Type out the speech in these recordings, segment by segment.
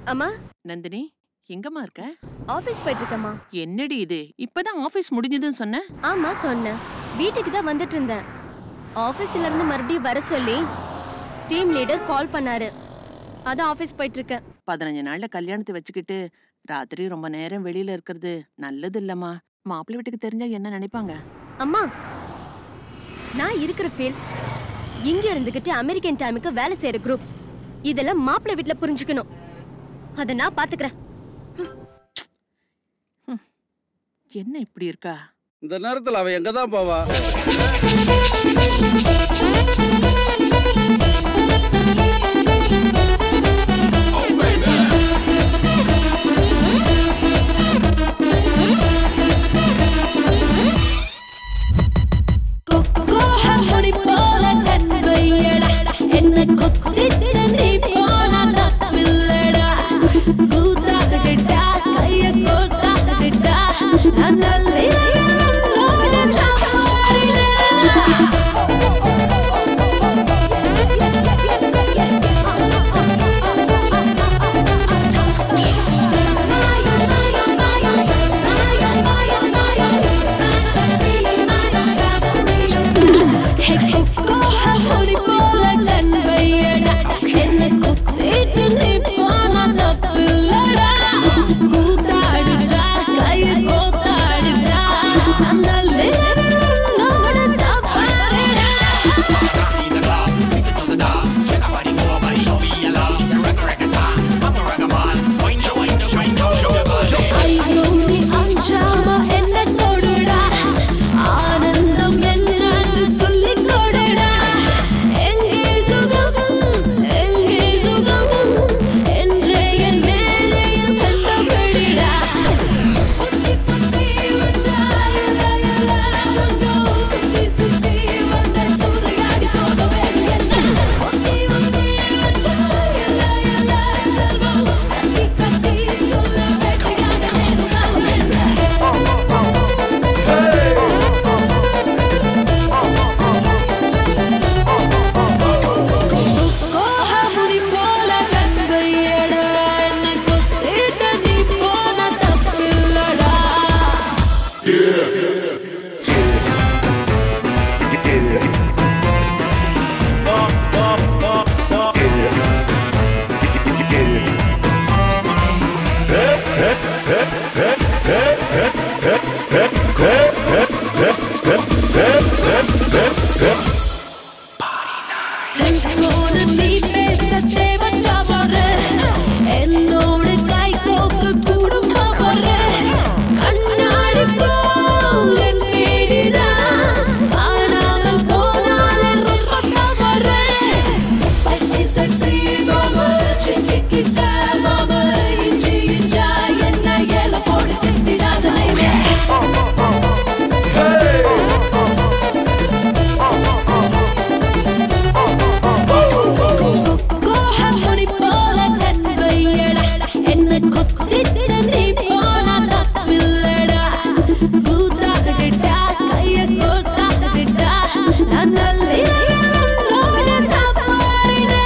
அம்மா நந்தினி எங்கம்மா இருக்க ஆபீஸ் போயிட்டு இருக்கேம்மா என்னடி இது இப்பதான் ஆபீஸ் முடிஞ்சதுன்னு சொன்ன ஆமா சொன்னேன் வீட்டுக்கு தான் வந்துட்டு இருந்தேன் ஆபீஸ்ல இருந்து மறுபடியும் வர சொல்லி டீம் லீடர் கால் பண்ணாரு அதான் ஆபீஸ் போயிட்டு இருக்கேன் பதினஞ்சு நாள்ல கல்யாணத்தை வச்சுக்கிட்டு ராத்திரி ரொம்ப நேரம் வெளியில இருக்கிறது நல்லது இல்லம்மா மாப்பிள்ளை வீட்டுக்கு தெரிஞ்சா என்ன நினைப்பாங்க அம்மா நான் இருக்கிற ஃபீல் இங்க இருந்துகிட்டு அமெரிக்கன் டைமுக்கு வேலை செய்யற குரூப் இதெல்லாம் மாப்பிள்ளை வீட்ல புரிஞ்சுக்கணும் அதை நான் பாத்துக்கிறேன் என்ன இப்படி இருக்கா இந்த நேரத்துல அவ எங்க தான் போவா என்னோடு கை கோக்கு குடும்பம் ஒரு கண்ணாடி போல் என் வீடுதான் காணாமல் போனாலே ரொம்ப தவறு சக்சி சக்சி மாமா சிக்கிட்ட மாமா இஞ்சி இஞ்சா என்ன ஏல போடு திட்டிடாத கோஹமுனி போல கண்கையடா என்ன கொத்திட்டு நீ போனா தப்பில்லடா கூத்தாடிட்டா கைய கோத்தாடிட்டா நான் நல்ல சாப்பாடுடா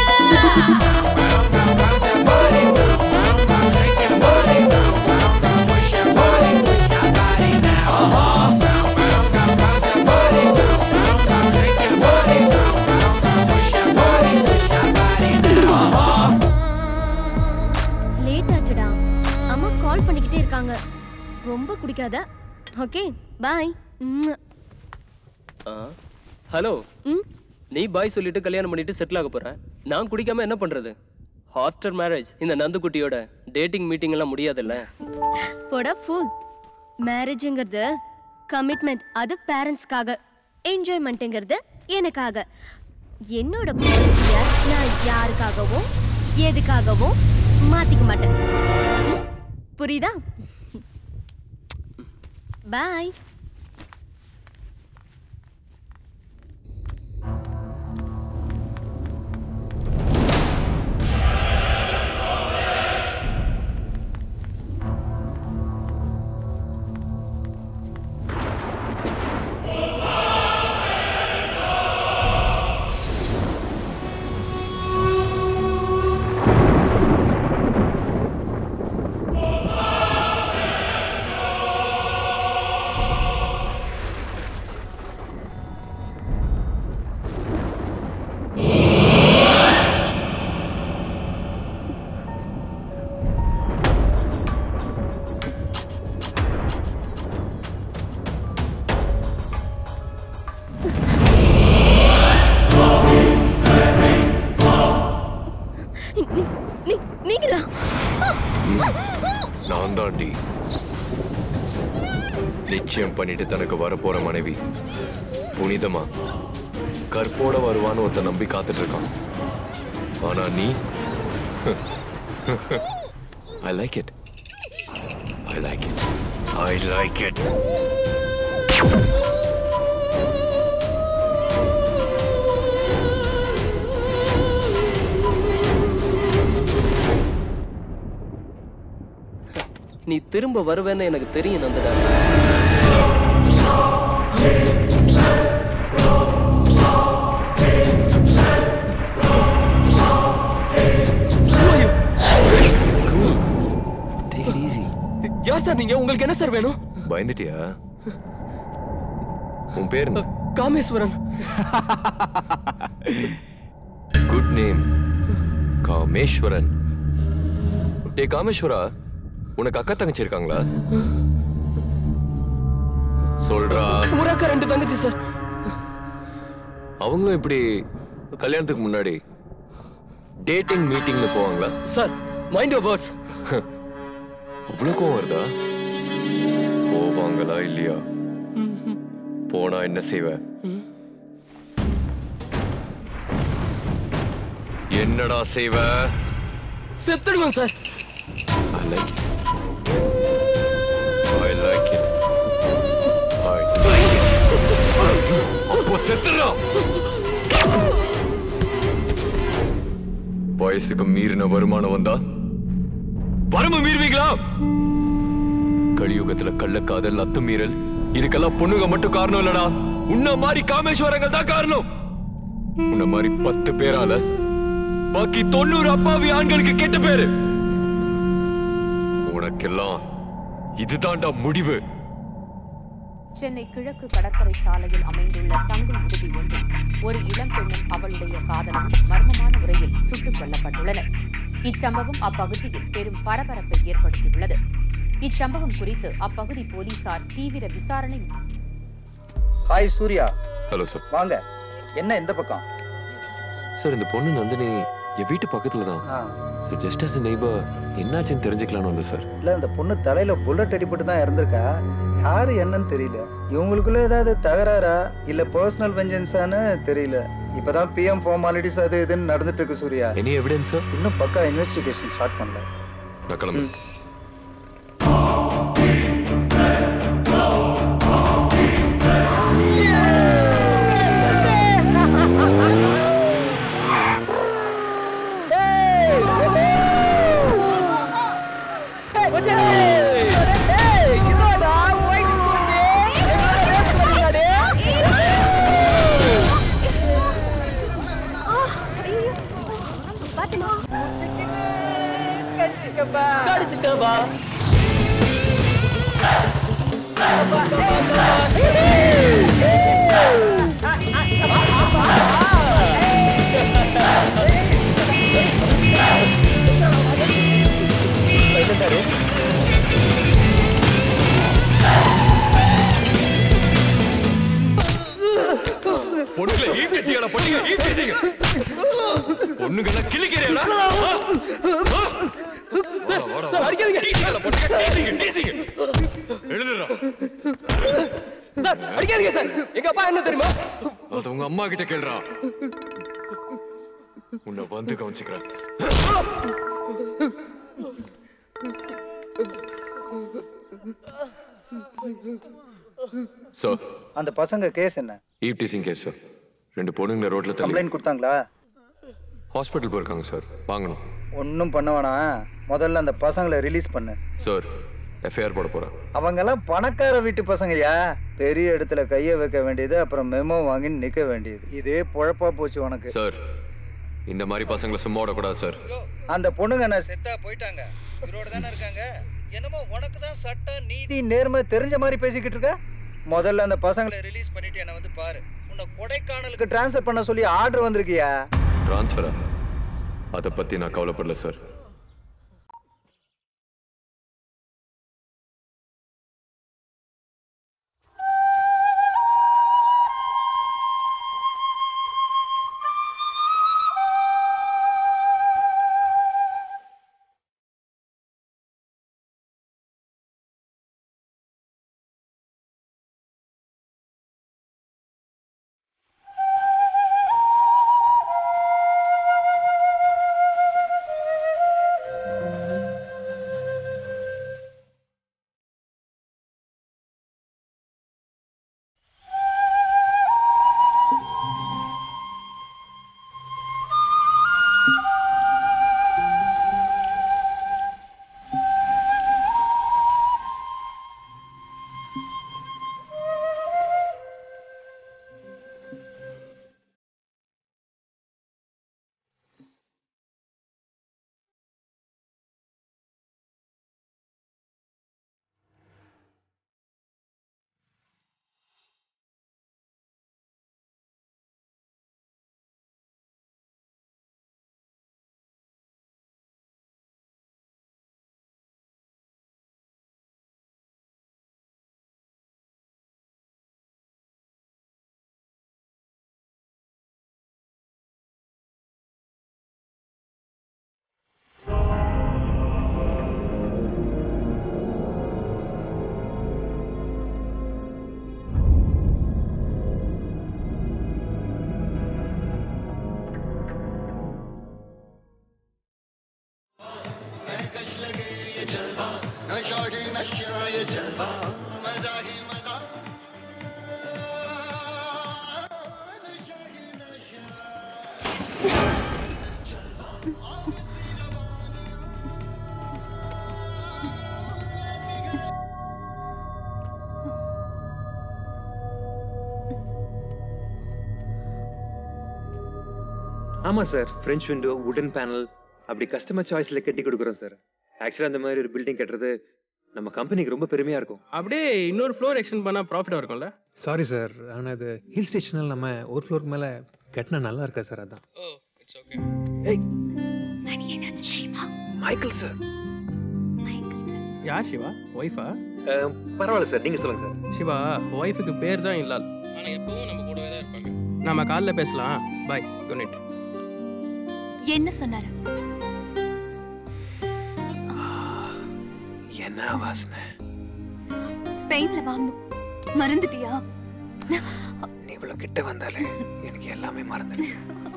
லேட் ஆச்சுடா அம்மா கால் பண்ணிக்கிட்டே இருக்காங்க ரொம்ப குடிக்காத ஓகே பாய் ஹலோ ம் நீ பாய் சொல்லிட்டு கல்யாணம் பண்ணிட்டு செட்டில் ஆக போற நான் குடிக்காம என்ன பண்றது ஆஃப்டர் மேரேஜ் இந்த நந்துக்குட்டியோட டேட்டிங் மீட்டிங் எல்லாம் முடியாதுல்ல போட ஃபுல் மேரேஜுங்கிறது கமிட்மெண்ட் அது பேரண்ட்ஸ்க்காக என்ஜாய்மெண்ட்டுங்கிறது எனக்காக என்னோட பாலிசிய நான் யாருக்காகவும் எதுக்காகவும் மாத்திக்க மாட்டேன் ம்? புரியுதா பாய் நீங்களா நான் தாண்டி நிச்சயம் பண்ணிட்டு தனக்கு வரப்போற மனைவி புனிதமா கற்போட வருவான்னு ஒருத்த நம்பி காத்துட்டு இருக்கான் ஆனா நீ I like it I like it I like it நீ திரும்ப வருவேன்னு எனக்கு தெரியும் நந்தடா டேக் இட் ஈஸி யார் சார் நீங்க உங்களுக்கு என்ன சார் வேணும் பயந்துட்டியா உன் பேர் என்ன காமேஸ்வரன் குட் நேம் காமேஸ்வரன் டே காமேஸ்வரா உனக்கு அக்கா தங்கச்சி இருக்காங்களா சொல்றா ஒரு அக்கா ரெண்டு தங்கச்சி சார் அவங்களும் இப்படி கல்யாணத்துக்கு முன்னாடி டேட்டிங் மீட்டிங்னு போவாங்களா சார் மைண்ட் யோர் வேர்ட்ஸ் அவ்வளவு கோவம் வருதா போவாங்களா இல்லையா போனா என்ன செய்வ என்னடா செய்வ செத்துடுவேன் sir I like it. I like it. I like it. அப்போ செத்துறான் வயசுக்கு மீறின வருமானம் வந்தா வரம்பு மீறுவீங்களா கலியுகத்துல கள்ளக்காதல் அத்துமீறல் இதுக்கெல்லாம் பொண்ணுங்க மட்டும் காரணம் இல்லடா உன்ன மாதிரி காமேஸ்வரங்கள் தான் காரணம் உன்ன மாதிரி பத்து பேரால பாக்கி தொண்ணூறு அப்பாவி ஆண்களுக்கு கெட்ட பேரு உனக்கெல்லாம் இதுதான்டா முடிவு சென்னை கிழக்கு கடற்கரை சாலையில் அமைந்துள்ள தங்கும் விடுதி ஒன்றில் ஒரு இளம் பெண்ணும் அவளுடைய காதலும் மர்மமான முறையில் சுட்டுக் கொல்லப்பட்டுள்ளனர் இச்சம்பவம் அப்பகுதியில் பெரும் பரபரப்பை ஏற்படுத்தியுள்ளது இச்சம்பவம் குறித்து அப்பகுதி போலீசார் தீவிர விசாரணை ஹாய் சூர்யா ஹலோ சார் வாங்க என்ன இந்த பக்கம் சார் இந்த பொண்ணு நந்தினி என் வீட்டு பக்கத்துல தான் ஆ, சார் ஜஸ்ட் அஸ் நெய்பர் என்னாச்சுன்னு தெரிஞ்சுக்கலாம்னு வந்தேன் சார் இல்ல இந்த பொண்ணு தலையில புல்லட் அடிபட்டு தான் இறந்திருக்கா யாரு என்னன்னு தெரியல இவங்களுக்குள்ள ஏதாவது தகராறா இல்ல பர்சனல் வெஞ்சன்ஸான்னு தெரியல இப்பதான் பிஎம் ஃபார்மாலிட்டிஸ் அது இதுன்னு நடந்துட்டு இருக்கு சூர்யா எனி எவிடன்ஸ் சார் இன்னும் பக்கா இன்வெஸ்டிகேஷன் ஸ்டார்ட் பண்ணல நான் கிளம்புறேன் பாத்துமா கடிச்சிட்டவா பொண்ணுங்களை ஈட்டிச்சிங்கடா பொண்ணுங்க ஈட்டிச்சிங்க பொண்ணுங்கெல்லாம் கிளிக்கிறேடா சார் அடிக்காதீங்க எழுதுறா சார் அடிக்காதீங்க சார் எங்க அப்பா என்ன தெரியுமா அது உங்க அம்மா கிட்ட கேளுடா உன்னை வந்து கவனிச்சுக்கிறேன் சார் அந்த பசங்க கேஸ் என்ன ஈவ் டீசிங் கேஸ் சார் ரெண்டு பொண்ணுங்களை ரோட்ல தள்ளி கம்ப்ளைண்ட் கொடுத்தாங்களா ஹாஸ்பிட்டல் போயிருக்காங்க சார் வாங்கணும் ஒன்றும் பண்ண வேணாம் முதல்ல அந்த பசங்களை ரிலீஸ் பண்ணு சார் எஃப்ஐஆர் போட போறேன் அவங்கெல்லாம் பணக்கார வீட்டு பசங்கயா பெரிய இடத்துல கையை வைக்க வேண்டியது அப்புறம் மெமோ வாங்கி நிக்க வேண்டியது இதே பொழப்பா போச்சு உனக்கு சார் இந்த மாதிரி பசங்களை சும்மா விடக்கூடாது சார் அந்த பொண்ணுங்க நான் செத்தா போயிட்டாங்க இவரோட தானே இருக்காங்க என்னமோ உனக்கு தான் சட்டம் நீதி நேர்மை தெரிஞ்ச மாதிரி பேசிக்கிட்டு இருக்க முதல்ல அந்த பசங்களை ரிலீஸ் பண்ணிட்டு என்ன வந்து பாரு உன்னை கொடைக்கானலுக்கு ட்ரான்ஸ்ஃபர் பண்ண சொல்லி ஆர்டர் வந்திருக்கியா ட்ரான்ஸ்ஃபரா அதை பத்தி நான் கவலைப்படல சார் ஆமாம் sir French window wooden panel அப்படி கஸ்டமர் சாய்ஸில் கட்டி கொடுக்குறோம் சார் ஆக்சுவலாக அந்த மாதிரி ஒரு பில்டிங் கட்டுறது நம்ம கம்பெனிக்கு ரொம்ப பெருமையாக இருக்கும் அப்படியே இன்னொரு ஃப்ளோர் எக்ஸ்டெண்ட் பண்ணா ப்ராஃபிட் இருக்கும்ல சாரி சார் ஆனால் அது ஹில் ஸ்டேஷனில் நம்ம ஒரு ஃப்ளோருக்கு மேலே கட்டினா நல்லா இருக்கா சார் அதான் ஓ இட்ஸ் ஓகே ஏய் மைக்கேல் சார் யார் சிவா ஒய்ஃபா பரவாயில்ல சார் நீங்கள் சொல்லுங்கள் சார் சிவா ஒய்ஃபுக்கு பேர் தான் இல்லால் ஆனா எப்பவும் நம்ம கூடவே தான் இருப்பாங்க நாம காலைல பேசலாம் பாய் குட் நைட் என்ன சொன்னாரு என்ன வாசனை ஸ்பெயின்ல வாங்கணும் மறந்துட்டியா நீ இவ்வளோ கிட்ட வந்தாலே எனக்கு எல்லாமே மறந்துடுது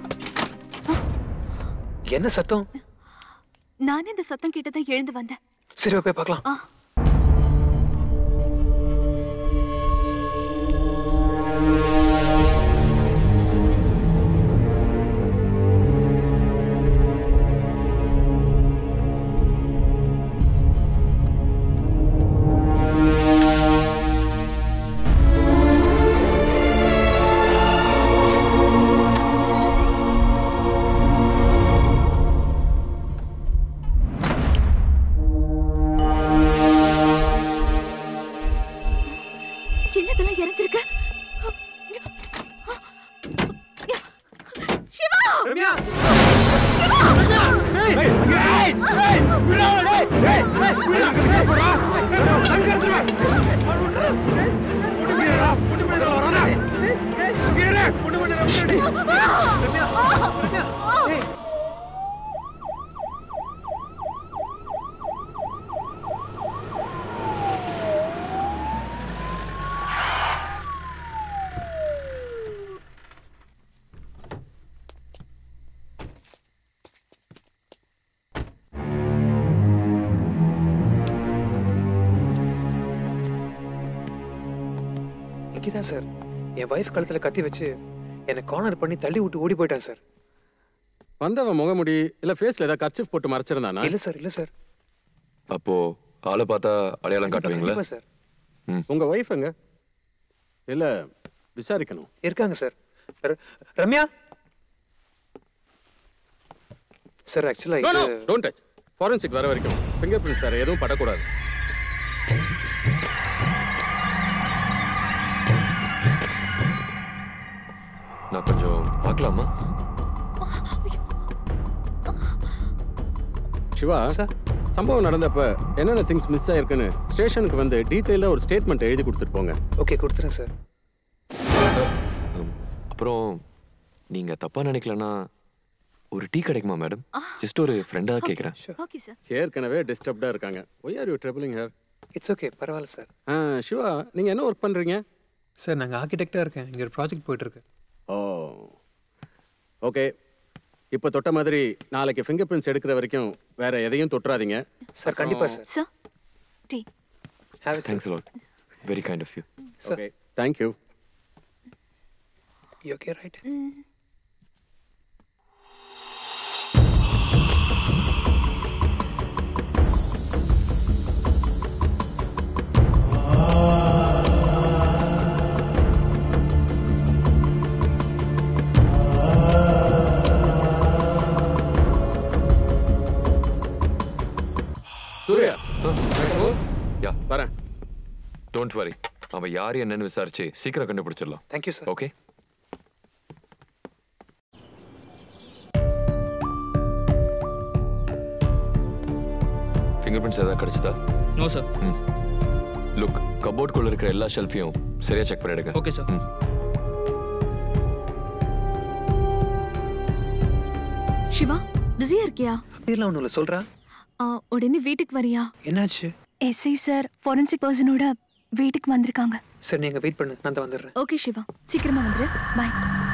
என்ன சத்தம் நானே இந்த சத்தம் கேட்டதான் எழுந்து வந்தேன் சரி போய் பார்க்கலாம் ஆ என்னதெல்லாம் இறைஞ்சிருக்கு சிவா இங்கே தான் சார் என் வைஃப் கழுத்தில் கத்தி வச்சு என்னை கார்னர் பண்ணி தள்ளி விட்டு ஓடி போயிட்டான் சார் வந்தவன் முகமுடி இல்ல ஃபேஸ்ல ஏதாவது கர்ச்சிஃப் போட்டு மறைச்சிருந்தானா இல்லை சார் இல்லை சார் அப்போ ஆளை பார்த்தா அடையாளம் காட்டுவீங்களா கண்டிப்பா சார் உங்க ஒய்ஃப் எங்க இல்ல விசாரிக்கணும் இருக்காங்க சார் ர- ரம்யா சார் ஆக்சுவலாக நோ இது டோன்ட் டச் ஃபாரன்சிக் வர வரைக்கும் ஃபிங்கர் பிரிண்ட்ஸ் வேற எதுவும் படக்கூடாது நான் கொஞ்சம் பார்க்கலாமா சிவா சம்பவம் நடந்தப்ப என்னென்ன திங்ஸ் மிஸ் ஆயிருக்குன்னு ஸ்டேஷனுக்கு வந்து டீட்டெயிலாக ஒரு ஸ்டேட்மெண்ட் எழுதி கொடுத்துட்டு போங்க ஓகே கொடுத்துறேன் சார் அப்புறம் நீங்க தப்பா நினைக்கலன்னா ஒரு டீ கிடைக்குமா மேடம் ஜஸ்ட் ஒரு ஃப்ரெண்டா கேக்குறேன் ஓகே சார் ஏற்கனவே டிஸ்டர்ப்டாக இருக்காங்க why are you troubling her it's okay பரவாயில்ல சார் சிவா நீங்கள் என்ன ஒர்க் பண்ணுறீங்க சார் நாங்கள் ஆர்கிடெக்டாக இருக்கேன் இங்கே ஒரு ப்ராஜெக்ட் போயிட்டுருக்கு ஓ ஓகே இப்போ தொட்ட மாதிரி நாளைக்கு ஃபிங்கர் பிரிண்ட்ஸ் எடுக்கிற வரைக்கும் வேற எதையும் தொட்டுறாதீங்க சார் கண்டிப்பாக sir sir tea have it thanks lot very kind of you okay thank you you okay right Surya yeah வரேன் டோன்ட் வரி அவன் யார் என்னன்னு விசாரிச்சு சீக்கிரம் கண்டுபிடிச்சிடலாம் thank you sir okay finger prints ஏதாவது கிடைச்சதா நோ சார் ம் லுக் கபோர்ட்குள்ள இருக்கிற எல்லா ஷெல்ஃபையும் சரியா செக் பண்ணிடுங்க ஓகே சார் ம் சிவா பிஸியா இருக்கியா அப்படியெல்லாம் ஒன்றும் இல்லை சொல்கிறா ஆ, உடனே வீட்டுக்கு வரியா என்னாச்சு எஸ்ஐ சார் ஃபாரன்சிக் பர்சனோட வீட்டுக்கு வந்திருக்காங்க சரி நீங்கள் வெயிட் பண்ணு நான் தான் வந்துடுறேன் ஓகே சிவா சீக்கிரமா வந்துரு பாய்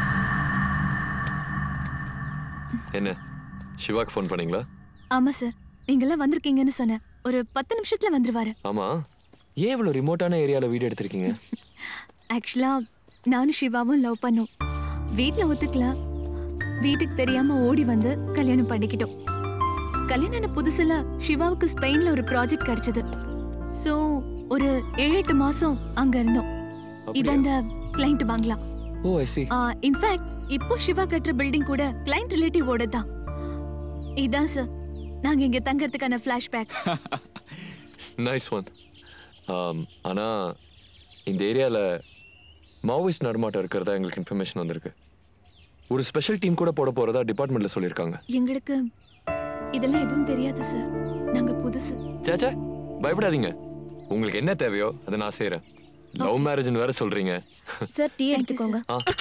என்ன சிவாக்கு ஃபோன் பண்ணீங்களா ஆமா சார் நீங்கெல்லாம் வந்திருக்கீங்கன்னு சொன்னேன் ஒரு பத்து நிமிஷத்துல வந்துருவாரு ஆமா ஏன் இவ்வளோ ரிமோட்டான ஏரியாவில் வீடு எடுத்திருக்கீங்க ஆக்சுவலா நானும் சிவாவும் லவ் பண்ணோம் வீட்ல ஒத்துக்கல வீட்டுக்கு தெரியாம ஓடி வந்து கல்யாணம் பண்ணிக்கிட்டோம் கல்யாணம் ஆன புதுசுல சிவாவுக்கு ஸ்பெயின்ல ஒரு ப்ராஜெக்ட் கிடைச்சது சோ ஒரு ஏழு எட்டு மாசம் அங்க இருந்தோம் இது அந்த கிளைண்ட் பங்களா ஓ ஐ சி இன்ஃபேக்ட் இப்போ சிவா கட்டுற பில்டிங் கூட கிளைண்ட் ரிலேட்டிவோட தான் இதான் சார் நாங்க இங்க தங்கறதுக்கான ஃபிளாஷ்பேக் நைஸ் ஒன் ஆனா இந்த ஏரியால மாவோயிஸ்ட் நடமாட்டம் இருக்கிறதா எங்களுக்கு இன்ஃபர்மேஷன் வந்திருக்கு ஒரு ஸ்பெஷல் டீம் கூட போட போறதா டிபார்ட்மெண்ட்ல சொல்லியிருக்காங்க எங்களுக்கு இதெல்லாம் எதுவும் தெரியாது சார் நாங்க புதுசு சேச்சே பயப்படாதீங்க உங்களுக்கு என்ன தேவையோ அதை நான் செய்றேன் லவ் மேரேஜ்னு வேற சொல்றீங்க சார் டீ எடுத்துக்கோங்க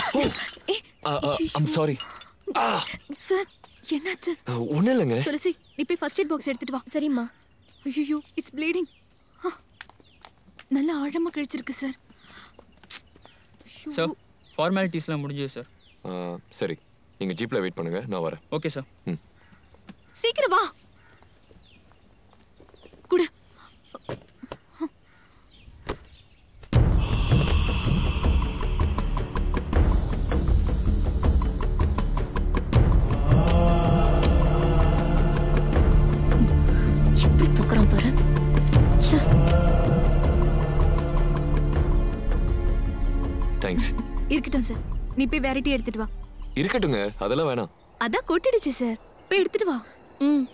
ஐம் சாரி சார் என்னாச்சு ஒன்றும் இல்லைங்க துளசி நீ போய் ஃபர்ஸ்ட் எய்ட் பாக்ஸ் எடுத்துட்டு வா சரிம்மா ஐயோ இட்ஸ் ப்ளீடிங் நல்ல ஆழமா கழிச்சிருக்கு சார் சார் ஃபார்மாலிட்டிஸ்லாம் முடிஞ்சது சார் சரி நீங்க ஜீப்ல வெயிட் பண்ணுங்க நான் வரேன் ஓகே சார் சீக்கிரம் வா குடு எப்படி தூக்குறான் பாரு ச்சே. தேங்க்ஸ் இருக்கட்டும் சார் நீ போய் வெரைட்டி எடுத்துட்டு வா இருக்கட்டுங்க அதெல்லாம் வேணாம் அதான் கொட்டிடுச்சு சார் போய் எடுத்துட்டு வா ம்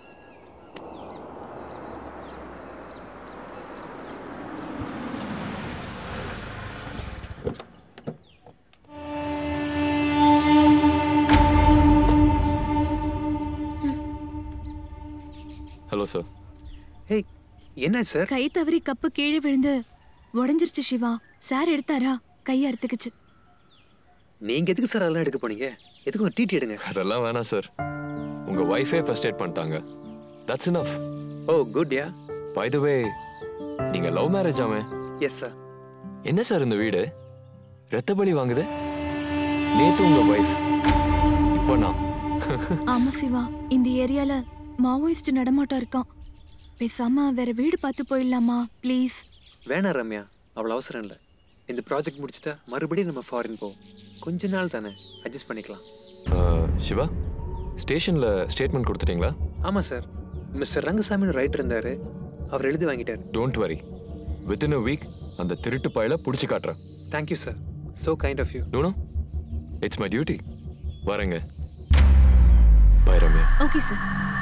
ஹலோ சார் ஹே என்ன சார் கை தவறி கப்பு கீழே விழுந்து உடைஞ்சிருச்சு சிவா சார் எடுத்தாரா கை அறுத்துக்குச்சு நீங்க எதுக்கு சார் அதெல்லாம் எடுக்க போனீங்க எதுக்கு ஒரு டிடி எடுங்க அதெல்லாம் வேணாம் சார் உங்க ஒய்ஃபே ஃபர்ஸ்ட் எய்ட் பண்ணிட்டாங்க that's enough oh good yeah by the way நீங்க லவ் மேரேஜ் ஆமே எஸ் சார் என்ன சார் இந்த வீடு ரத்த பலி வாங்குது நேத்து உங்க ஒய்ஃப் இப்போ நான் ஆமா சிவா இந்த ஏரியால மாவோயிஸ்ட் நடமாட்டம் இருக்கான் பேசாம வேற வீடு பார்த்து போயிடலாமா ப்ளீஸ் வேணாம் ரம்யா அவ்வளோ அவசரம் இல்லை இந்த ப்ராஜெக்ட் முடிச்சிட்டா மறுபடியும் நம்ம ஃபாரின் போவோம் கொஞ்ச நாள் தானே அட்ஜஸ்ட் பண்ணிக்கலாம் அஹ், சிவா ஸ்டேஷன்ல ஸ்டேட்மெண்ட் கொடுத்துட்டீங்களா ஆமாம் சார் மிஸ்டர் ரங்கசாமின்னு ரைட் இருந்தாரு அவர் எழுதி வாங்கிட்டார் don't worry within a week அந்த திருட்டு பாயில புடிச்சு காட்டுறேன் thank you sir so kind of you no it's my duty வரேங்க bye Ramya okay sir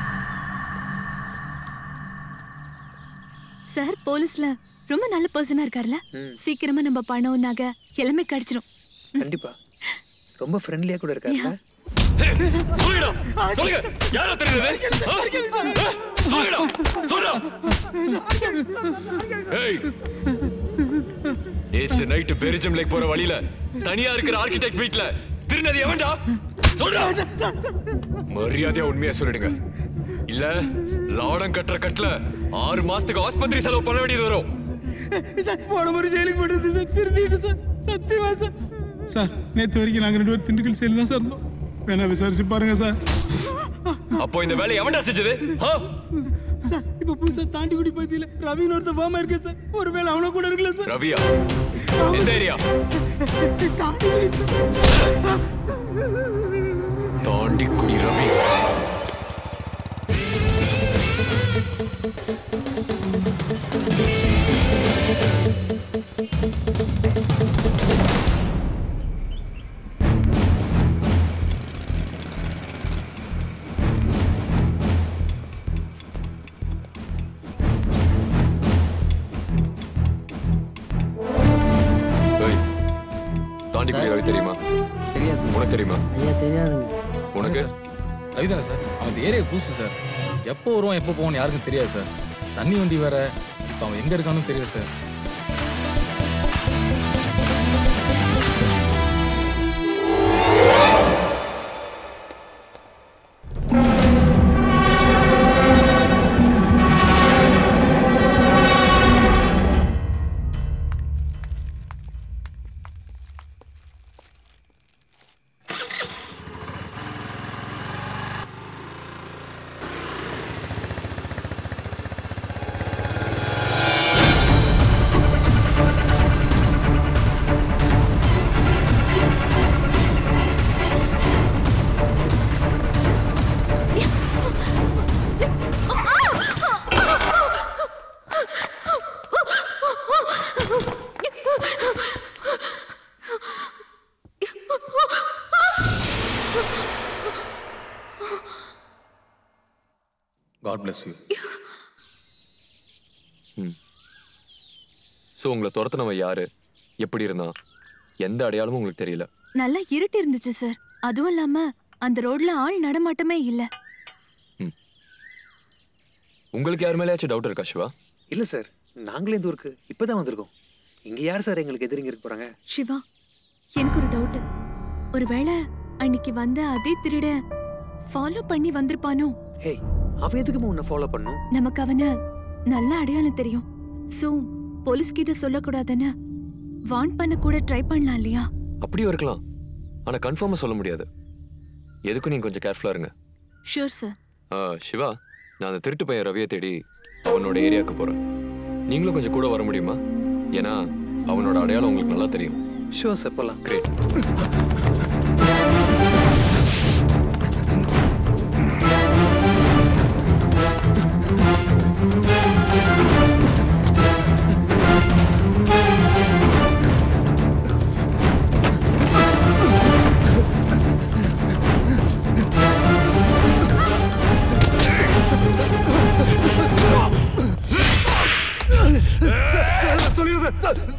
sir போலீஸ்ல ரொம்ப நல்ல பர்சனா இருக்கார்ல சீக்கிரமா நம்ம பணம் நகை எல்லாமே கிடைச்சிரும் கண்டிப்பா ரொம்ப ஃப்ரெண்ட்லியாக கூட இருக்காருல்ல சொல்லுடா சொல்லுங்க யாரோ தெரியுது சொல்லுடா சொல்லுடா ஏய் நேத்து நைட்டு பெரிஜம் லேக் போற வழியில தனியா இருக்கிற ஆர்கிடெக்ட் வீட்ல திருநதி எவன்டா சொல்றா மரியாதையா உண்மையா சொல்லிடுங்க இல்ல லாடம் கட்டுற கட்டுல ஆறு மாசத்துக்கு ஆஸ்பத்திரி செலவு பண்ண வேண்டியது வரும் சார் போன முறை ஜெயிலுக்கு போட்டு சார் திருந்திட்டு சார் சத்தியமா சார் சார் நேற்று வரைக்கும் நாங்கள் ரெண்டு பேரும் திண்டுக்கல் செயல் தான் சார் இருந்தோம் வேணா விசாரிச்சு பாருங்க சார் அப்போ இந்த வேலையை எவன்டா செஞ்சது ஆ? சார் இப்போ புதுசாக தாண்டி குடி பத்தியில ரவின்னு ஒருத்தர் ஃபார்மா இருக்கு சார் ஒருவேளை அவனை கூட இருக்கல சார் ரவியா எந்த ஏரியா தாண்டி குடி சார் தாண்டி குடி ரவி ஏய், தாண்டி குடி ரவி தெரியுமா தெரியாது உனக்கு தெரியுமா ஐயா தெரியாதுங்க உனக்கு ரவிதானே சார் அவன் இந்த ஏரியா புதுசு சார் எப்போ வருவான் எப்போ போவான்னு யாருக்கும் தெரியாது சார் தண்ணி வண்டி வேற இப்போ அவன் எங்கே இருக்கான்னு தெரியாது சார் ஏய் bless you. ம் ஸோ உங்களை துரத்துனவன் யாரு எப்படி இருந்தான் எந்த அடையாளமும் உங்களுக்கு தெரியல நல்லா இருட்டு இருந்துச்சு சார் அதுவும் இல்லாம அந்த ரோட்ல ஆள் நடமாட்டமே இல்ல உங்களுக்கு யார் மேலேயாச்சும் டவுட் இருக்கா சிவா இல்ல சார் நாங்களே இந்த ஊருக்கு இப்பதான் வந்திருக்கோம் இங்க யார் சார் எங்களுக்கு எதிரிங்க இருக்க போறாங்க சிவா எனக்கு ஒரு டவுட் ஒருவேளை அன்னைக்கு வந்த அதே திருட ஃபாலோ பண்ணி வந்திருப்பானோ ஹேய் அவன் எதுக்குமா உன்னை ஃபாலோ பண்ணும் நமக்கு அவன நல்ல அடையாளம் தெரியும் சோ போலீஸ் கிட்ட சொல்லக்கூடாதுன்னு வார்ன் பண்ண கூட ட்ரை பண்ணலாம் இல்லையா அப்படியும் இருக்கலாம் ஆனா கன்ஃபார்மா சொல்ல முடியாது எதுக்கும் நீங்க கொஞ்சம் கேர்ஃபுல்லா இருங்க ஷூர் சார் ஆ, சிவா நான் அந்த திருட்டு பையன் ரவியை தேடி அவனோட ஏரியாவுக்கு போறேன் நீங்களும் கொஞ்சம் கூட வர முடியுமா ஏன்னா அவனோட அடையாளம் உங்களுக்கு நல்லா தெரியும் ஷோ சார் போலாம் கிரேட் சொல்லிடுறேன்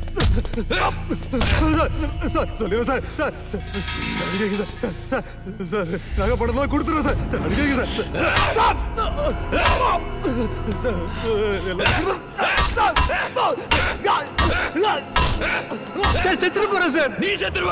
சார் சார் சொல்லிடுறேன் சார் சார் சார் சார் அடிக்கங்க சார் சார் சார் சார் நகை படம்லாம் கொடுத்துருவேன் சார் சார் அடிக்கங்க சார் சார் சார் சார் செத்துட்டு போறேன் சார் நீ செத்துருவ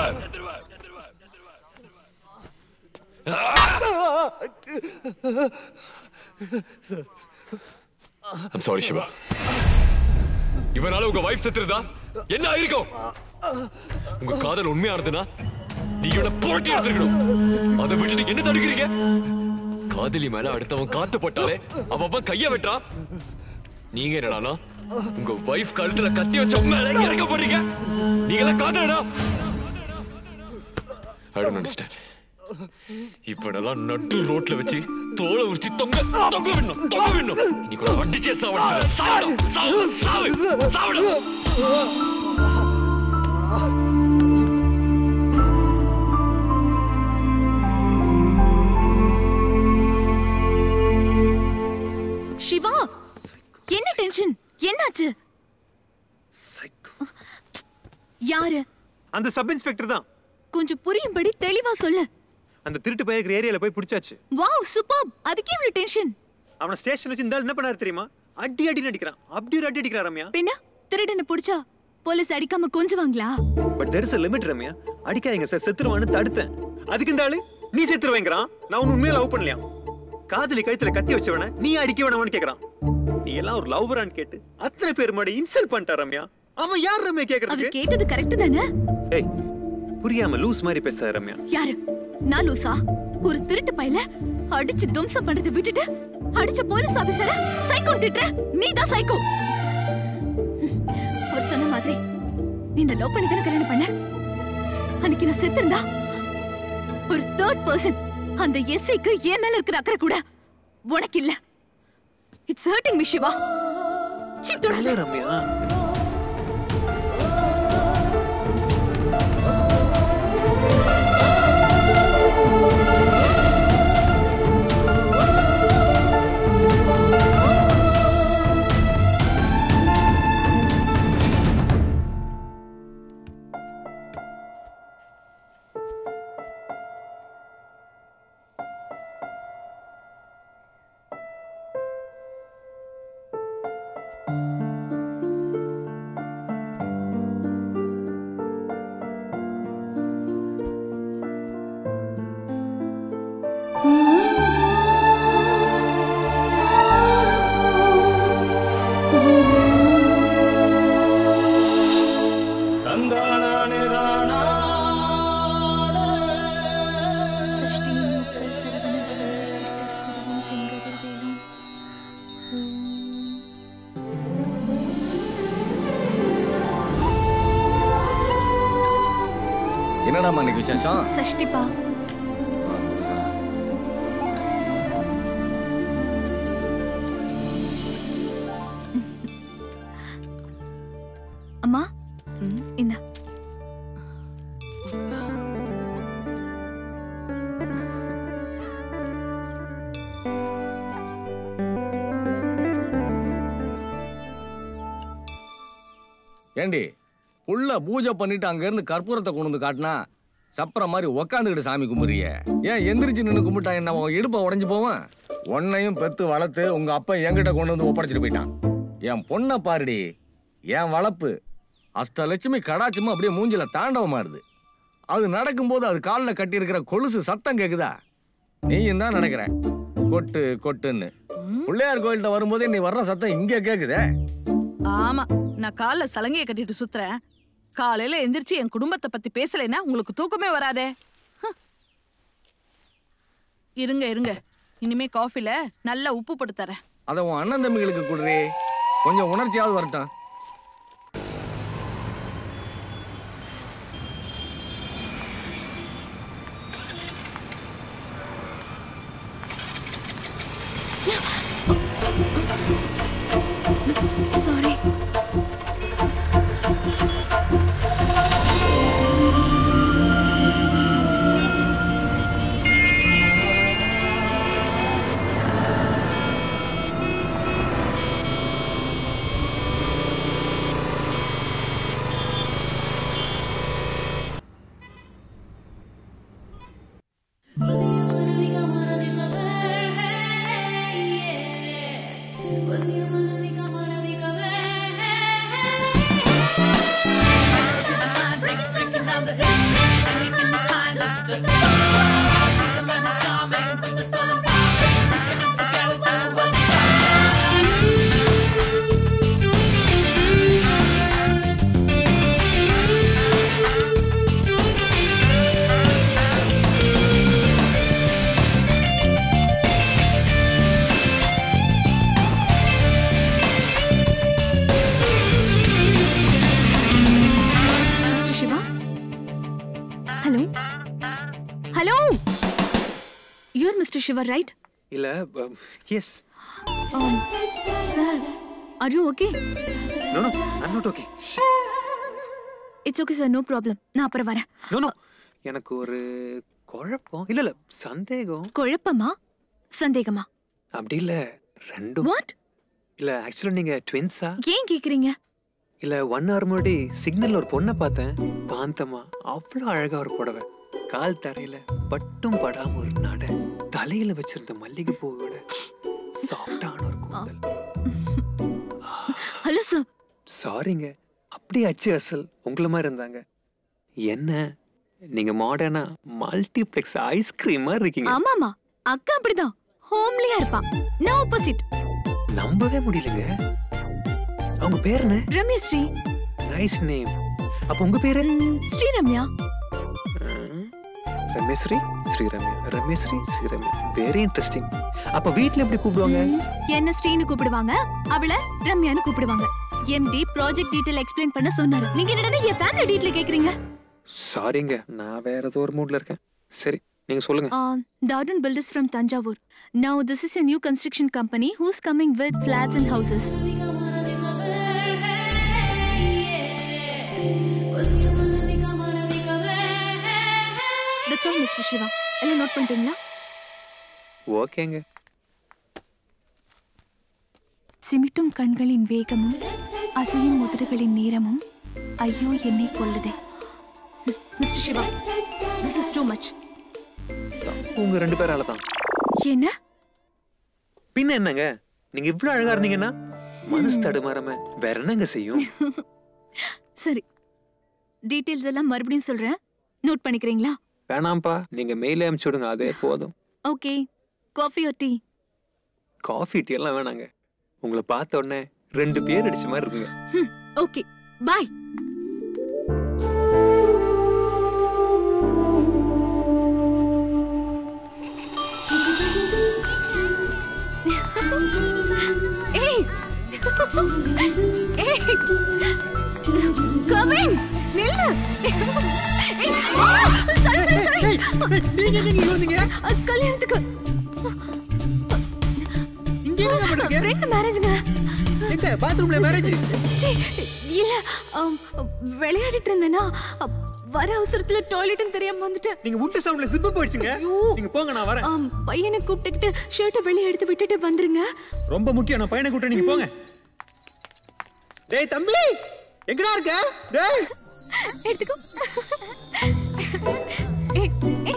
சார் ஐம் சாரி சிவா இவனால உங்க வைஃப் செத்துருதா என்ன ஆயிருக்கும் உங்க காதல் உண்மையா இருந்ததுன்னா நீங்க இவனை போட்டி எடுத்துருக்கணும் அதை விட்டுட்டு என்ன தடுக்கிறீங்க காதலி மேல அடுத்தவன் காத்து போட்டாலே அவன் அவன் கைய வெட்டான் நீங்க என்னடானா உங்க வைஃப் கழுத்துல கத்தி வச்ச மேல இறக்க போறீங்க நீங்க எல்லாம் காதலடா ஐ டோன்ட் அண்டர்ஸ்டாண்ட் இப்படெல்லாம் நட்டு ரோட்ல வச்சு தோலை உரிச்சு தொங்க தொங்க விடணும் தொங்க விடணும் இன்னைக்கு ஒரு அடிச்சே சாவடிச்சு சாவடா சாவு சாவு சாவடா சிவா என்ன டென்ஷன் என்னாச்சு யாரு அந்த சப் இன்ஸ்பெக்டர் தான் கொஞ்சம் புரியும்படி தெளிவா சொல்லு அந்த திருட்டு பையன் இருக்கிற ஏரியால போய் பிடிச்சாச்சு வாவ் சூப்பர் அதுக்கே இவ்வளவு டென்ஷன் அவன ஸ்டேஷன் வச்சு இந்த ஆள் என்ன பண்ணாரு தெரியுமா அடி அடி நடிக்கிறான் அப்படி ஒரு அடி அடிக்கிறான் ரம்யா பின்ன திருடனை புடிச்சா போலீஸ் அடிக்காம கொஞ்சுவாங்களா but there is a limit Ramya அடிக்காதீங்க சார் செத்துருவான்னு தடுத்தேன் அதுக்கு இந்த ஆளு நீ செத்துருவேங்கிறான் நான் உன்னை உண்மையா லவ் பண்ணலையா காதலி கழுத்துல கத்தி வச்சவன நீ அடிக்க வேணாமான்னு கேக்குறான் நீ எல்லாம் ஒரு லவ்வரான்னு கேட்டு அத்தனை பேர் முன்னாடி இன்சல்ட் பண்ணிட்டா ரம்யா அவன் யார் ரம்யா கேக்குறதுக்கு அவர் கேட்டது கரெக்ட் தானே ஏய் புரியாம லூஸ் மாதிரி பேசாத ரம்யா யாரு நான் லூசா ஒரு திருட்டு பையல அடிச்சு தும்சம் பண்றதை விட்டுட்டு அடிச்ச போலீஸ் ஆபீசர சைக்கோ திட்டுற நீ தான் சைக்கோ அவர் சொன்ன மாதிரி நீ என்ன லவ் பண்ணி தானே கல்யாணம் பண்ண அன்னைக்கு நான் செத்திருந்தா ஒரு தேர்ட் பர்சன் அந்த எஸ்ஐக்கு என் மேல இருக்கிற அக்கறை கூட உனக்கு இல்ல இட்ஸ் ஹர்ட்டிங் மீ சிவா சீ தொடாத ரம்யா என்னடாமா இன்னைக்கு விசேஷம் சஷ்டிப்பா அம்மா இந்த ஏண்டி புள்ள பூஜை பண்ணிட்டு அங்க இருந்து கற்பூரத்தை கொண்டு வந்து காட்டினா சப்பர மாதிரி உக்காந்துக்கிட்டு சாமி கும்பிடுறிய ஏன் எந்திரிச்சு நின்று கும்பிட்டா என்ன உன் இடுப்பை உடஞ்சு போவான் உன்னையும் பெத்து வளர்த்து உங்க அப்பா என்கிட்ட கொண்டு வந்து ஒப்படைச்சிட்டு போயிட்டான் என் பொண்ணை பாருடி என் வளர்ப்பு அஷ்டலட்சுமி கடாச்சமா அப்படியே மூஞ்சில தாண்டவமாடுது அது நடக்கும்போது அது காலில் கட்டியிருக்கிற கொலுசு சத்தம் கேக்குதா நீயும் தான் நடக்கிற கொட்டு கொட்டுன்னு பிள்ளையார் கோயில்கிட்ட வரும்போதே நீ வர்ற சத்தம் இங்க கேக்குதே ஆமா நான் கால்ல சலங்கையை கட்டிட்டு சுத்துறேன் காலையில எந்திரிச்சு என் குடும்பத்தை பத்தி பேசலைன்னா உங்களுக்கு தூக்கமே வராதே ஹம். இருங்க இருங்க இனிமே காஃபில நல்லா உப்பு போட்டு தரேன் அதை உன் அண்ணன் தம்பிகளுக்கு கொடுறே கொஞ்சம் உணர்ச்சியாவது வரட்டும் sorry mister Shiva hello hello you are mister Shiva right இல்ல yes sir are you okay no no I'm not okay it's okay sir no problem நான் அப்புறம் வரேன் நோ நோ எனக்கு ஒரு குழப்பம் இல்ல இல்ல சந்தேகம் குழப்பமா சந்தேகமா அப்படி இல்ல ரெண்டும் வாட் இல்ல ஆக்சுவலா நீங்க ட்வின்ஸா ஏன் கேக்குறீங்க இல்ல ஒன் ஹவர் முன்னாடி சிக்னல்ல ஒரு பொண்ணை பார்த்தேன் காந்தமா அவ்வளோ அழகா ஒரு புடவை கால் தரையில பட்டும் படாம ஒரு நட தலையில வச்சிருந்த மல்லிகை பூவோட சாஃப்டான ஒரு கூந்தல் ஹலோ சார் சாரிங்க அப்படி அச்சு அசல் உங்கள மாதிரி இருந்தாங்க என்ன நீங்க மாடர்னா மல்டிப்ளெக்ஸ் ஐஸ்கிரீம் மாதிரி இருக்கீங்க ஆமாமா அக்கா அப்படிதான் ஹோம்லியா இருப்பா நான் ஆப்போசிட் நம்பவே முடியலங்க அவங்க பேர் என்ன ரம்யஸ்ரீ நைஸ் நேம் அப்ப உங்க பேரு ஸ்ரீ ரம்யா ரமேஸ்ரீ ஸ்ரீ ரம்யா ரமேஸ்ரீ ஸ்ரீ ரம்யா வெரி இன்ட்ரெஸ்டிங் அப்ப வீட்ல எப்படி கூப்பிடுவாங்க என்ன ஸ்ரீன்னு கூப்பிடுவாங்க அவள ரம்யான்னு கூப்பிடுவாங்க எம்டி ப்ராஜெக்ட் டீடைல் எக்ஸ்பிளைன் பண்ண சொன்னாரு நீங்க என்னடா என் ஃபேமிலி டீடைல் கேக்குறீங்க சாரிங்க நான் வேற ஏதோ ஒரு மூட்ல இருக்கேன் சரி நீங்க சொல்லுங்க Darun Builders from Tanjavur. Now this is a new construction company who's coming with flats and houses. That's all, Mr. Shiva. எல்லாம் நோட் பண்ணிட்டீங்களா ஓகேங்க சிமிட்டும் கண்களின் வேகமும் அசையும் உதடுகளின் நேரமும் ஐயோ என்னை கொல்லுதே mister Shiva this is too much உங்க ரெண்டு பேரால தான் என்ன பின்ன என்னங்க நீங்க இவ்வளவு அழகா இருந்தீங்கன்னா மனசு தடுமாறாம வேற என்னங்க செய்யும் சரி டீடைல்ஸ் எல்லாம் மறுபடியும் சொல்றேன் நோட் பண்ணிக்கிறீங்களா வேணாம்ப்பா நீங்க மெயிலே அனுப்பிச்சு விடுங்க அதே போதும் okay coffee or tea coffee tea எல்லாம் வேணாங்க உங்களை பார்த்த உடனே ரெண்டு பேர் அடிச்ச மாதிரி இருக்குங்க ஓகே பாய் ஏய் ஏய் கவின் நில்லு ஏய், ஆ, sorry, sorry, sorry. அ, கல்யாணத்துக்கு ஃப்ரெண்ட் மேரேஜ்ங்க எங்க பாத்ரூம்ல மேரேஜ் ச்சீ, இல்ல ஆம், விளையாடிட்டு இருந்தேனா அ, வர அவசரத்துல டாய்லெட்னு தெரியாம வந்துட்டேன் நீங்க விட்டு சவுண்ட்ல சிப்பு போயிடுச்சுங்க நீங்க போங்க நான் வரேன் ஆம், பையனை கூப்பிட்டுக்கிட்டு ஷர்ட்டை வெளியே எடுத்து விட்டுட்டு வந்துருங்க ரொம்ப முக்கியம் நான் பையனை கூட்ட நீங்க போங்க டேய் தம்பி எங்கடா இருக்க டேய் எடுத்துக்கோ ஏய், ஏய்.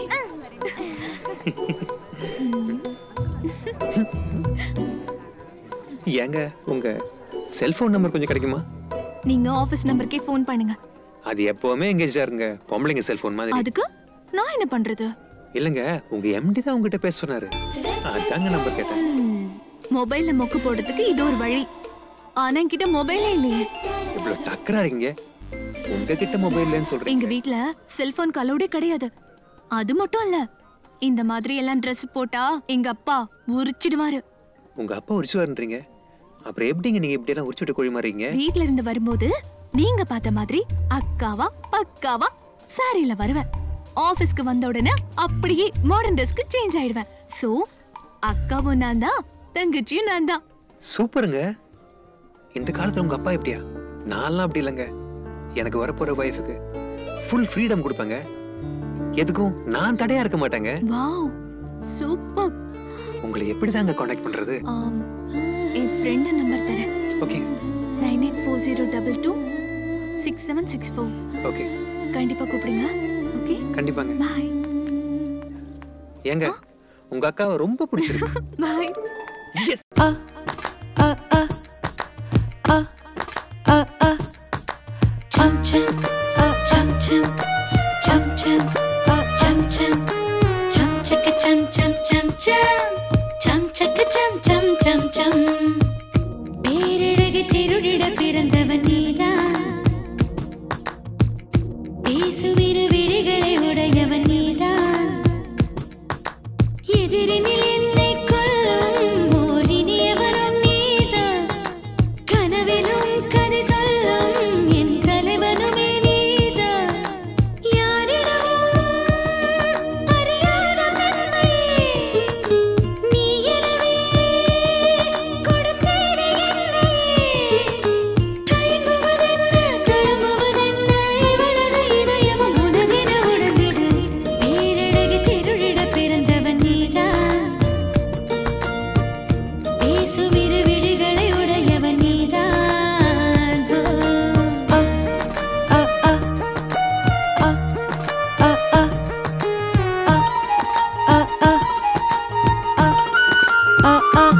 ஏங்க உங்க செல்போன் நம்பர் கொஞ்சம் கிடைக்குமா நீங்க ஆபீஸ் நம்பருக்கே ஃபோன் பண்ணுங்க அது எப்பவுமே எங்கேஜா இருங்க பொம்பளைங்க செல்போன் மாதிரி அதுக்கு நான் என்ன பண்றது இல்லங்க உங்க எம்டி தான் உங்ககிட்ட பேச சொன்னாரு அதாங்க நம்பர் கேட்டேன் மொபைல்ல மொக்கு போடுறதுக்கு இது ஒரு வழி ஆனா என்கிட்ட மொபைலே இல்லையே இவ்வளவு டக்கராறீங்க உங்ககிட்ட மொபைல் இல்லைன்னு சொல்றீங்க எங்க வீட்ல செல்போன் கலோடே கிடையாது அது மட்டும் இல்ல இந்த மாதிரி எல்லாம் Dress போட்டா எங்க அப்பா உரிச்சிடுவாரு உங்க அப்பா உரிச்சு வரன்றீங்க அப்புறம் எப்படிங்க நீங்க இப்படி எல்லாம் உரிச்சுட்டு கோழி மாறீங்க வீட்ல இருந்து வரும்போது நீங்க பார்த்த மாதிரி அக்காவா பக்காவா சாரியில வருவேன் ஆபீஸ்க்கு வந்த உடனே அப்படியே மாடர்ன் ட்ரெஸ்க்கு சேஞ்ச் ஆயிடுவேன் சோ அக்காவும் நான் தான் தங்கச்சியும் நான் தான் சூப்பருங்க இந்த காலத்துல உங்க அப்பா எப்படியா நான்லாம் அப்படி இல்லைங்க எனக்கு வரப்போற ஒய்ஃபுக்கு ஃபுல் ஃப்ரீடம் கொடுப்பேங்க எதுக்கும் நான் தடையா இருக்க மாட்டேங்க வாவ் சூப்பர் உங்களை எப்படி தாங்க காண்டாக்ட் பண்றது என் ஃப்ரெண்ட் நம்பர் தரேன் okay nine eight four zero double two six seven six four okay கண்டிப்பா கூப்பிடுங்க ஓகே கண்டிப்பாங்க பாய் ஏங்க உங்க அக்காவை ரொம்ப பிடிச்சிருக்கு பாய் Chum chum, chum chum, chum chum, chum chum, chum chaka chum chum chum chum, chum chaka chum chum chum chum. பேரழகு திருடிட பிறந்தவன் நீதான் பேசுவிரு விழிகளை உடையவன் நீதான் எதிரினில் என்னை கொல்லும் ஓர் இனியவரும் நீதான் கனவிலும் கதை சொல்லும் என் தலைவனுமே நீதான் யாரிடமும் அறியாத மென்மையே நீ எனவே கொடுத்தேனே என்னையே தயங்குவதென்ன தழும்புவதென்ன இவளது இதயமும் உனதென உணர்ந்திடு பேரழகு திருடிட பிறந்தவன் நீதான் பேசுவிரு விழிகளை உடையவன் நீதான் ஆ, ஆ, ஆ, ஆ, ஆ, ஆ, ஆ, ஆ, ஆ, ஆ.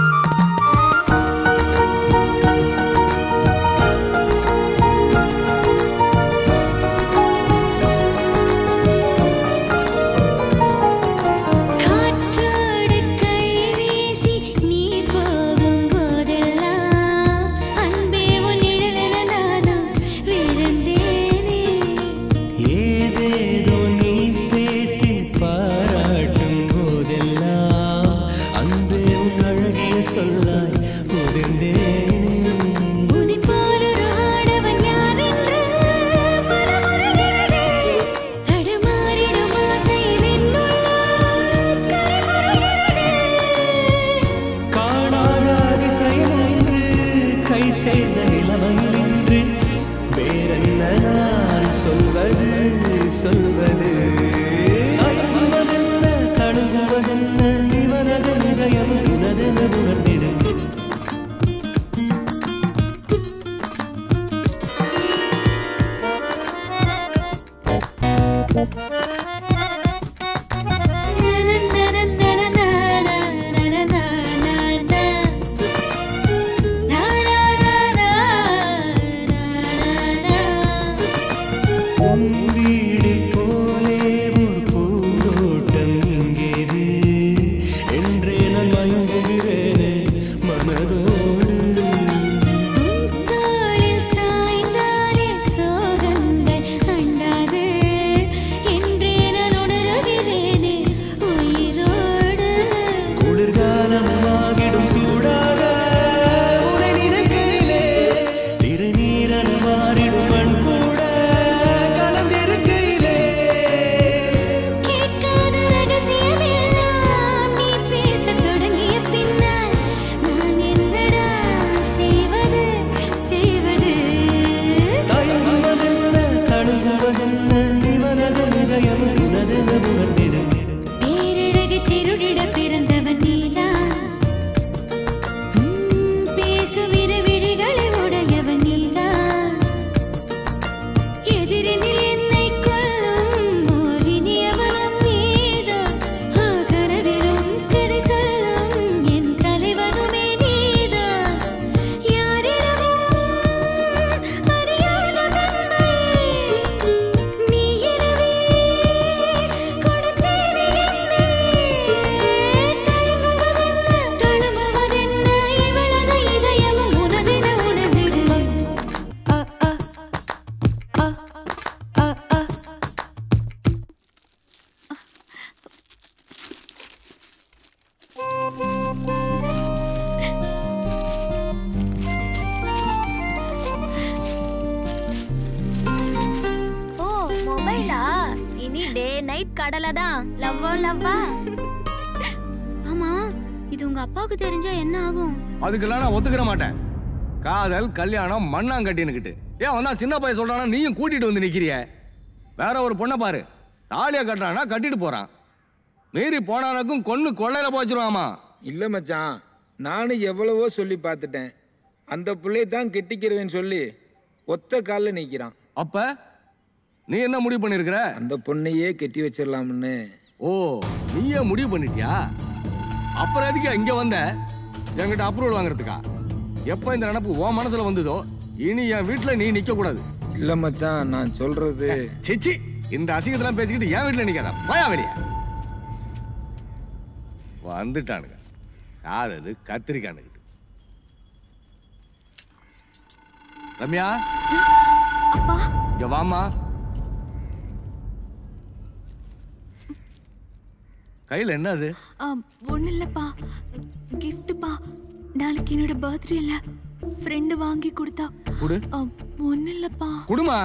காற்றோடு கை வீசி நீ போகும் போதெல்லாம் அன்பே உன் நிழலென நானும் விழுந்தேனே ஏதேதோ நீ பேசி பாராட்டும் போதெல்லாம் அன்பே உன் அழகிய சொல்லாய் உதிர்ந்தேனே உன்னை போலொரு ஆடவன் யார் என்று மனமுருகிறதே தடுமாறிடும் ஆசையில் என்னுள்ளார் கரைபுரிகிறதே காணாத அதிசயம் என்று கை செய்த நிலைமையில் இன்று வேறென்ன நான் சொல்வது சொல்வது தயங்குவதென்ன தழுகுவதென்ன இவனது இதயம் உனதென உணர்ந்திடும் உன் வீடு போலே நைட் கடலை தான் லவ்வோ லவ்வா ஆமா இது உங்க அப்பாவுக்கு தெரிஞ்சா என்ன ஆகும் அதுக்கெல்லாம் நான் ஒத்துக்கிற மாட்டேன் காதல் கல்யாணம் மண்ணாங்கட்டின்னுக்கிட்டு ஏன் வந்தா சின்ன பையன் சொல்றானா நீயும் கூட்டிட்டு வந்து நிக்கிறிய வேற ஒரு பொண்ணை பாரு தாலியா கட்டுறானா கட்டிட்டு போறான் மீறி போனானுக்கும் கொன்னு கொள்ளையில போச்சிருவாமா இல்ல மச்சான் நானும் எவ்வளவோ சொல்லி பார்த்துட்டேன் அந்த பிள்ளையை தான் கெட்டிக்கிறவேன்னு சொல்லி ஒத்த காலில் நிற்கிறான் அப்ப நீ என்ன முடிவு பண்ணிருக்கிற அந்த பொண்ணையே கெட்டி வச்சிடலாம்னு ஓ நீயே முடிவு பண்ணிட்டியா அப்புறம் எதுக்கு இங்க வந்த என்கிட்ட அப்ரூவல் வாங்குறதுக்கா எப்ப இந்த நினப்பு உன் மனசுல வந்ததோ இனி என் வீட்டுல நீ நிக்க கூடாது இல்ல மச்சான் நான் சொல்றது சிச்சி இந்த அசிங்கத்தெல்லாம் பேசிக்கிட்டு என் வீட்டுல நிக்காத போயா வெளிய வந்துட்டானுங்க காதது கத்திரிக்கானுக்கிட்டு ரம்யா இங்க வாமா கையில என்ன அது ஒன்றும் இல்லைப்பா கிஃப்ட்டுப்பா நாளைக்கு என்னோட பர்த்டே இல்லை ஃப்ரெண்டு வாங்கி கொடுத்தா குடு ஒன்றும் இல்லைப்பா குடுமா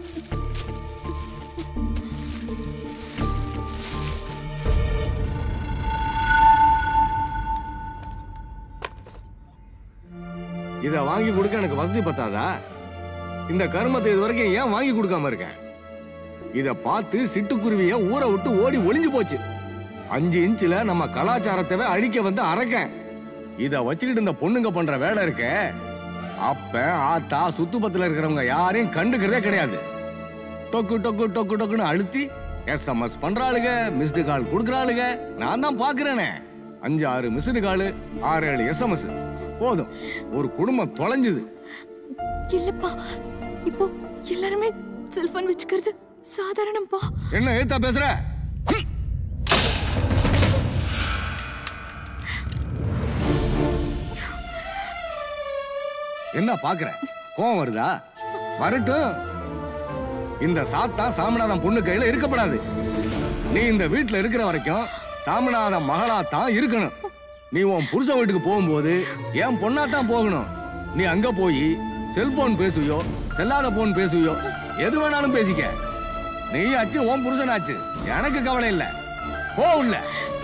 இத வாங்கி கொடுக்க எனக்கு வசதி பத்தாதா இந்த கருமத்தை இது வரைக்கும் ஏன் வாங்கி கொடுக்காம இருக்கேன் இத பார்த்து சிட்டுக்குருவிய ஊரை விட்டு ஓடி ஒளிஞ்சு போச்சு அஞ்சு இன்ச்சுல நம்ம கலாச்சாரத்தை அழிக்க வந்து அரைக்க இத வச்சுக்கிட்டு இந்த பொண்ணுங்க பண்ற வேலை இருக்க அப்ப ஆத்தா சுத்துப்பத்துல இருக்கிறவங்க யாரையும் கண்டுக்கிறதே கிடையாது டொக்கு டொக்கு டொக்கு டொக்குன்னு அழுத்தி எஸ்எம்எஸ் பண்றாளுங்க மிஸ்டு கால் கொடுக்குறாளுங்க நான் தான் பாக்குறேனே அஞ்சு ஆறு மிஸ்டு கால் ஆறு ஏழு எஸ்எம்எஸ் போதும் ஒரு குடும்பம் தொலைஞ்சுது இல்லப்பா இப்போ எல்லாருமே செல்போன் வச்சுக்கிறது சாதாரணம்ப்பா என்ன ஏத்தா பேசுற என்ன பாக்குற கோவம் வருதா வரட்டும் இந்த சாத்தா சாமிநாதன் பொண்ணு கையில இருக்கப்படாது நீ இந்த வீட்டுல இருக்கிற வரைக்கும் சாமிநாதன் மகளா தான் இருக்கணும் நீ உன் புருஷன் வீட்டுக்கு போகும்போது என் பொண்ணா தான் போகணும் நீ அங்க போய் செல்போன் பேசுவியோ செல்லாத போன் பேசுவியோ எது வேணாலும் பேசிக்க நீ ஆச்சு உன் புருஷனாச்சு எனக்கு கவலை இல்ல போ உள்ள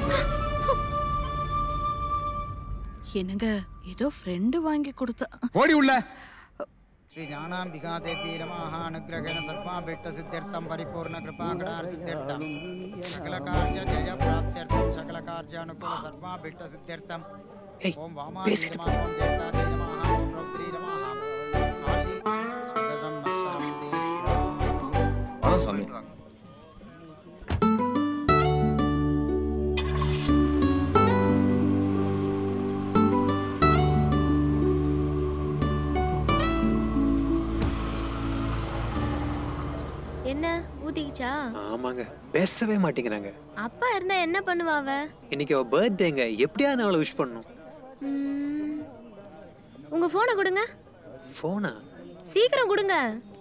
என்னங்க ஏதோ ஃப்ரெண்டு வாங்கி கொடுத்தா ஓடி உள்ள ಶ್ರೀ ಜ್ಞಾನಾಂಬಿಕಾ ದೇವಿ ನಮಃ ಅನುಗ್ರಹೇಣ ಸರ್ವಾಭೀಷ್ಟ ಸಿದ್ಧಾರ್ಥಂ ಪರಿಪೂರ್ಣ ಕೃಪಾಕಟಾರ ಸಿದ್ಧಾರ್ಥಂ ಸಕಲ ಕಾರ್ಯ ಜಯ ಪ್ರಾಪ್ತ್ಯರ್ಥಂ ಸಕಲ ಕಾರ್ಯ ಅನುಕೂಲ ಸರ್ವಾಭೀಷ್ಟ ಸಿದ್ಧಾರ್ಥಂ ಓಂ ವಾಮಾಯ ನಮಃ ಓಂ ದೇವತಾಯ ನಮಃ ಓಂ ರೌದ್ರಿ ನಮಃ ಕಾಳಿ ಸುದಸಂ ಮತ್ಸರಂ வர சாமி என்ன ஊத்திக்கிச்சா ஆமாங்க பேசவே மாட்டேங்கிறாங்க அப்பா இருந்தா என்ன பண்ணுவாவ இன்னைக்கு அவ பர்த்டேங்க எப்படியா நான் அவளை விஷ் பண்ணும் ம், உங்க போனை கொடுங்க போனா சீக்கிரம் கொடுங்க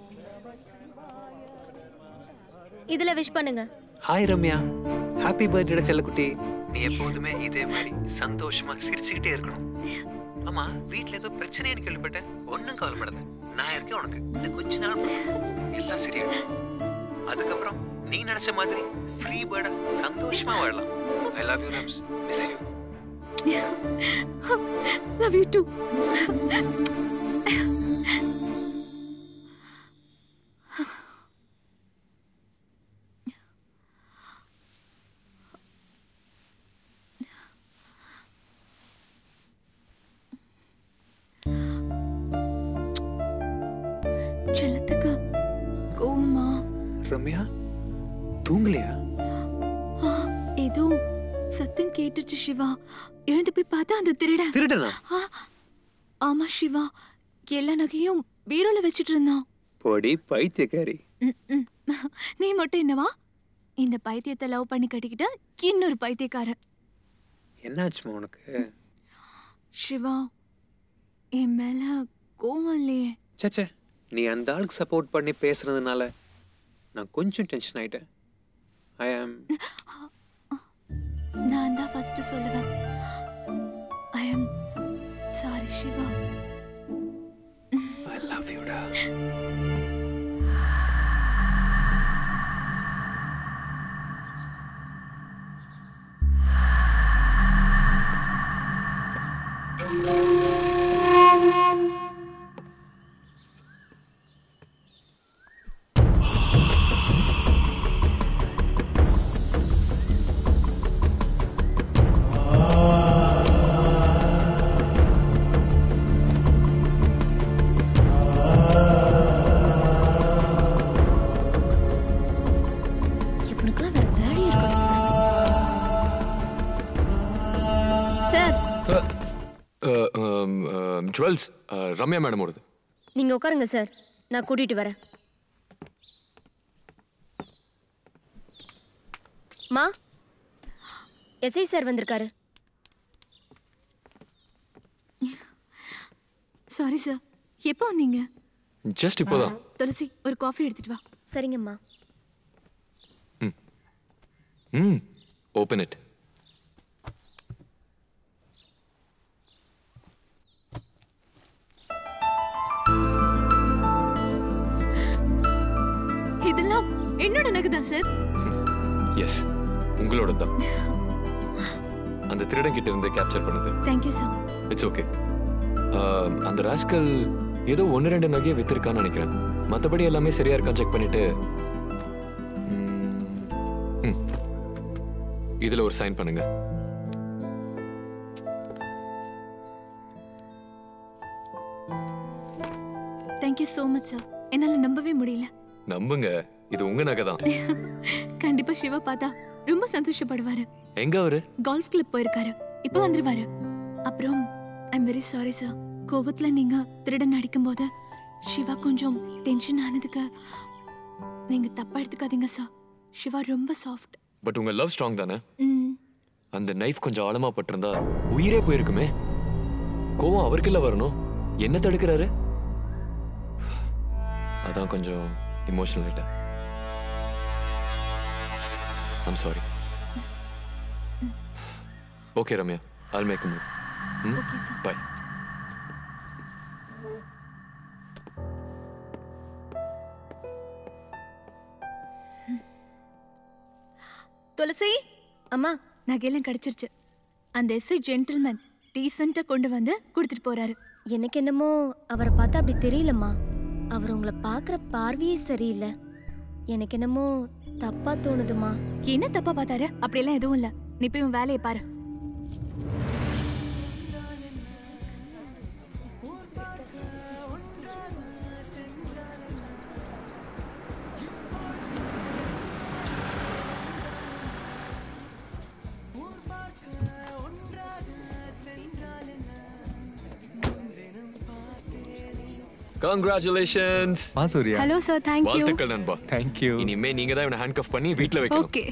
இதுல விஷ் பண்ணுங்க ஹாய் ரம்யா ஹாப்பி பர்த்டே செல்லக்குட்டி நீ எப்போதுமே இதே மாதிரி சந்தோஷமா சிரிச்சுக்கிட்டே இருக்கணும் ஆமா வீட்ல ஏதோ பிரச்சனைன்னு கேள்விப்பட்டேன் ஒண்ணும் கவலைப்படாத நான் இருக்கேன் உனக்கு இன்னும் கொஞ்ச நாள் போதும். எல்லாம் சரியாயிடும் அதுக்கப்புறம் நீ நினைச்ச மாதிரி ஃப்ரீ பேர்டா சந்தோஷமா வாழலாம் I love you Rams miss you love you too செல்லத்துக்கு கோவமா ரம்யா தூங்கலையா ஆ, ஏதோ சத்தம் கேட்டுச்சு சிவா எழுந்து போய் பார்த்தா அந்த திருடன் திருடனா ஆ, ஆமா சிவா எல்லா நகையும் பீரோல வச்சிட்டு இருந்தான் பொடி பைத்தியக்காரி ம், ம். நீ மட்டும் என்னவா இந்த பைத்தியத்தை லவ் பண்ணி கட்டிக்கிட்ட இன்னொரு பைத்தியக்காரன் என்னாச்சுமா உனக்கு சிவா என் மேல கோவம் இல்லையே சச்சே நீ அந்த ஆளுக்கு சப்போர்ட் பண்ணி பேசுறதுனால நான் கொஞ்சம் டென்ஷன் ஆயிட்டேன் ஐ ஆம் நான் தான் ஃபர்ஸ்ட் சொல்லுவேன் I am sorry Shiva I love யூடா டுவெல்ஸ் ரம்யா மேடம் வருது நீங்க உட்காருங்க சார் நான் கூட்டிட்டு வரேன் மா எஸ்ஐ சார் வந்திருக்காரு சாரி சார் எப்போ வந்தீங்க ஜஸ்ட் இப்போதான் துளசி ஒரு காஃபி எடுத்துட்டு வா சரிங்கம்மா ம் ஓப்பன் இட் இதெல்லாம் என்னோட நகை தான் சார் எஸ் உங்களோட தான் அந்த திருடன் கிட்ட இருந்து கேப்சர் பண்ணது தேங்க்யூ சார் இட்ஸ் ஓகே அந்த ராஸ்கல் ஏதோ ஒன்று ரெண்டு நகையை வித்திருக்கான்னு நினைக்கிறேன் மற்றபடி எல்லாமே சரியா இருக்கா செக் பண்ணிட்டு ம், ம். இதுல ஒரு சைன் பண்ணுங்க தேங்க்யூ ஸோ மச் சார் என்னால் நம்பவே முடியல நம்புங்க இது உங்க நகை தான் கண்டிப்பா சிவா பார்த்தா ரொம்ப சந்தோஷப்படுவாரு எங்க அவரு கால்ஃப் கிளப் போயிருக்காரு இப்போ வந்துருவாரு அப்புறம் ஐம் வெரி சாரி சார் கோபத்துல நீங்க திருடன் அடிக்கும்போது சிவா கொஞ்சம் டென்ஷன் ஆனதுக்கு நீங்க தப்பா எடுத்துக்காதீங்க சார் சிவா ரொம்ப சாஃப்ட் பட் உங்க லவ் ஸ்ட்ராங் தானே ம் அந்த நைஃப் கொஞ்சம் ஆழமா பட்டிருந்தா உயிரே போயிருக்குமே கோவம் அவருக்குள்ள வரணும் என்ன தடுக்கிறாரு அதான் கொஞ்சம் இமோஷனல் ஆயிட்டேன் I'm sorry okay Ramya all make move Okay, sir. Bye Tulasi அம்மா நகையெல்லாம் கிடைச்சிருச்சு அந்த எஸ்ஐ ஜென்டில்மேன் டீசெண்டா கொண்டு வந்து கொடுத்துட்டு போறாரு எனக்கு என்னமோ அவரை பார்த்தா அப்படி தெரியலம்மா அவர் உங்களை பார்க்குற பார்வையே சரியில்லை எனக்கு என்னமோ தப்பா தோணுதுமா என்ன தப்பா பார்த்தாரு அப்படியெல்லாம் எதுவும் இல்ல நீ போய் உன் வேலையை பாரு கங்க்ராச்சுலேஷன்ஸ் ஆ Surya Hello, sir. Thank you. வாழ்த்துக்கள் நண்பா தேங்க் யூ இனிமே நீங்க தான் இவனை ஹேண்ட் கஃப் பண்ணி வீட்ல வைக்கணும் ஓகே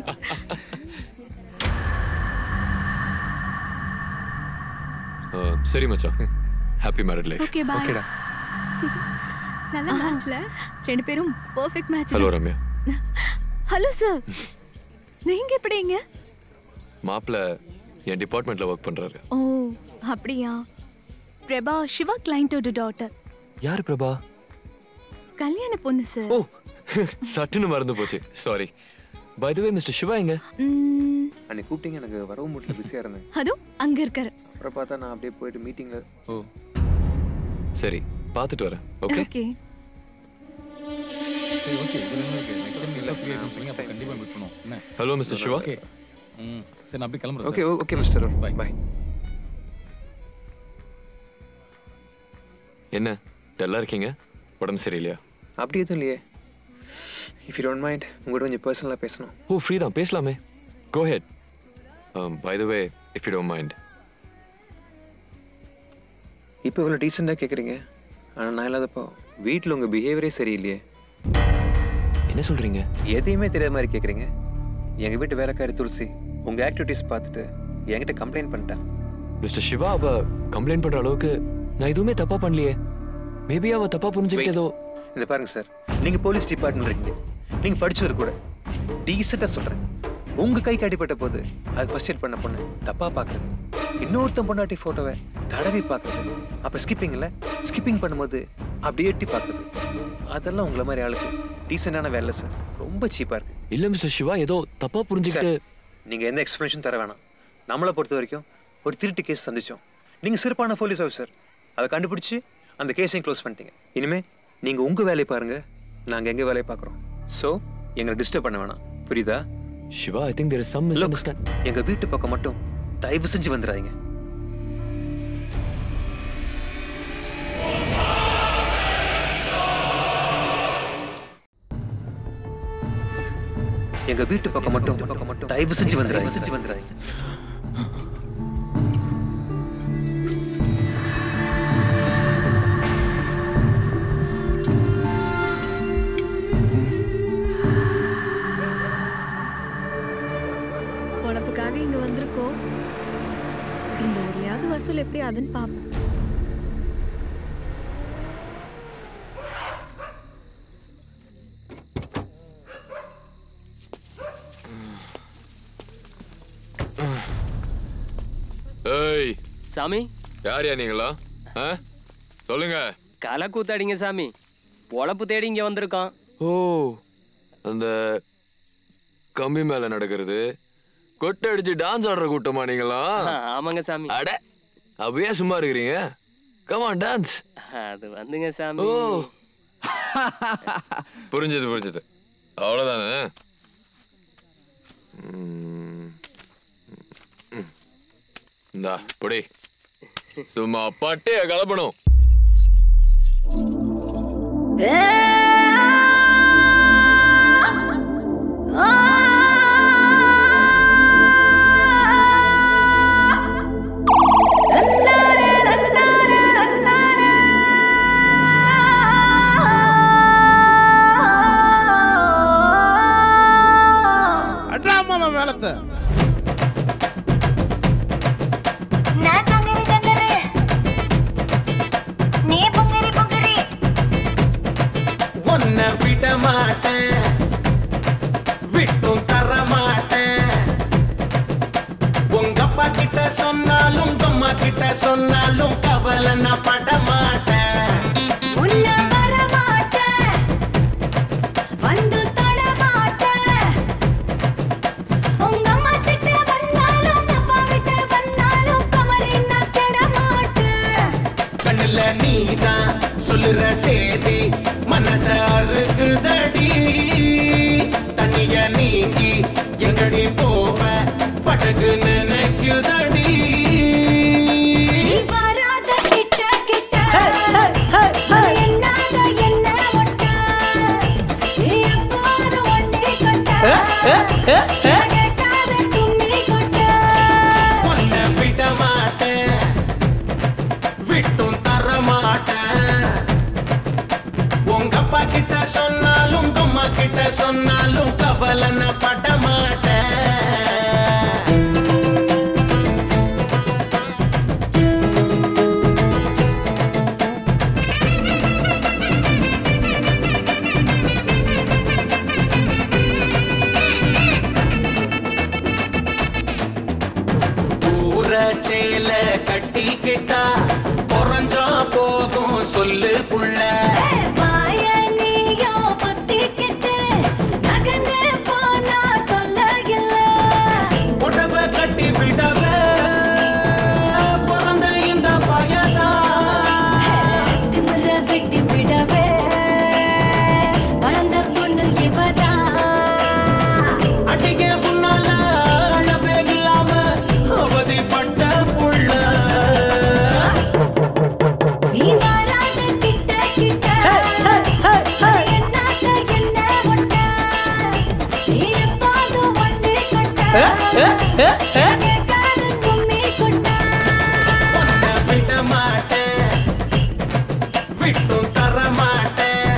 அஹ், சரி மச்சான் happy married life okay bye ஓகேடா நல்ல மேட்ச்ல ரெண்டு பேரும் perfect match hello Ramya hello sir நீங்க எப்படிங்க மாப்பிள்ள என் டிபார்ட்மெண்ட்ல ஒர்க் பண்றாரு ஓ அப்படியா பிரபா சிவா கிளைண்டோட டாட்டர் யார் பிரபா கல்யாண பொண்ணு சார் ஓ சட்டுன்னு மறந்து போச்சு sorry by the way mister Shiva எங்க ம், அன்னைக்கு கூப்பிட்டீங்க எனக்கு வரவும் முடியல பிஸியாக இருந்தேன் அதோ அங்க இருக்காரு அப்புறம் பார்த்தா நான் அப்படியே போயிட்டு மீட்டிங்கில் ஓ சரி பார்த்துட்டு வரேன் ஓகே ஓகே சரி ஓகே இதுல என்ன இருக்கு நெக்ஸ்ட் டைம் எல்லாம் ஃப்ரீ ஆகும் சொல்லுங்க அப்ப கண்டிப்பா மீட் பண்ணுவோம் என்ன ஹலோ மிஸ்டர் சிவா ஓகே ம் சரி நான் அப்படியே கிளம்புறேன் okay okay mister bye bye என்ன டல்லா இருக்கீங்க உடம்பு சரியில்லையா அப்படி எதுவும் இல்லையே இஃப் யூ டோன்ட் மைண்ட் உங்கள்கிட்ட கொஞ்சம் பர்சனலாக பேசணும் ஓ ஃப்ரீ தான் பேசலாமே go ahead by the way if you don't mind இப்போ இவ்வளோ டீசெண்டாக கேட்குறீங்க ஆனால் நான் இல்லாதப்போ வீட்டில் உங்கள் பிஹேவியரே சரியில்லையே என்ன சொல்றீங்க எதையுமே தெரியாத மாதிரி கேட்குறீங்க எங்கள் வீட்டு வேலைக்காரி துளசி உங்கள் ஆக்டிவிட்டீஸ் பார்த்துட்டு என்கிட்ட கம்ப்ளைண்ட் பண்ணிட்டேன் மிஸ்டர் சிவா அவ கம்ப்ளைண்ட் பண்ற அளவுக்கு நான் எதுவுமே தப்பா பண்ணலையே மேபி அவ தப்பா புரிஞ்சுக்கிட்டு ஏதோ இந்த பாருங்க சார் நீங்கள் போலீஸ் டிபார்ட்மெண்ட் இருக்கீங்க நீங்கள் படிச்சவர் கூட டீசெண்டாக சொல்கிறேன் உங்கள் கைக்கு அடிபட்ட போது அது ஃபர்ஸ்ட் எய்ட் பண்ண பொண்ணு தப்பாக பார்க்குறது இன்னொருத்தன் பொண்டாட்டி ஃபோட்டோவை தடவி பார்க்குறது அப்புறம் ஸ்கிப்பிங்கில் ஸ்கிப்பிங் பண்ணும்போது அப்படியே எட்டி பார்க்குறது அதெல்லாம் உங்களை மாதிரி ஆளுக்கு டீசெண்டான வேலை சார் ரொம்ப சீப்பாக இருக்கு இல்ல மிஸ்டர் சிவா ஏதோ தப்பா புரிஞ்சுக்கிட்டு நீங்கள் எந்த எக்ஸ்ப்ளனேஷன் தர வேணாம் நம்மளை பொறுத்த வரைக்கும் ஒரு திருட்டு கேஸ் சந்திச்சோம் நீங்கள் சிறப்பான போலீஸ் ஆஃபீஸர் அதை கண்டுபிடிச்சி அந்த கேஸையும் க்ளோஸ் பண்ணிட்டீங்க இனிமே நீங்கள் உங்கள் வேலையை பாருங்கள் நாங்கள் எங்கள் வேலையை பார்க்குறோம் ஸோ எங்களை டிஸ்டர்ப் பண்ண வேணாம் புரியுதா Siva I think there is some misunderstand எங்கள் வீட்டு பக்கம் மட்டும் தயவு செஞ்சு வந்துடாதீங்க எங்க வீட்டு பக்கம் மட்டும் பக்கம் மட்டும் தயவு செஞ்சு வந்துடாதீங்க செஞ்சு வந்துடாதீங்க சாமி யார் யா நீங்களா ஆ? சொல்லுங்க களை கூத்தாடிங்க சாமி பொழப்பு தேடி இங்க வந்திருக்கோம் ஓ அந்த கம்பி மேல நடக்கிறது கொட்டை அடிச்சு டான்ஸ் ஆடுற கூட்டமா நீங்களா ஆமாங்க சாமி அட அப்படியே சும்மா இருக்கிறீங்க கமான் டான்ஸ் அது வந்துங்க சாமி ஓ புரிஞ்சது புரிஞ்சது அவ்வளவுதானே ம். ம். இந்தா புடி சும்மா பட்டைய கலப்பணும் அட்ராமா மேலத்தை உன்னை விட மாட்டேன் விட்டும் தர மாட்டேன் உங்க அப்பா கிட்ட சொன்னாலும் உங்க அம்மா கிட்ட சொன்னாலும் கவலை நான் பட மாட்டேன் வந்து தொட மாட்டேன் உங்க அம்மா கிட்ட வந்தாலும் அப்பா கிட்ட வந்தாலும் கமரி நான் கெட மாட்டேன் கண்ணுல நீதான் சொல்லுற சேதி மனச அறுக்குதடி தண்ணிய நீங்கி எங்கடி போவ படகு நினைக்குதடி நீ வராத கிட்ட கிட்ட என்னாத என்ன ஒட்ட நீ எப்போது ஒண்டி கொட்ட கேட்காத தும்மி கொட்ட உன்னை விட மாட்டேன் விட்டும் தர மாட்டேன் உங்க அப்பா கிட்ட சொன்னாலும் உங்க அம்மா கிட்ட சொன்னாலும் கவலை நான் பட மாட்டேன் ஊர சேல கட்டிக்கிட்டா குறைஞ்சா போகும் சொல்லு புள்ள வாய நீயோ பொத்திக்கிட்டு நகர்ந்து போனா தொல்லையில்ல புடவை கட்டி விடவே பிறந்த இந்த பயனா திமிர விட்டு விடவே வளர்ந்த பொண்ணு இவதான் அடிக்க முன்னால அழவே இல்லாம அவதிப்பட்ட புள்ள நீ வராத கிட்ட கிட்ட என்னாத என்ன ஒட்ட நீ எப்பாவது ஒன்று கட்ட கேட்காத கும்மி கொட்ட உன்னை விட மாட்டேன் விட்டும் தர மாட்டேன்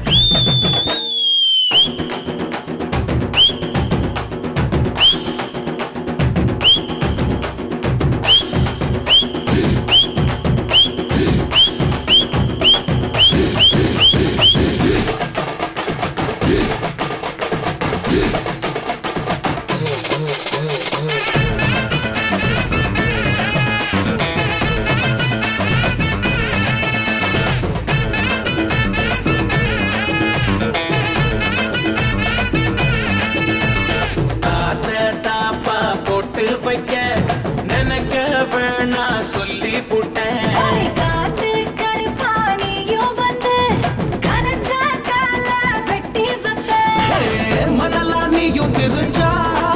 தாத்த தாப்பா போட்டு வைக்க நினைக்க வேணா சொல்லி புட்டேன் காத்து கருப்பா நீயும் வந்து கனச்ச கால வெட்டி வைப்ப மணலா நீயும் தெரிஞ்சா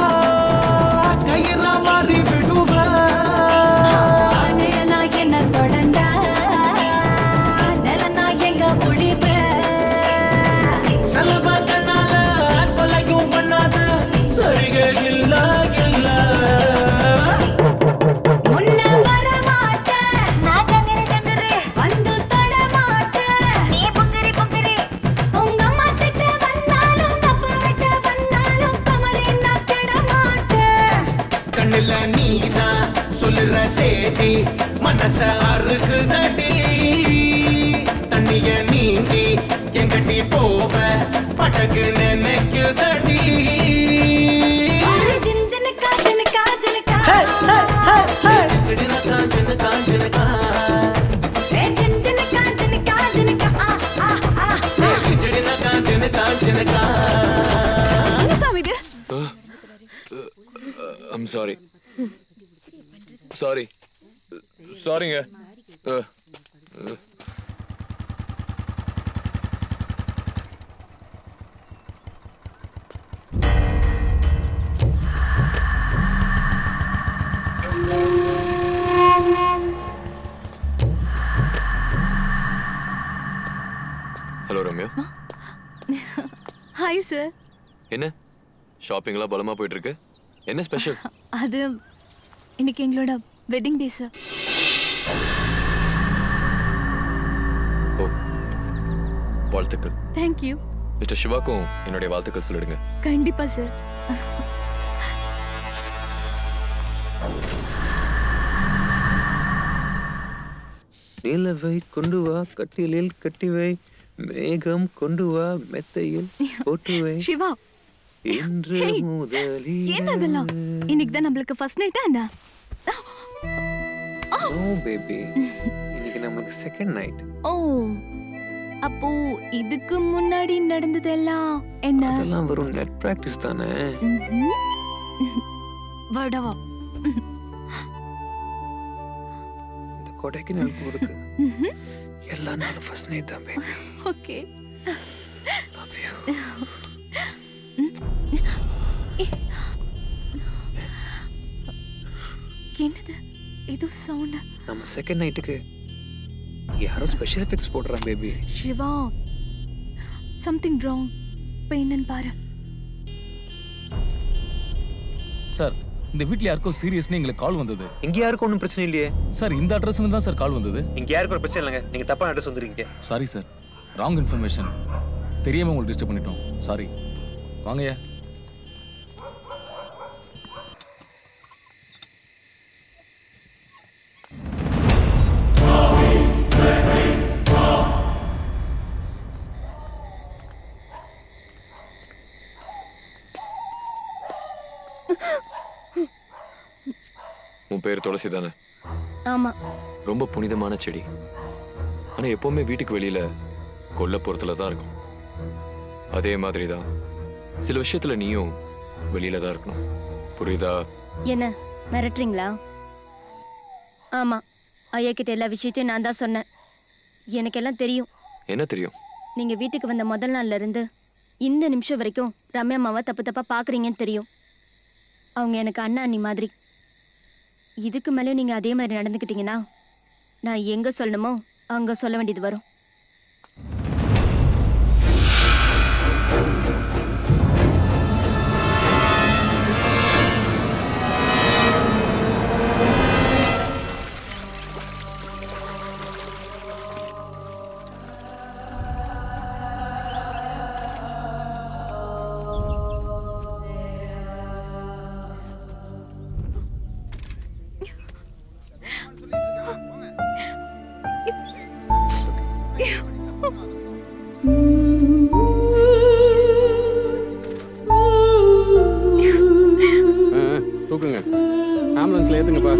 கயிறா மாறி விடுவ நிழலா என்ன தொடர்ந்தா நிலனா எங்க முடிவ செலவ கண்ணால கொலையும் பண்ணாத சரிகை இல்ல இல்ல முன்ன வர மாட்டேன் நான் கங்கரு கங்கரு வந்து தொட மாட்டேன் நீ புங்கரி புங்கரி உங்க அம்மா கிட்ட வந்தாலும் அப்பா கிட்ட வந்தாலும் கமரி நான் கெட மாட்டேன் கண்ணுல நீதான் சொல்லுற சேதி மனச அறுக்குதடி தண்ணிய நீங்கி எங்கடி போவ படகு நினைக்குதடி ஜின் ஜினுக்கா ஜினுக்கா ஜினுக்கா ஜினுக்கா, ஜினுக்கா, இருக்கா என்ன சாமி இது ஐம் சாரி சாரி சாரிங்க ah, ah. Hello Ramya hi sir என்ன ஷாப்பிங்லாம் பலமா போயிட்டு இருக்கு என்ன ஸ்பெஷல் அது இன்னைக்கு எங்களோட வெட்டிங் டே சார் வாழ்த்துக்கள் தேங்க்யூ மிஸ்டர் சிவாக்கும் என்னுடைய வாழ்த்துக்கள் சொல்லிடுங்க கண்டிப்பா சார் நிலவை கொண்டு வா கட்டிலில் கட்டி வை மேகம் கொண்டு வா மெத்தையில் போட்டு வை சிவா இன்று Hey, முதலில் என்ன அதெல்லாம் இன்னைக்கு தான் நம்மளுக்கு ஃபர்ஸ்ட் நைட்டா என்ன நோ பேபி இன்னைக்கு நம்மளுக்கு செகண்ட் நைட் ஓ அப்போ இதுக்கு முன்னாடி நடந்ததெல்லாம் என்ன அதெல்லாம் வெறும் நெட் பிராக்டிஸ் தானே ம்ஹும். வடவா இந்த கொடைக்கானல் போறதுக்கு எல்லா நாளும் ஃபர்ஸ்ட் நைட் தான் பேபி ஓகே லவ் யூ என்னது ஏதோ சவுண்ட் நம்ம செகண்ட் நைட்டுக்கு யாரோ ஸ்பெஷல் எஃபெக்ட்ஸ் போடுறான் பேபி சிவா சம்திங் ராங் போய் என்னன்னு பாரு சார் இந்த வீட்ல யாருக்கோ சீரியஸ்னு எங்களுக்கு கால் வந்தது இங்க யாருக்கும் ஒன்றும் பிரச்சனை இல்லையே சார் இந்த அட்ரஸ்ல தான் சார் கால் வந்தது இங்க யாருக்கும் ஒரு பிரச்சனை இல்லைங்க நீங்க தப்பான அட்ரஸ் வந்துருக்கீங்க சாரி சார் ராங் இன்ஃபர்மேஷன் தெரியாம உங்களுக்கு டிஸ்டர்ப் பண்ணிட்டோம் சாரி வாங்கய்யா உன் பேர் துளசி தானே ஆமா ரொம்ப புனிதமான செடி ஆனா எப்பவுமே வீட்டுக்கு வெளியில கொல்லப்புறத்துல தான் இருக்கும் அதே மாதிரி தான் சில விஷயத்துல நீயும் வெளியில தான் இருக்கணும் புரியுதா என்ன மிரட்டுறீங்களா ஆமா ஐயா கிட்ட எல்லா விஷயத்தையும் நான் தான் சொன்னேன் எனக்கெல்லாம் தெரியும் என்ன தெரியும் நீங்க வீட்டுக்கு வந்த முதல் நாள்ல இருந்து இந்த நிமிஷம் வரைக்கும் ரம்யா அம்மாவை தப்பு தப்பா பாக்குறீங்கன்னு தெரியும் அவங்க எனக்கு அண்ணா அண்ணி மாதிரி இதுக்கு மேலே நீங்க அதே மாதிரி நடந்துக்கிட்டீங்கன்னா நான் எங்க சொல்லணுமோ அங்க சொல்ல வேண்டியது வரும் ஆ, தூக்குங்க ஆம்புலன்ஸ்ல ஏத்துங்கப்பா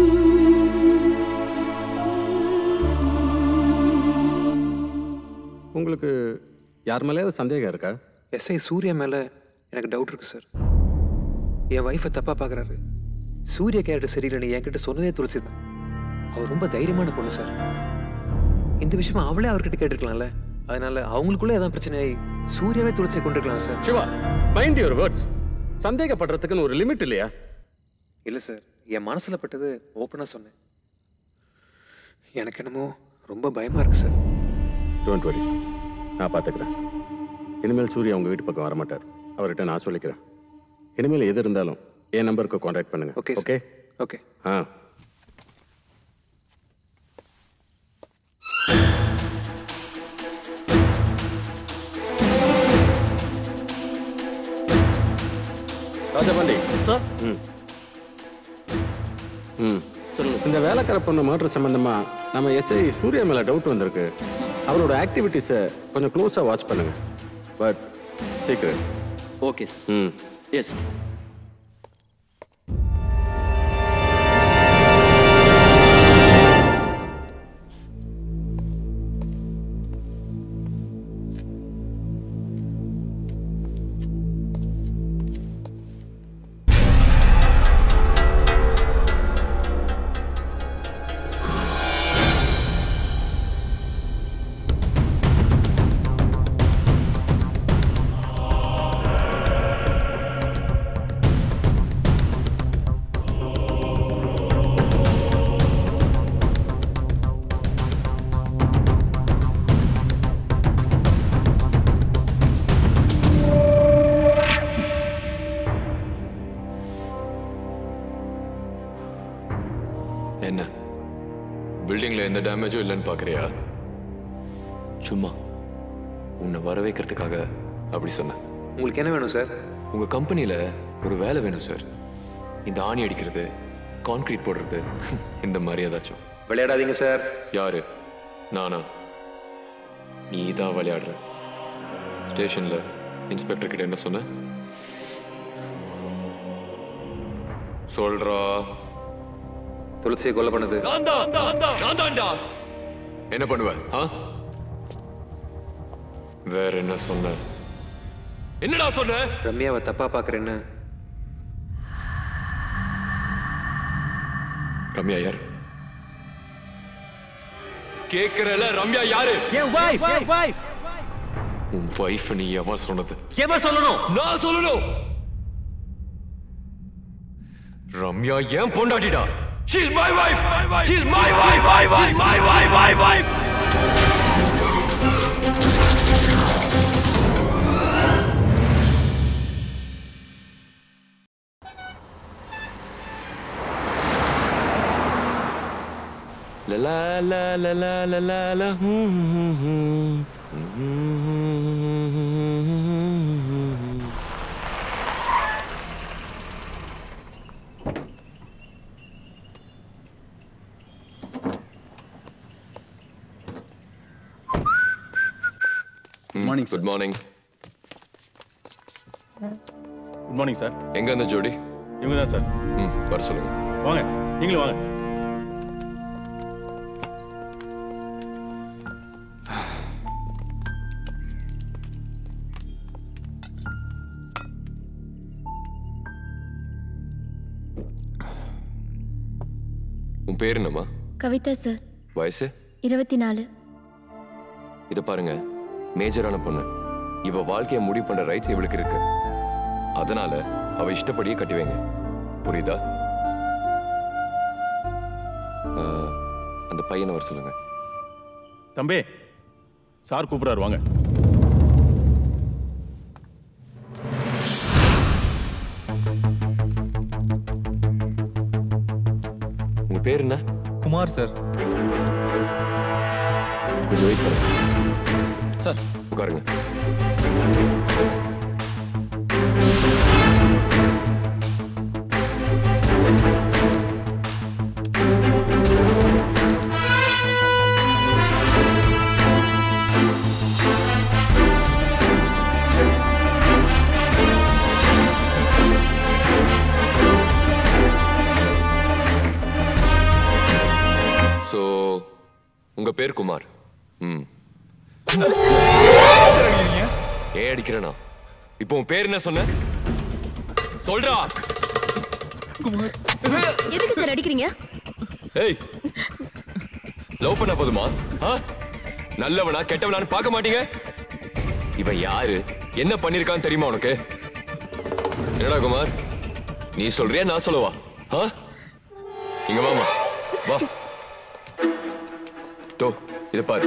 உங்களுக்கு யார் மேலேயாவது சந்தேகம் இருக்கா எஸ்ஐ சூர்யா மேல எனக்கு டவுட் இருக்கு சார் என் ஒய்ஃபை தப்பா பார்க்கறாரு சூர்யா கேரக்டர் சரியில்லைன்னு என்கிட்ட சொன்னதே துளசி தான் அவர் ரொம்ப தைரியமான பொண்ணு சார் இந்த விஷயமா அவளே அவர்கிட்ட கேட்டிருக்கலாம்ல அதனால அவங்களுக்குள்ள ஏதாவது பிரச்சனை ஆகி சூர்யாவே துளசியை கொண்டிருக்கலாம் sir Siva mind your words சந்தேகப்படுறதுக்குன்னு ஒரு லிமிட் இல்லையா இல்லை சார் என் மனசுல பட்டது ஓப்பனாக சொன்னேன் எனக்கு என்னமோ ரொம்ப பயமா இருக்கு சார் டோன்ட் வரி நான் பார்த்துக்கிறேன் இனிமேல் சூர்யா உங்கள் வீட்டு பக்கம் வரமாட்டார் அவர்கிட்ட நான் சொல்லிக்கிறேன் இனிமேல் எது இருந்தாலும் என் நம்பருக்கு காண்டாக்ட் பண்ணுங்க ஓகே ஓகே ஓகே ஆ ராஜபாண்டி சார் ம் ம் சொல்லுங்க இந்த வேலைக்கார பொண்ணு மர்டர் சம்பந்தமா நம்ம எஸ்ஐ சூர்யா மேல டவுட் வந்திருக்கு அவரோட ஆக்டிவிட்டீஸை கொஞ்சம் க்ளோஸாக வாட்ச் பண்ணுங்க பட் சீக்கிரம் ஓகே ம் எஸ் பில்டிங்ல எந்த டேமேஜும் இல்லைன்னு பாக்குறியா சும்மா உன்னை வர வைக்கிறதுக்காக அப்படி சொன்னேன் உங்களுக்கு என்ன வேணும் சார் உங்க கம்பெனில ஒரு வேலை வேணும் சார் இந்த ஆணி அடிக்கிறது கான்கிரீட் போடுறது இந்த மாதிரி ஏதாச்சும் விளையாடாதீங்க சார் யாரு நானா நீ தான் விளையாடுற ஸ்டேஷன்ல இன்ஸ்பெக்டர் கிட்ட என்ன சொன்ன சொல்றா துளசியை கொலை பண்ணது நான் தான் நான் தான்டா என்ன பண்ணுவ ஆ வேற என்ன சொன்ன என்னடா சொன்ன ரம்யாவை தப்பா பாக்குறேன்னு ரம்யா யாரு கேக்குறல ரம்யா யாரு என் வைஃப் என் வைஃப் உன் வைஃப் நீ எவன் சொன்னது எவன் சொல்லணும் நான் சொல்லணும் ரம்யா ஏன் பொண்டாட்டிடா She's my wife. She's my wife. She's my wife. My wife. La la la la la la la la. hmm, hmm, hmm. Morning good morning good morning sir எங்க அந்த ஜோடி இவங்க தான் சார் ம் வர சொல்லுங்க வாங்க நீங்களும் வாங்க உன் பேர் என்னம்மா கவிதா சார் வயசு இருபத்தி நாலு இத பாருங்க மேஜரான பொண்ணு இவ வாழ்க்கையை முடிவு பண்ற ரைட்ஸ் இவளுக்கு இருக்கு அதனால அவ இஷ்டப்படியே கட்டி வைங்க புரியுதா ஆ, அந்த பையனை வர சொல்லுங்க தம்பி சார் கூப்பிடுறாரு வாங்க உங்க பேர் என்ன குமார் சார் கொஞ்சம் வெயிட் பண்ணுங்க சார் உட்காருங்க ஸோ உங்க பேர் குமார் ம் ஏன் அடிக்கிறேனா இப்போ உன் பேர் என்ன சொன்ன சொல்றா எதுக்கு சார் அடிக்கிறீங்க ஏய் லவ் பண்ண போதுமா ஆ? நல்லவனா கெட்டவனான்னு பார்க்க மாட்டீங்க இவன் யாரு என்ன பண்ணிருக்கான்னு தெரியுமா உனக்கு என்னடா குமார் நீ சொல்றியா நான் சொல்லவா ஆ? இங்க வாமா வா தோ இத பாரு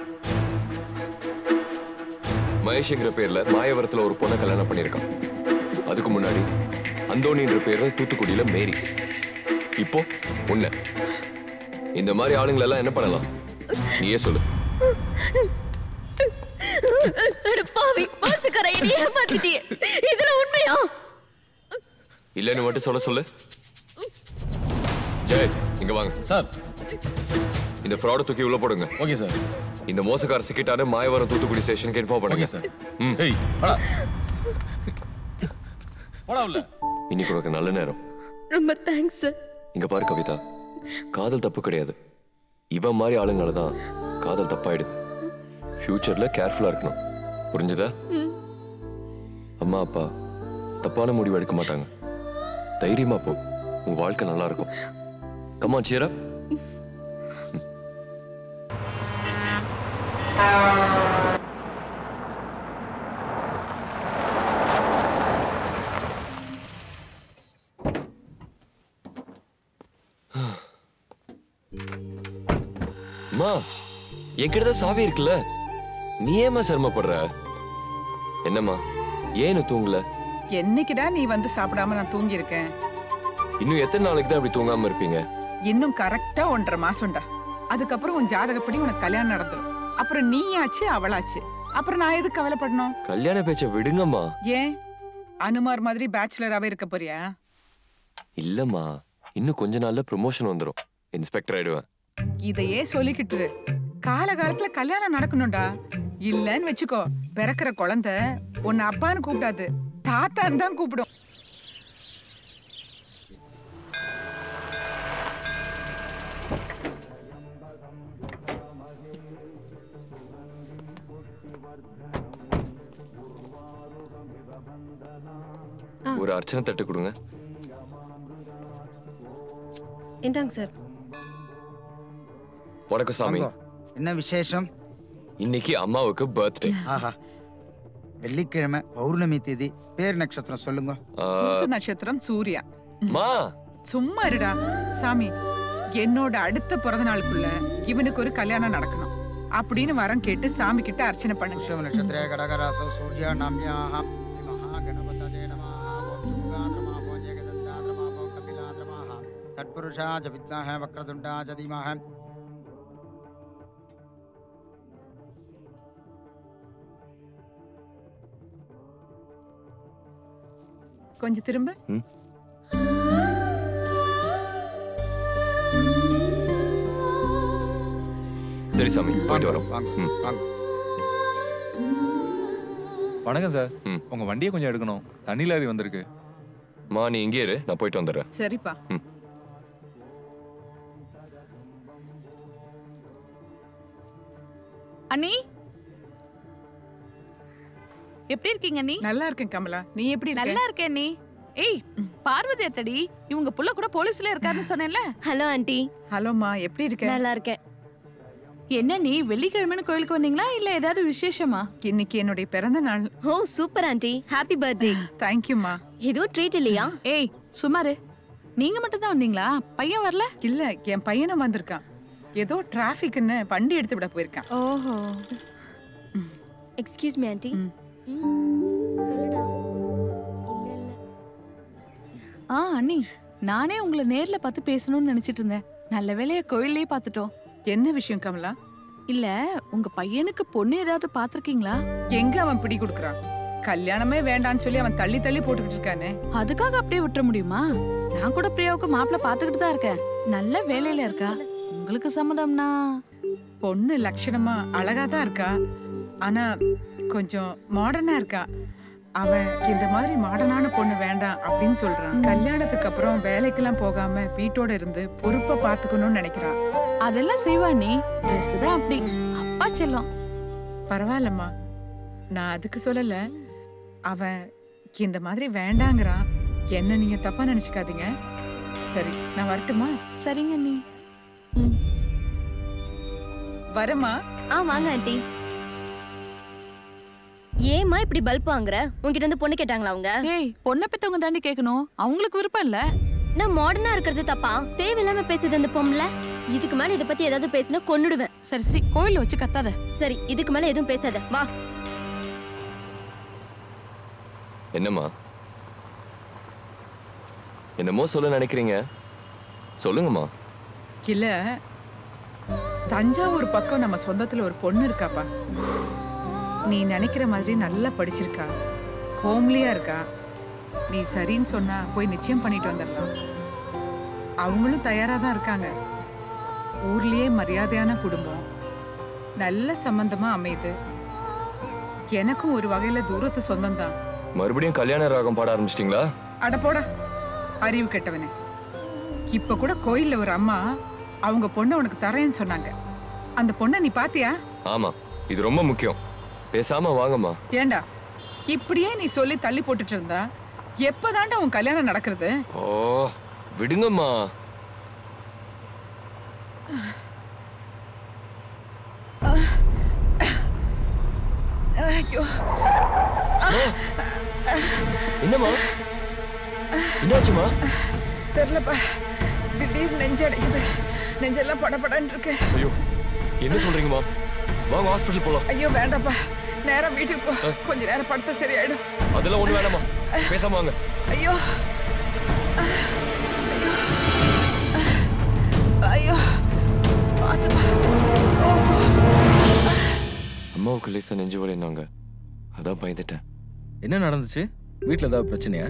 மகேஷ்ங்கிற பேர்ல மாயவரத்துல ஒரு பொண்ணை கல்யாணம் பண்ணிருக்கான் அதுக்கு முன்னாடி அந்தோனின்ற பேர்ல தூத்துக்குடியில மேரி இப்போ உன்ன இந்த மாதிரி ஆளுங்களை எல்லாம் என்ன பண்ணலாம் நீயே சொல்லு அட பாவி பாசுக்கரை நீ ஏமாத்திட்டியே இதுல உண்மையா இல்லைன்னு மட்டும் சொல்ல சொல்லு ஜெய் இங்க வாங்க சார் இந்த ஃப்ராட தூக்கி உள்ள போடுங்க ஓகே சார் இந்த மோசக்கார சிக்கிட்டான மாயவரம் தூத்துக்குடி ஸ்டேஷனுக்கு இன்ஃபார்ம் பண்ணுங்க ஓகே சார் ம் ஏய் வாடா வாடா உள்ள இன்னைக்கு உனக்கு நல்ல நேரம் ரொம்ப தேங்க்ஸ் சார் இங்க பாரு கவிதா காதல் தப்பு கிடையாது இவன் மாதிரி ஆளுங்கள தான் காதல் தப்பாயிடுது ஃபியூச்சர்ல கேர்ஃபுல்லா இருக்கணும் புரிஞ்சுதா அம்மா அப்பா தப்பான முடிவு எடுக்க மாட்டாங்க தைரியமா போ உன் வாழ்க்கை நல்லா இருக்கும் கம்மா சீரா அம்மா என்கிட்ட தான் சாவி இருக்குல்ல நீ ஏமா சிரமப்படுற என்னம்மா ஏன்னு தூங்கல என்னைக்குடா நீ வந்து சாப்பிடாம நான் தூங்கி இருக்கேன் இன்னும் எத்தனை நாளைக்கு தான் இப்படி தூங்காம இருப்பீங்க இன்னும் கரெக்டா ஒன்றரை மாசம்டா அதுக்கப்புறம் உன் ஜாதகப்படி உனக்கு கல்யாணம் நடந்துரும் அப்புறம் நீயாச்சு அவளாச்சு அப்புறம் நான் எதுக்கு கவலைப்படணும் கல்யாண பேச்ச விடுங்கம்மா ஏன் அனுமார் மாதிரி பேச்சுலராகவே இருக்க போறியா இல்லம்மா இன்னும் கொஞ்ச நாள்ல ப்ரொமோஷன் வந்துரும் இன்ஸ்பெக்டர் ஆயிடுவேன் இதையே சொல்லிக்கிட்டு இரு. காலகாலத்துல கல்யாணம் நடக்கணும்டா இல்லன்னு வச்சுக்கோ பிறக்கிற குழந்தை உன்னை அப்பான்னு கூப்பிடாது தாத்தான்னு தான் கூப்பிடும் ஒரு அர்ச்சனை தட்டு கொடுங்க இந்தாங்க சார் வணக்கம் சாமி என்ன விசேஷம் இன்னைக்கு அம்மாவுக்கு பர்த்டே ஆஹா வெள்ளிக்கிழமை பௌர்ணமி தேதி பேர் நட்சத்திரம் சொல்லுங்க பூச நட்சத்திரம் சூர்யா மா சும்மா இருடா சாமி என்னோட அடுத்த பிறந்த நாளுக்குள்ள இவனுக்கு ஒரு கல்யாணம் நடக்கணும் அப்படின்னு வரம் கேட்டு சாமி கிட்ட அர்ச்சனை பண்ணு நட்சத்திரே கடகராசோ சூர்யா நாமியாக தட்புருஷா ச வித்மஹ வக்ரதுண்டா ச தீமஹ கொஞ்சம் திரும்ப சரி சாமி போயிட்டு வரோம் ம். வணக்கம் சார் உங்க வண்டியை கொஞ்சம் எடுக்கணும் தண்ணி லாரி வந்திருக்கு மா நீ இங்கே இரு நான் போயிட்டு வந்துடுறேன் சரிப்பா அண்ணி எப்படி இருக்கீங்க நீ நல்லா இருக்கேன் கமலா நீ எப்படி இருக்க? நல்லா இருக்கேன் நீ ஏய் பார்வதி அத்தடி இவங்க புள்ள கூட போலீஸ்ல இருக்காருன்னு சொன்னேன்ல ஹலோ ஆண்டி ஹலோம்மா எப்படி இருக்க நல்லா இருக்கேன் என்ன நீ வெள்ளிக்கிழமைன்னு கோயிலுக்கு வந்தீங்களா இல்ல ஏதாவது விசேஷமா இன்னைக்கு என்னுடைய பிறந்த நாள் ஓ சூப்பர் ஆண்டி ஹாப்பி பர்த்டே தேங்க்யூம்மா எதுவும் ட்ரீட் இல்லையா ஏய் சுமாரு நீங்க மட்டும் தான் வந்தீங்களா பையன் வரல இல்ல என் பையனும் வந்திருக்கான் ஏதோ டிராஃபிக்னு வண்டி எடுத்து விட போயிருக்கான் ஓஹோ எக்ஸ்கியூஸ் மீ ஆண்டி சொல்லுடா ஆ அண்ணி நானே உங்களை நேர்ல பார்த்து பேசணும்னு நினைச்சிட்டு இருந்தேன் நல்ல வேலையா கோயில்லயே பார்த்துட்டோம் என்ன விஷயம் கமலா இல்ல உங்க பையனுக்கு பொண்ணு ஏதாவது பாத்திருக்கீங்களா எங்க அவன் பிடி கொடுக்கறான் கல்யாணமே வேண்டான்னு சொல்லி அவன் தள்ளி தள்ளி போட்டுக்கிட்டு இருக்கானே அதுக்காக அப்படியே விட்டுற முடியுமா நான் கூட பிரியாவுக்கு மாப்பிள்ள பாத்துக்கிட்டு தான் இருக்கேன் நல்ல வேலையில இருக்கா உங்களுக்கு சம்மதம்னா பொண்ணு லட்சணமா அழகா தான் இருக்கா ஆனா கொஞ்சம் மாடர்னா இருக்கா அவன் இந்த மாதிரி மாடர்னான பொண்ணு வேண்டாம் அப்படின்னு சொல்றான் கல்யாணத்துக்கு அப்புறம் வேலைக்கெல்லாம் போகாம வீட்டோட இருந்து பொறுப்பா பாத்துக்கணும்னு நினைக்கிறான் அதெல்லாம் செய்வா நீ ட்ரெஸ் தான் அப்படி அப்பா செல்லம் பரவாயில்லம்மா நான் அதுக்கு சொல்லல அவன் இந்த மாதிரி வேண்டாங்கிறான் என்ன நீங்க தப்பா நினைச்சுக்காதீங்க சரி நான் வரட்டுமா சரிங்க நீ வரமா ஆ வாங்க ஆண்டி ஏமா இப்படி பல்ப் வாங்குற உன்கிட்ட இருந்து பொண்ணு கேட்டாங்களா அவங்க ஏய் பொண்ணை பெத்தவங்க தாண்டி கேட்கணும் அவங்களுக்கு விருப்பம் இல்ல நான் மாடர்னா இருக்கிறது தப்பா தேவையில்லாம பேசுது அந்த பொம்பளை இதுக்கு மேல இத பத்தி ஏதாவது பேசினா கொன்னுடுவேன் சரி சரி கோயில்ல வச்சு கத்தாத சரி இதுக்கு மேல எதுவும் பேசாத வா என்னம்மா என்னமோ சொல்ல நினைக்கிறீங்க சொல்லுங்கம்மா இல்ல தஞ்சாவூர் பக்கம் நம்ம சொந்தத்துல ஒரு பொண்ணு இருக்காப்பா நீ நினைக்கிற மாதிரி நல்லா படிச்சிருக்கா ஹோம்லியா இருக்கா நீ சரின்னு சொன்னா போய் நிச்சயம் பண்ணிட்டு வந்துடலாம் அவங்களும் தயாரா தான் இருக்காங்க ஊர்லயே மரியாதையான குடும்பம் நல்ல சம்பந்தமா அமையுது எனக்கும் ஒரு வகையில தூரத்து சொந்தம் தான் மறுபடியும் கல்யாண ராகம் பாட ஆரம்பிச்சிட்டிங்களா அட போடா அறிவு கெட்டவனே இப்ப கூட கோயில்ல ஒரு அம்மா அவங்க பொண்ணை உனக்கு தரேன்னு சொன்னாங்க அந்த பொண்ணை நீ பாத்தியா ஆமா இது ரொம்ப முக்கியம் பேசாம வாங்கம்மா ஏண்டா இப்படியே நீ சொல்லி தள்ளி போட்டுட்டு இருந்தா எப்பதாண்டா உன் கல்யாணம் நடக்கிறது ஓ விடுங்கம்மா ஐயோ என்னம்மா என்னாச்சுமா தெரியலப்பா திடீர்னு நெஞ்சு அடைக்குது நெஞ்செல்லாம் படபடன்னு இருக்கு ஐயோ என்ன சொல்றீங்கம்மா வாங்க ஹாஸ்பிட்டல் போலாம் ஐயோ வேண்டாப்பா நேரா வீட்டுக்கு போ கொஞ்ச நேரம் படுத்தா சரியாயிடும் அதெல்லாம் ஒண்ணு வேணாமா பேசாம வாங்க ஐயோ ஐயோ ஐயோ அம்மாவுக்கு லேசா நெஞ்சு வலினாங்க அதான் பயந்துட்டேன் என்ன நடந்துச்சு வீட்டில் ஏதாவது பிரச்சனையா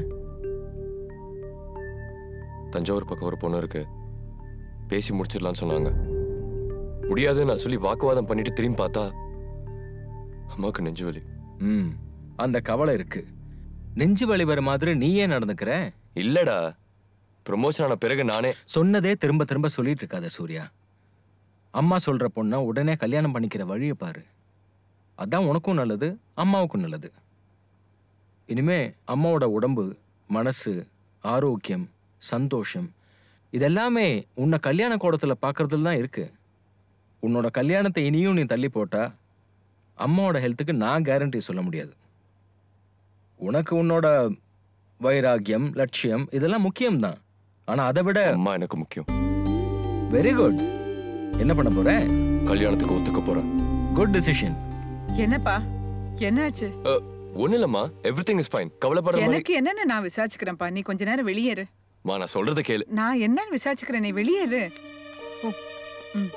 தஞ்சாவூர் பக்கம் ஒரு பொண்ணு இருக்கு பேசி முடிச்சிடலாம்னு சொன்னாங்க முடியாது நான் சொல்லி வாக்குவாதம் பண்ணிட்டு திரும்பி பார்த்தா அம்மாவுக்கு நெஞ்சு வலி ம் அந்த கவலை இருக்கு நெஞ்சு வலி வர மாதிரி நீ ஏன் நடந்துக்கிற இல்லடா ப்ரமோஷன் ஆன பிறகு நானே சொன்னதே திரும்ப திரும்ப சொல்லிட்டு இருக்காத சூர்யா அம்மா சொல்ற பொண்ணை உடனே கல்யாணம் பண்ணிக்கிற வழியை பாரு அதான் உனக்கும் நல்லது அம்மாவுக்கும் நல்லது இனிமே அம்மாவோட உடம்பு மனசு ஆரோக்கியம் சந்தோஷம் இதெல்லாமே உன்னை கல்யாண கோடத்துல பார்க்கறதுல தான் இருக்கு உன்னோட கல்யாணத்தை இனியும் நீ தள்ளி போட்டா அம்மாவோட ஹெல்த்துக்கு நான் கேரண்டி சொல்ல முடியாது உனக்கு உன்னோட வைராகியம் லட்சியம் இதெல்லாம் முக்கியம்தான் ஆனா அதை விட அம்மா எனக்கு முக்கியம் வெரி குட் என்ன பண்ண போற கல்யாணத்துக்கு ஒத்துக்க போறேன் குட் டிசிஷன் என்னப்பா என்னாச்சு ஒண்ணு இல்லம்மா எவ்ரி திங் இஸ் ஃபைன் கவலைப்படுற மாதிரி எனக்கு என்னன்னு நான் விசாரிச்சுக்கிறேன்ப்பா நீ கொஞ்ச நேரம் வெளியேறு மா நான் சொல்றத கேளு நான் என்னன்னு விசாரிச்சுக்கிறேன் நீ வெளியேறு போ ம்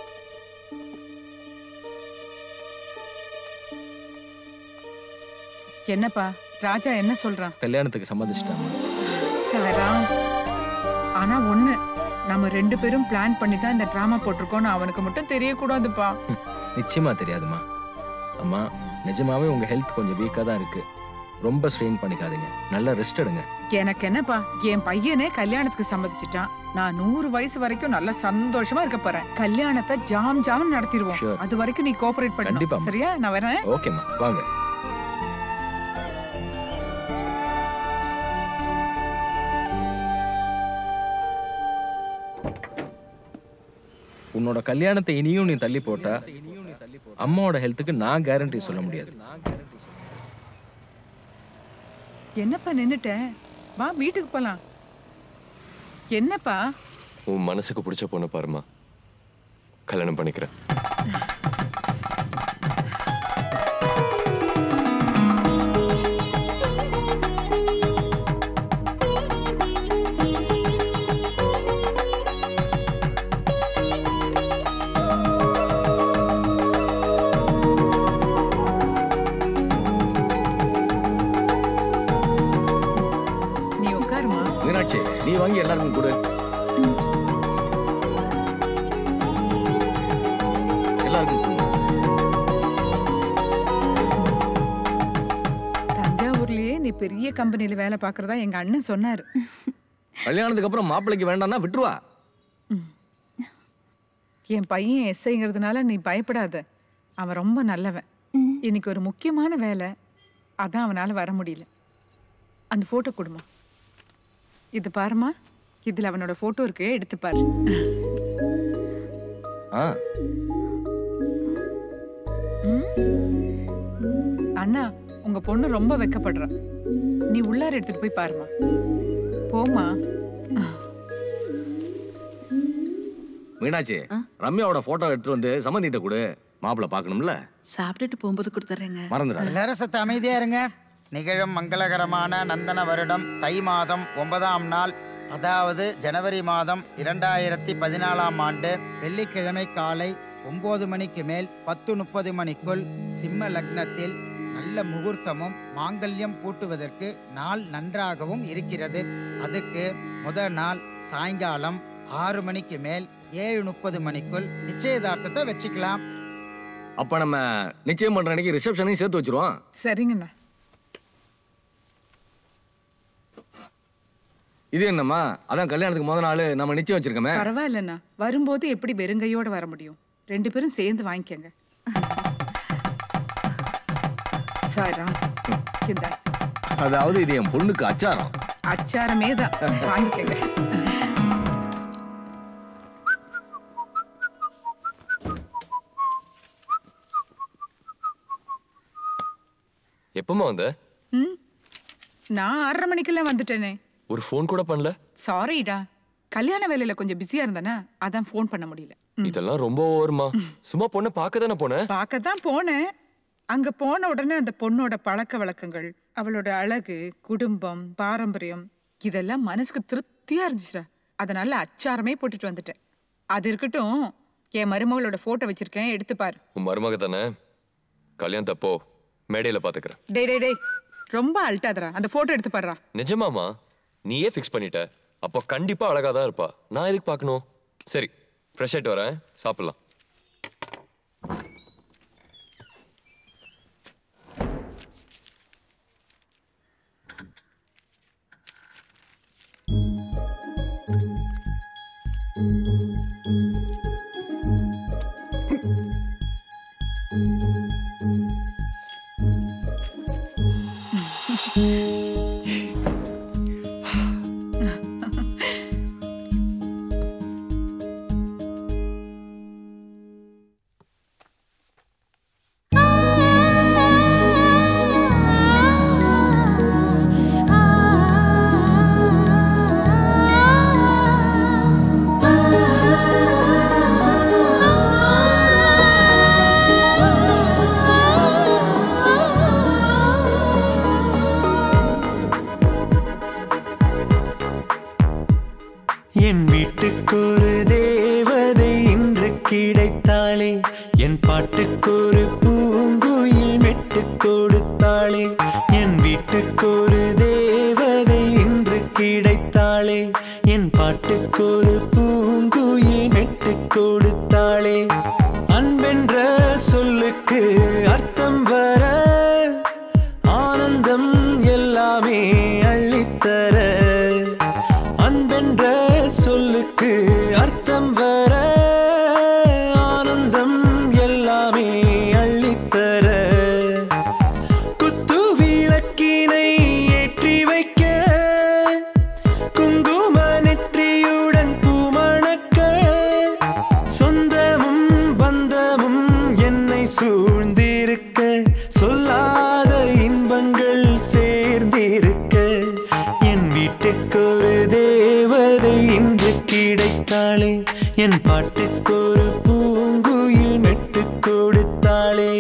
என்னப்பா ராஜா என்ன சொல்றான் கல்யாணத்துக்கு சம்மதிச்சிட்டாங்க சாரா ஆனா ஒண்ணு நம்ம ரெண்டு பேரும் பிளான் பண்ணி தான் இந்த டிராமா போட்டிருக்கோம்னு அவனுக்கு மட்டும் தெரியக்கூடாதுப்பா நிச்சயமா தெரியாதுமா அம்மா நிஜமாவே உங்க ஹெல்த் கொஞ்சம் வீக்கா தான் இருக்கு ரொம்ப ஸ்ட்ரெயின் பண்ணிக்காதீங்க நல்லா ரெஸ்ட் எடுங்க எனக்கு என்னப்பா என் பையனே கல்யாணத்துக்கு சம்மதிச்சிட்டான் நான் நூறு வயசு வரைக்கும் நல்லா சந்தோஷமா இருக்க போறேன் கல்யாணத்தை ஜாம் ஜாம் நடத்திடுவோம் Sure. அது வரைக்கும் நீ கோஆபரேட் கண்டிப்பா. பண்ணணும் சரியா நான் வரேன் ஓகேம்மா வாங்க உன்னோட கல்யாணத்தை இனியும் நீ தள்ளி போட்டா அம்மாவோட ஹெல்த்துக்கு நான் கேரண்டி சொல்ல முடியாது என்னப்பா நின்னுட்ட வா வீட்டுக்கு போலாம் என்னப்பா உன் மனசுக்கு பிடிச்ச பொண்ணு பாருமா கல்யாணம் பண்ணிக்கிறேன் நீ உட்காருமா மீனாட்சி நீ வாங்கி எல்லாருக்கும் கொடு எல்லாருக்கும் கொடு. தஞ்சாவூர்லயே நீ பெரிய கம்பெனில வேலை பாக்குறதா எங்க அண்ணன் சொன்னாரு கல்யாணத்துக்கு அப்புறம் மாப்பிள்ளைக்கு வேண்டாம்னா விட்டுருவா என் பையன் எஸ்ஐங்கிறதுனால நீ பயப்படாத அவன் ரொம்ப நல்லவன் இன்னைக்கு ஒரு முக்கியமான வேலை அதான் அவனால வர முடியல அந்த போட்டோ கொடுமா இது பாருமா இதுல அவனோட போட்டோ இருக்கு எடுத்து பாரு ஆ ம்? அண்ணா உங்க பொண்ணு ரொம்ப வெக்கப்படுறா நீ உள்ளார எடுத்துட்டு போய் பாருமா போமா மீனாட்சி ரம்யாவோட போட்டோ எடுத்துட்டு வந்து சம்மந்திட்ட கொடு மாப்பிள்ளை பார்க்கணும்ல சாப்பிட்டுட்டு போகும்போது கொடுத்துறேங்க மறந்துடாத எல்லாரும் சத்து அமைதியா இருங்க நிகழும் மங்களகரமான நந்தன வருடம் தை மாதம் ஒன்பதாம் நாள் அதாவது ஜனவரி மாதம் இரண்டாயிரத்தி பதினாலாம் ஆண்டு வெள்ளிக்கிழமை காலை ஒன்பது மணிக்கு மேல் பத்து முப்பது மணிக்குள் சிம்ம லக்னத்தில் நல்ல முகூர்த்தமும் மாங்கல்யம் பூட்டுவதற்கு நாள் நன்றாகவும் இருக்கிறது அதுக்கு முதல் நாள் சாயங்காலம் ஆறு மணிக்கு மேல் ஏழு முப்பது மணிக்குள் நிச்சயதார்த்தத்தை வச்சுக்கலாம் அப்ப நம்ம நிச்சயம் பண்ற அன்னைக்கு ரிசப்ஷனையும் சேர்த்து வச்சிருவோம் சரிங்கண்ணா இது என்னம்மா அதான் கல்யாணத்துக்கு முத நாள் நம்ம நிச்சயம் வச்சிருக்கோமே பரவாயில்லண்ணா வரும்போது எப்படி வெறுங்கையோட வர முடியும் ரெண்டு பேரும் சேர்ந்து வாங்கிக்கங்க சாய்ராம் இந்த அதாவது இது என் பொண்ணுக்கு அச்சாரம் அச்சாரமே தான் வாங்கிக்கங்க எப்பமா வந்த ம் நான் ஆறரை மணிக்கெல்லாம் வந்துட்டேனே ஒரு ஃபோன் கூட பண்ணல சாரிடா கல்யாண வேலையில கொஞ்சம் பிஸியா இருந்தேனா அதான் ஃபோன் பண்ண முடியல இதெல்லாம் ரொம்ப ஓவருமா சும்மா பொண்ணை பார்க்க தானே போனேன் பார்க்க தான் போனேன் அங்க போன உடனே அந்த பொண்ணோட பழக்க வழக்கங்கள் அவளோட அழகு குடும்பம் பாரம்பரியம் இதெல்லாம் மனசுக்கு திருப்தியா இருந்துச்சுடா அதனால அச்சாரமே போட்டுட்டு வந்துட்டேன் அது இருக்கட்டும் என் மருமகளோட போட்டோ வச்சிருக்கேன் எடுத்து பாரு உன் மருமக தானே கல்யாணத்தை போ மேடையில பாத்துக்கிறேன் டேய் டேய் டேய் ரொம்ப அல்ட்டாதரா அந்த போட்டோ எடுத்து பாருடா நிஜமாமா நீயே ஃபிக்ஸ் பண்ணிட்ட அப்போ கண்டிப்பா அழகா தான் இருப்பா நான் எதுக்கு பார்க்கணும் சரி ஃப்ரெஷ் ஆயிட்டு வரேன் சாப்பிடலாம் என் வீட்டுக்கொரு தேவதை இன்று கிடைத்தாளே என் பாட்டுக்கொரு பூங்குயில் மெட்டு கொடுத்தாளே என் வீட்டுக்கொரு தேவதை இன்று கிடைத்தாளே என் பாட்டுக்கொரு பூங்குயில் மெட்டு கொடுத்தாளே அன்பென்ற சொல்லுக்கு அர்த்தம் வர ஆனந்தம் எல்லாமே அள்ளித்தர அன்பென்ற சொல்லுக்கு அர்த்தம் வர ஆனந்தம் எல்லாமே அள்ளித்தர குத்து விளக்கினை ஏற்றி வைக்க குங்கும நெற்றியுடன் பூமணக்க சொந்தமும் பந்தமும் என்னை சூழ்ந்திருக்க சொல்லாத இன்பங்கள் சேர்ந்திருக்க என் வீட்டுக்கொரு தேவதை இன்று கிடைத்தாளே என் பாட்டுக்கொரு பூங்குயில் மெட்டு கொடுத்தாளே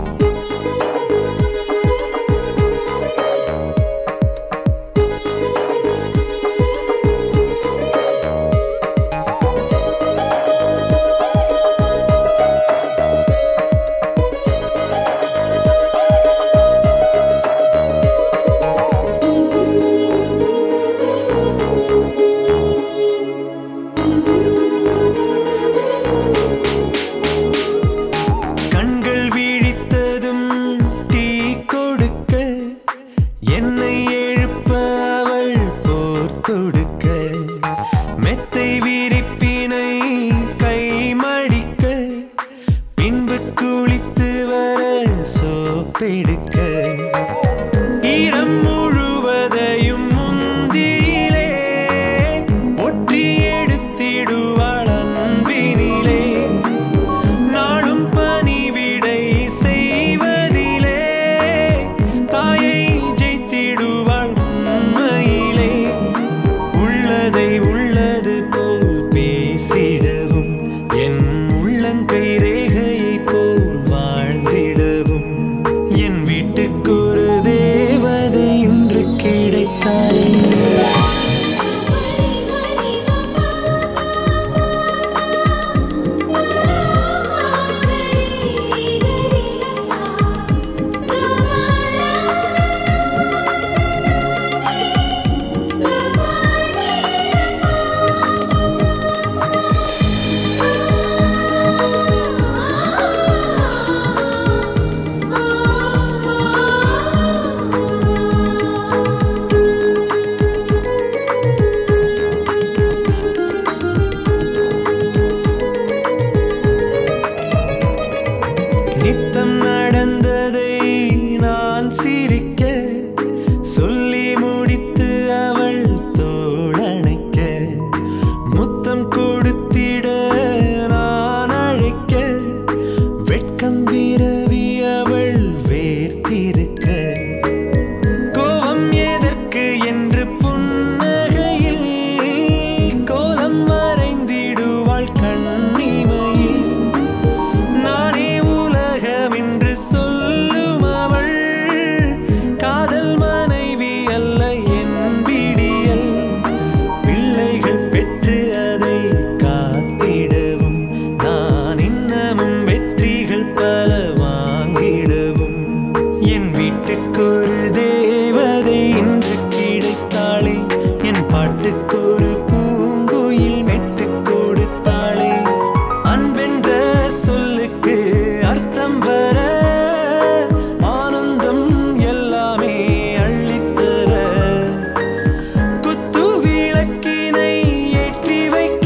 கண்கள் விழித்ததும் தீ கொடுக்க என்னை எழுப்ப அவள் போர் தொடுக்க மெத்தை விரிப்பினை கை மடிக்க பின்பு குளித்து வர சோப்பெடுக்க ஈரம் முழுவதையும் முந்தியிலே ஒற்றி எடுத்திடுவாள் அன்பினிலே நாளும் பணிவிடை செய்வதிலே தாயை ஜெயித்திடுவாள் உண்மையிலே உள்ளதை உள்ளது போல் பேசிடவும் என் உள்ளங்கை ரேகையை போல் வாழ்ந்திடவும் என் வீட்டுக்கொரு தேவதை இன்று கிடைத்தாரே ஆ எனக்கொரு தேவதை இன்று கிடைத்தாளே என் பாட்டுக்கொரு பூங்குயில் மெட்டு கொடுத்தாளே அன்பென்ற சொல்லுக்கு அர்த்தம் வர ஆனந்தம் எல்லாமே அள்ளித்தர குத்து விளக்கினை ஏற்றி வைக்க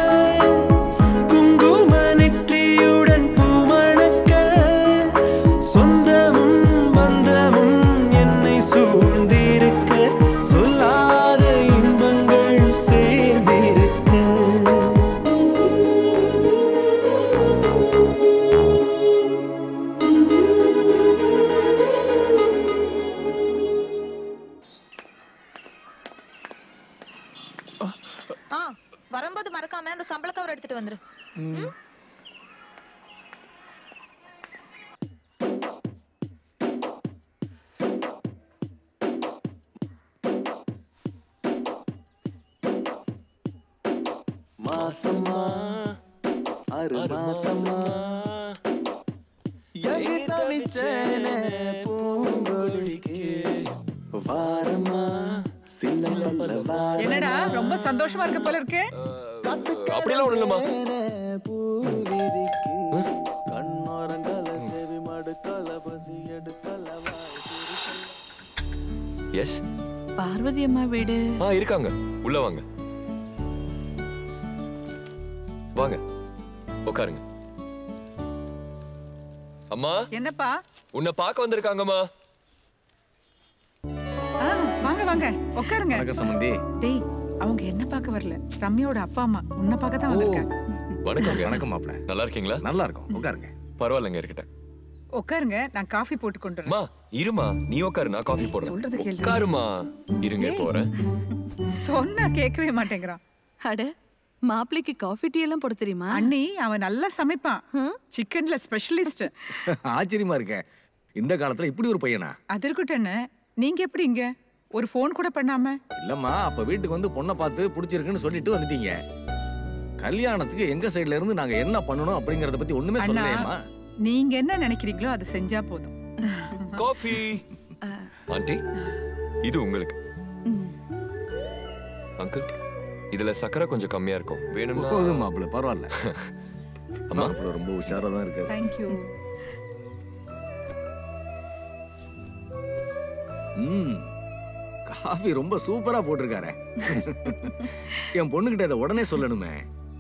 குங்கும நெற்றியுடன் பூமணக்க சொந்தமும் பந்தமும் என்னை சூழ்ந்திருக்க சொல்லாத இன்பங்கள் சேர்ந்திருக்க ஆ வரும்போது மறக்காம அந்த சம்பள கவர் எடுத்துட்டு வந்துரு ம்? மாசமா ஆறு மாசமா தவிச்சேனே பூங்கொடிக்கு வாரமா சின்ன பல்ல என்னடா ரொம்ப சந்தோஷமா இருக்க போல இருக்கு அப்படியெல்லாம் ஒண்ணு இல்லம்மா கண்ணோரங்கல செவி மடுக்கல பசி எடுக்கல எஸ் பார்வதி அம்மா வீடு ஆ இருக்காங்க உள்ள வாங்க வாங்க உட்காருங்க அம்மா என்னப்பா உன்னை பார்க்க வந்திருக்காங்கம்மா ஆ, வாங்க வாங்க உட்காருங்க வணக்கம் சம்பந்தி டேய் அவங்க என்ன பார்க்க வரல ரம்யாவோட அப்பா அம்மா உன்னை பார்க்க தான் வந்திருக்காங்க வணக்கம் வணக்கம் மாப்ள நல்லா இருக்கீங்களா நல்லா இருக்கும் உட்காருங்க பரவாயில்லைங்க இருக்கட்டும் உட்காருங்க நான் காஃபி போட்டு கொண்டு வரேன் அம்மா இருமா நீ உட்காரு நான் காஃபி சொல்றது போடுறேன் கேளு. உட்காருமா இருங்க ஏய். போறேன் சொன்னா கேட்கவே மாட்டேங்கிறான் அட மாப்பிள்ளைக்கு காஃபி டீ எல்லாம் போட தெரியுமா அண்ணி அவன் நல்லா சமைப்பான் சிக்கன்ல ஸ்பெஷலிஸ்ட் ஆச்சரியமா இருக்கேன் இந்த காலத்துல இப்படி ஒரு பையனா அது இருக்கட்டும் நீங்க எப்படி இங்க ஒரு ஃபோன் கூட பண்ணாம இல்லம்மா அப்ப வீட்டுக்கு வந்து பொண்ணை பார்த்து பிடிச்சிருக்குன்னு சொல்லிட்டு வந்துட்டீங்க கல்யாணத்துக்கு எங்க சைடுல இருந்து நாங்க என்ன பண்ணணும் அப்படிங்கறத பத்தி ஒண்ணுமே அண்ணா சொல்லலையேம்மா நீங்க என்ன நினைக்கிறீங்களோ அதை செஞ்சா போதும் காஃபி ஆண்டி இது உங்களுக்கு அங்கிள் இதுல சக்கரை கொஞ்சம் கம்மியா இருக்கும் வேணும்னா போதும் மாப்பிள்ள பரவாயில்ல அம்மா மாப்பிள்ள ரொம்ப உஷாரா தான் இருக்காரு தேங்க்யூ ம் காஃபி ரொம்ப சூப்பரா போட்டிருக்காரே என் பொண்ணுகிட்ட இதை உடனே சொல்லணுமே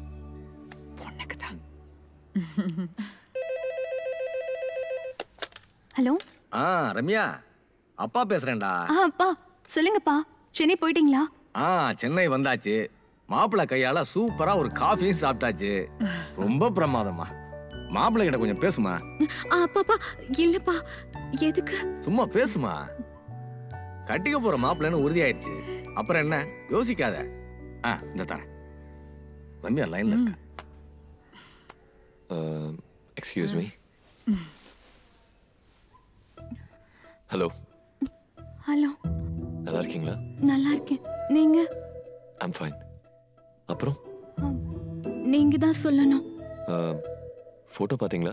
ஹலோ ஆ ரம்யா அப்பா பேசுறேன்டா ஆ அப்பா சொல்லுங்கப்பா சென்னை போயிட்டீங்களா ஆ சென்னை வந்தாச்சு மாப்பிள்ளை கையால சூப்பரா ஒரு காஃபியும் சாப்பிட்டாச்சு ரொம்ப பிரமாதமா மாப்பிள்ளை கிட்ட கொஞ்சம் பேசுமா ஆ அப்பாப்பா இல்லப்பா எதுக்கு சும்மா பேசுமா கட்டிக்க போற மாப்பிள்ளைன்னு உறுதியாயிருச்சு அப்புறம் என்ன யோசிக்காத ஆ இந்த தரேன் ரம்யா லைன்ல இருக்கா எக்ஸ்கியூஸ் மீ ஹலோ ஹலோ நல்லா இருக்கீங்களா நல்லா இருக்கேன் நீங்க ஐம் ஃபைன் அப்புறம் நீங்க தான் சொல்லணும் ஃபோட்டோ பார்த்தீங்களா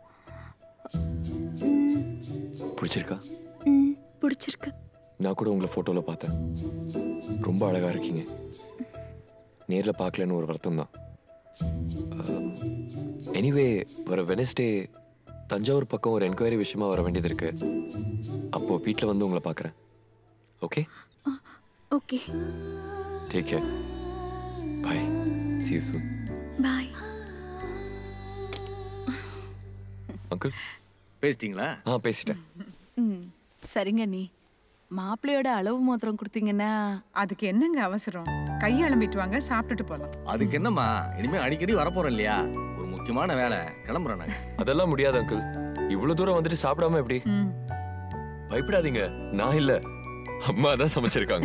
பிடிச்சிருக்கா ம் பிடிச்சிருக்கு நான் கூட உங்களை ஃபோட்டோவில் பார்த்தேன் ரொம்ப அழகா இருக்கீங்க நேரில் பார்க்கலன்னு ஒரு வருத்தம் தான் எனிவே வர வெனஸ்டே தஞ்சாவூர் பக்கம் ஒரு என்கொயரி விஷயமா வர வேண்டியது இருக்கு அப்போ வீட்டில் வந்து உங்களை பார்க்குறேன் okay okay take care bye see you soon bye uncle பேசிட்டீங்களா ஆ பேசிட்டேன் ம் சரிங்க நீ மாப்பிள்ளையோட அளவு மோதிரம் கொடுத்தீங்கன்னா அதுக்கு என்னங்க அவசரம் கை அலம்பிட்டு வாங்க சாப்பிட்டுட்டு போலாம் அதுக்கு என்னம்மா இனிமே அடிக்கடி வரப்போறோம் இல்லையா ஒரு முக்கியமான வேலை கிளம்புறோம் நாங்க அதெல்லாம் முடியாது அங்கிள் இவ்வளவு தூரம் வந்துட்டு சாப்பிடாம எப்படி பயப்படாதீங்க நான் இல்ல அம்மா தான் சமைச்சிருக்காங்க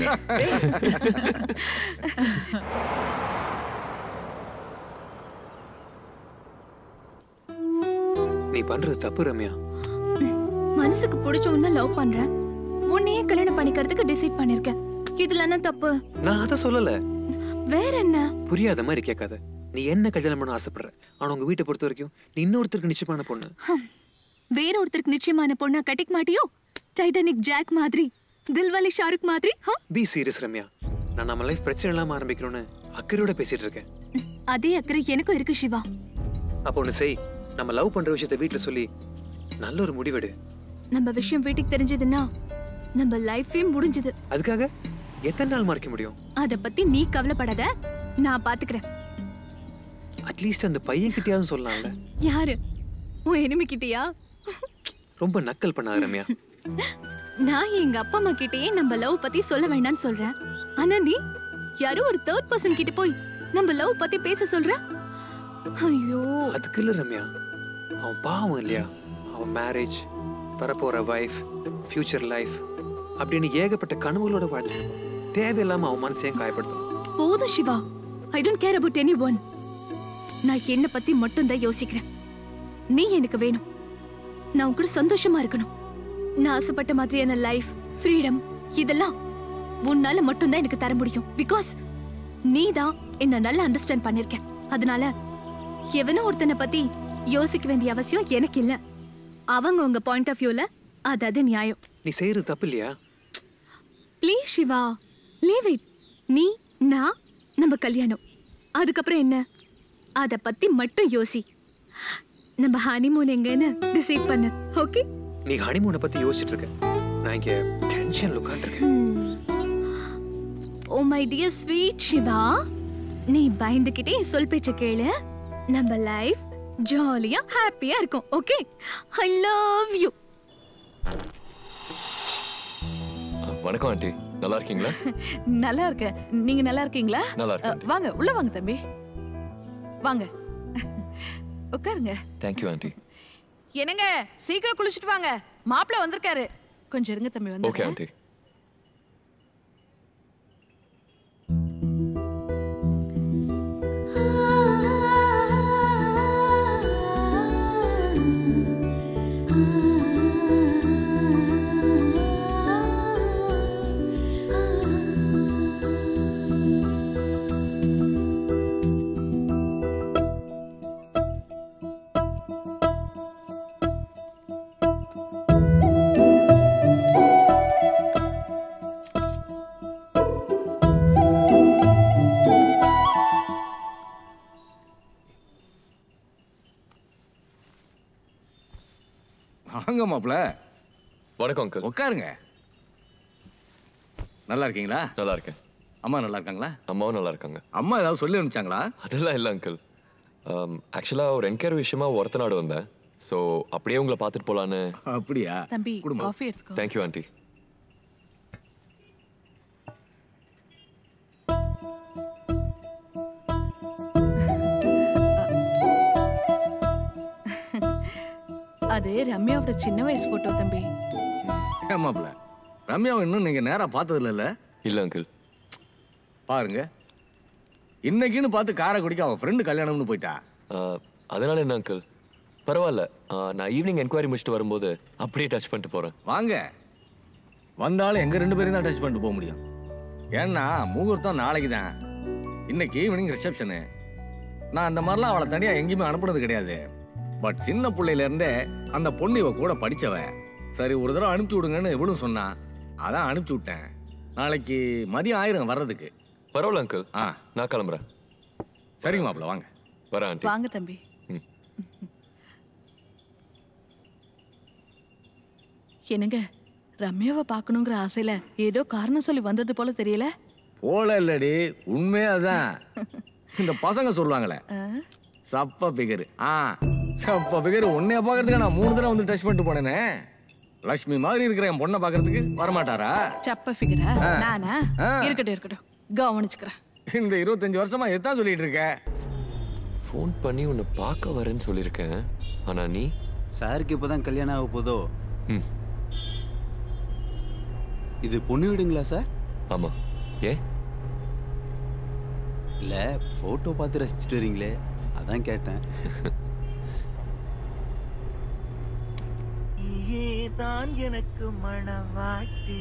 நீ பண்றது தப்பு ரம்யா மனசுக்கு பிடிச்சவன லவ் பண்றேன் உன்னையே கல்யாணம் பண்ணிக்கிறதுக்கு டிசைட் பண்ணிருக்கேன் இதுல என்ன தப்பு நான் அதை சொல்லல வேற என்ன புரியாத மாதிரி கேட்காத நீ என்ன கல்யாணம் பண்ண ஆசைப்படுற ஆனா உங்க வீட்டை பொறுத்த வரைக்கும் நீ இன்னொருத்தருக்கு நிச்சயமான பொண்ணு வேற ஒருத்தருக்கு நிச்சயமான பொண்ணா கட்டிக்க மாட்டியோ டைட்டானிக் ஜாக் மாதிரி தில்வாலி ஷாருக் மாதிரி ஹா? பி சீரியஸ் ரம்யா நான் நம்ம லைஃப் பிரச்சனை இல்லாம ஆரம்பிக்கணும்னு அக்கறையோட பேசிட்டு இருக்கேன் அதே அக்கறை எனக்கும் இருக்கு சிவா அப்போ ஒன்று செய் நம்ம லவ் பண்ற விஷயத்த வீட்டில் சொல்லி நல்ல ஒரு முடிவெடு நம்ம விஷயம் வீட்டுக்கு தெரிஞ்சதுன்னா நம்ம லைஃபே முடிஞ்சது அதுக்காக எத்தனை நாள் மறைக்க முடியும் அத பத்தி நீ கவலைப்படாத நான் பாத்துக்கிறேன் அட்லீஸ்ட் அந்த பையன் கிட்டயாவது சொல்லலாம்ல யாரு உன் enemy கிட்டயா ரொம்ப நக்கல் பண்ணாத ரம்யா நான் எங்க அப்பா அம்மா கிட்டயே நம்ம லவ் பத்தி சொல்ல வேண்டாம்னு சொல்றேன் ஆனா நீ யாரோ ஒரு தேர்ட் பர்சன் கிட்ட போய் நம்ம லவ் பத்தி பேச சொல்ற ஐயோ அதுக்கு இல்ல ரம்யா அவன் பாவம் இல்லையா அவன் மேரேஜ் வரப்போற வைஃப் ஃபியூச்சர் லைஃப் அப்படின்னு ஏகப்பட்ட கனவுகளோட வாழ்ந்துட்டு இருப்பான். தேவையில்லாம அவன் மனசையும் காயப்படுத்தும் போதும் Siva I don't care about any one நான் என்ன பத்தி மட்டும் தான் யோசிக்கிறேன் நீ எனக்கு வேணும் நான் உன் கூட சந்தோஷமா இருக்கணும் நான் ஆசைப்பட்ட மாதிரியான லைஃப் ஃப்ரீடம் இதெல்லாம் உன்னால மட்டும்தான் எனக்கு தர முடியும் பிகாஸ் நீ தான் என்ன நல்லா அண்டர்ஸ்டாண்ட் பண்ணிருக்க அதனால எவனோ ஒருத்தனை பத்தி யோசிக்க வேண்டிய அவசியம் எனக்கு இல்ல அவங்க உங்க பாயிண்ட் ஆஃப் வியூல அது அது நியாயம் நீ செய்யறது தப்பு இல்லையா ப்ளீஸ் சிவா லீவ் இட் நீ நான் நம்ம கல்யாணம் அதுக்கப்புறம் என்ன அத பத்தி மட்டும் யோசி நம்ம ஹனிமூன் எங்கன்னு டிசைட் பண்ணு ஓகே நீ ஹனிமூனை பத்தி யோசிச்சுட்டு இருக்க நான் இங்க டென்ஷன்ல உட்காந்துருக்கேன் oh my dear sweet Siva நீ பயந்துகிட்டே என் சொல் பேச்ச கேளு நம்ம லைஃப் ஜாலியா ஹாப்பியா இருக்கும் ஓகே ஐ லவ் யூ வணக்கம் ஆண்டி நல்லா இருக்கீங்களா நல்லா இருக்கேன் நீங்க நல்லா இருக்கீங்களா நல்லா இருக்கேன் அஹ், வாங்க உள்ள வாங்க தம்பி வாங்க உட்காருங்க தேங்க்யூ ஆண்டி என்னங்க சீக்கிரம் குளிச்சுட்டு வாங்க மாப்பிள்ள வந்திருக்காரு கொஞ்சம் இருங்க தம்பி வந்து ஓகே ஆண்டி வாங்க மாப்பிள வணக்கம் அங்கிள் உட்காருங்க நல்லா இருக்கீங்களா நல்லா இருக்கேன் அம்மா நல்லா இருக்காங்களா அம்மாவும் நல்லா இருக்காங்க அம்மா ஏதாவது சொல்லி அனுப்பிச்சாங்களா அதெல்லாம் இல்லை அங்கிள் ஆக்சுவலாக ஒரு என்கொயரி விஷயமா ஒருத்த நாடு வந்தேன் ஸோ அப்படியே உங்களை பார்த்துட்டு போகலான்னு அப்படியா தம்பி காஃபி எடுத்துக்கோ தேங்க்யூ ஆண்டி அது ரம்யாவோட சின்ன வயசு போட்டோ தம்பி ஏன் மாப்பிள ரம்யாவை இன்னும் நீங்க நேரா பார்த்தது இல்லைல்ல இல்லை அங்கிள் பாருங்க இன்னைக்குன்னு பார்த்து காரை குடிக்க அவன் ஃப்ரெண்டு கல்யாணம்னு போயிட்டா அதனால என்ன அங்கிள் பரவாயில்ல ஆ, நான் ஈவினிங் என்கொயரி முடிச்சுட்டு வரும்போது அப்படியே டச் பண்ணிட்டு போகிறேன் வாங்க வந்தாலும் எங்க ரெண்டு பேரும் தான் டச் பண்ணிட்டு போக முடியும் ஏன்னா முகூர்த்தம் நாளைக்கு தான் இன்னைக்கு ஈவினிங் ரிசப்ஷனு நான் அந்த மாதிரிலாம் அவளை தனியாக எங்கேயுமே அனுப்புனது கிடையாது பட் சின்ன பிள்ளையில இருந்தே அந்த பொண்ணு இவ கூட படிச்சவ சரி ஒரு தடவை அனுப்பிச்சு விடுங்கன்னு இவளும் சொன்னா அதான் அனுப்பிச்சு விட்டேன் நாளைக்கு மதியம் ஆயிரம் வர்றதுக்கு பரவாயில்ல அங்கிள் ஆ நான் கிளம்புறேன் சரிங்க மாப்பிள்ள வாங்க வரேன் ஆண்டி வாங்க தம்பி என்னங்க ரம்யாவை பார்க்கணுங்கிற ஆசையில ஏதோ காரணம் சொல்லி வந்தது போல தெரியல போல இல்லடி உண்மையாதான் இந்த பசங்க சொல்லுவாங்களே சப்ப பிகர் ஆ சப்ப பிகர் உன்னைய பார்க்கறதுக்கு நான் மூணு தடவை வந்து டச் பண்ணிட்டு போனேனே லக்ஷ்மி மாதிரி இருக்கிற என் பொண்ணை பார்க்கறதுக்கு வரமாட்டாரா சப்ப ஃபிகரா ஆ. நானா ஆ. இருக்கட்டும் இருக்கட்டும் கவனிச்சுக்கிறேன் இந்த இருபத்தஞ்சு வருஷமா எத்தான் சொல்லிட்டு இருக்க ஃபோன் பண்ணி உன்னை பார்க்க வரேன்னு சொல்லியிருக்கேன் ஆனால் நீ சாருக்கு இப்போதான் கல்யாணம் ஆக போதோ ம் இது பொண்ணு வீடுங்களா சார் ஆமாம் ஏன் இல்லை ஃபோட்டோ பார்த்து ரசிச்சுட்டு வரீங்களே அதான் கேட்டேன் நீயேதான் எனக்கு மணவாட்டி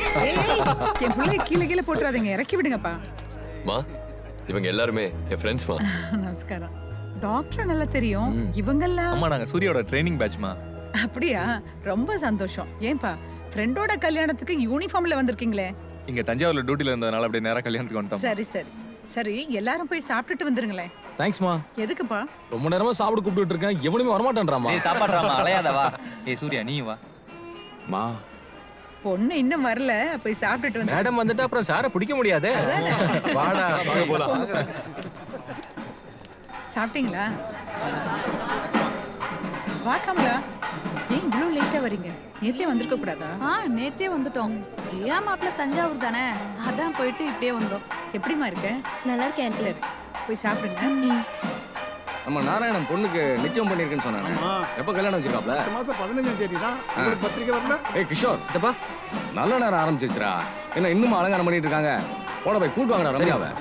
ஏய், என் பிள்ளைய கீழே கீழே போட்டுறாதீங்க இறக்கி விடுங்கப்பா மா இவங்க எல்லாருமே என் ஃப்ரெண்ட்ஸ்மா நமஸ்காரம் டாக்டர் நல்லா தெரியும் இவங்கெல்லாம் அம்மா நாங்க சூர்யாவோட ட்ரைனிங் பேட்ச்மா அப்படியா ரொம்ப சந்தோஷம் ஏன்பா ஃப்ரெண்டோட கல்யாணத்துக்கு யூனிஃபார்ம்ல வந்திருக்கீங்களே இங்க தஞ்சாவூர்ல டியூட்டில இருந்ததுனால அப்படியே நேரா கல்யாணத்துக்கு வந்துட்டோம் சரி சரி சரி எல்லாரும் போய் சாப்பிட்டுட்டு வந்துருங்களேன் தேங்க்ஸ்மா எதுக்குப்பா ரொம்ப நேரமா சாப்பிட கூப்பிட்டு இருக்கேன் எவனுமே வரமாட்டேன்றாமா ஏய் சாப்பாடுறாமா அலையாத வா ஏய் சூர்யா நீ வா மா பொண்ணு இன்னும் வரல போய் சாப்பிட்டுட்டு வந்து மேடம் வந்துட்டு அப்புறம் சாரை பிடிக்க முடியாதே வாடா வாங்க போலாம் சாப்பிட்டீங்களா வா கமலா ஏன் இவ்வளோ லேட்டா வரீங்க நேத்தே வந்திருக்க கூடாதா ஆ நேத்தே வந்துட்டோம் பிரியா மாப்பிள்ள தஞ்சாவூர் தானே அதான் போயிட்டு இப்படியே வந்தோம் எப்படிமா இருக்க நல்லா இருக்கேன் சரி போய் சாப்பிடுங்க நம்ம நாராயணன் பொண்ணுக்கு நிச்சயம் பண்ணிருக்கேன்னு சொன்னானே எப்ப கல்யாணம் வச்சிருக்காப்ல மாசம் பதினஞ்சாம் தேதி தான் உங்களுக்கு பத்திரிக்கை வரல ஏய் கிஷோர் இதப்பா நல்ல நேரம் ஆரம்பிச்சிருச்சுடா என்ன இன்னும் அலங்காரம் பண்ணிட்டு இருக்காங்க போட போய் கூட்டு வாங்கடா ரம்யாவை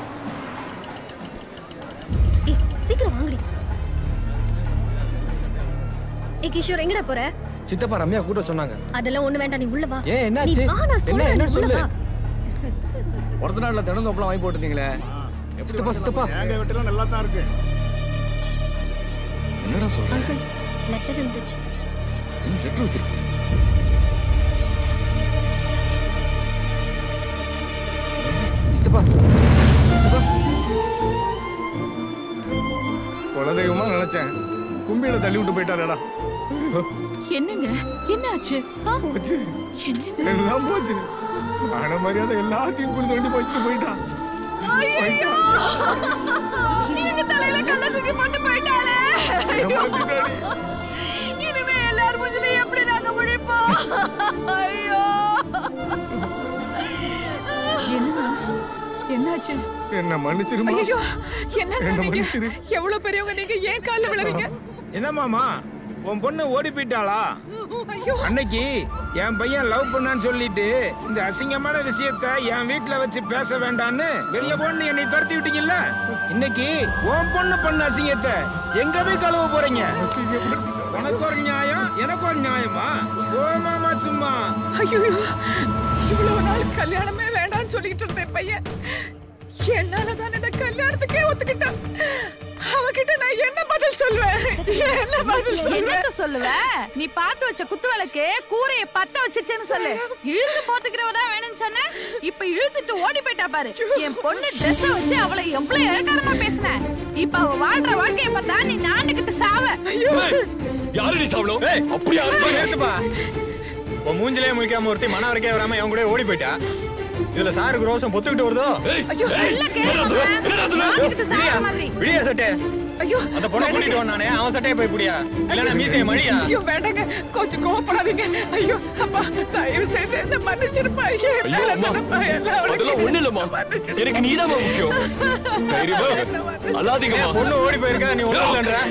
ஏய் சீக்கிரம் வாங்கடி ஏய் கிஷோர் எங்கடா போற சித்தப்பா ரம்யா கூட்ட சொன்னாங்க அதெல்லாம் ஒண்ணு வேண்டாம் நீ உள்ள வா ஏன், என்னாச்சு? நீ வா நான் என்ன, சொல்றேன் என்ன நீ உள்ள சொல்லு? வா ஒருத்த நாள்ல தினந்தோப்பெல்லாம் வாங்கி போட்டுருந்தீங்களே சித்தப்பா சித்தப்பா தேங்காய் வெட்டலாம் நல்லா தான் இருக்கு என்னடா சொல்ற அங்கிள் லெட்டர் இருந்துச்சு என்ன லெட்டர் வச்சிருக்க சித்தப்பா குலதெய்வமா நினைச்சேன் கும்பியில தள்ளி விட்டு போயிட்டாரடா என்னங்க என்ன ஆச்சு என்னது எல்லாம் போச்சு ஆன மரியாதை எல்லாத்தையும் கொடுத்து வண்டி போச்சுட்டு போயிட்டான் ஐயோ! எங்க தலையில கல்ல தூக்கி போட்டு போயிட்டாளே ஏமாத்திட்டாடி. இனிமே எல்லார் மூஞ்சிலையும் எப்படி நாங்க முழிப்போம் ஐயோ என்ன என்னாச்சு என்ன மன்னிச்சிருமா ஐயோ என்ன என்ன பண்ணீங்க மன்னிச்சிரு. எவ்வளவு பெரியவங்க நீங்க ஏன் கால்ல விழுறீங்க என்ன மாமா உன் பொண்ணு ஓடி போயிட்டாளா அன்னைக்கு என் பையன் லவ் பண்ணான்னு சொல்லிட்டு இந்த அசிங்கமான விஷயத்த என் வீட்ல வச்சு பேச வேண்டான்னு வெளிய போன்னு என்னை துரத்தி விட்டீங்கல்ல இன்னைக்கு உன் பொண்ணு பண்ண அசிங்கத்தை எங்க போய் கழுவ போறீங்க உனக்கு ஒரு நியாயம் எனக்கு ஒரு நியாயமா ஓ மாமா சும்மா ஐயோ இவ்வளவு நாள் கல்யாணமே வேண்டாம்னு சொல்லிட்டு இருந்தேன் பையன் என்னால தான் இந்த கல்யாணத்துக்கே ஒத்துக்கிட்டான் அவகிட்ட நான் என்ன பதில் சொல்வேன் என்ன பதில் சொல்வேன் என்னத்த சொல்லுவ நீ பார்த்து வச்ச குத்து விளக்கு கூரைய பத்த வச்சிருச்சேன்னு சொல்லு இழுத்து போத்துக்கிறவ தான் வேணும்னு சொன்ன இப்ப இழுத்துட்டு ஓடி போயிட்டா பாரு என் பொண்ணு ட்ரெஸ் வச்சு அவளை எவ்வளவு இழக்காரமா பேசின இப்ப அவ வாழ்ற வாழ்க்கைய பார்த்தா நீ நாண்டுகிட்டு சாவ யாரு நீ சாவணும் அப்படியா எடுத்துப்பா உன் மூஞ்சிலே முழிக்காம ஒருத்தி மன வரைக்கே வராம அவன் கூட ஓடி போயிட்டா இதுல சாருக்கு ரோசம் பொத்துக்கிட்டு வருதோ ஐயோ இல்ல கேளுங்க நாண்டுகிட்டு சாவ மாதிரி விடியா சட்டை ஐயோ அந்த பொண்ணை கூட்டிட்டு வந்தானே அவன் சட்டையை போய் புடியா இல்லன்னா மீசைய மழியா ஐயோ வேண்டாங்க கொஞ்சம் கோவப்படாதீங்க ஐயோ அப்பா தயவு செய்து என்ன மன்னிச்சிருப்பா ஏன் ஐயோ மேல அம்மா தானப்பா எல்லாம் அதெல்லாம் ஒண்ணு இல்லம்மா எனக்கு நீதான் முக்கியம் தைரியமா இரு. அழாதீங்கம்மா பொண்ணு ஓடி போயிருக்கா நீ ஒண்ணும் இல்லன்ற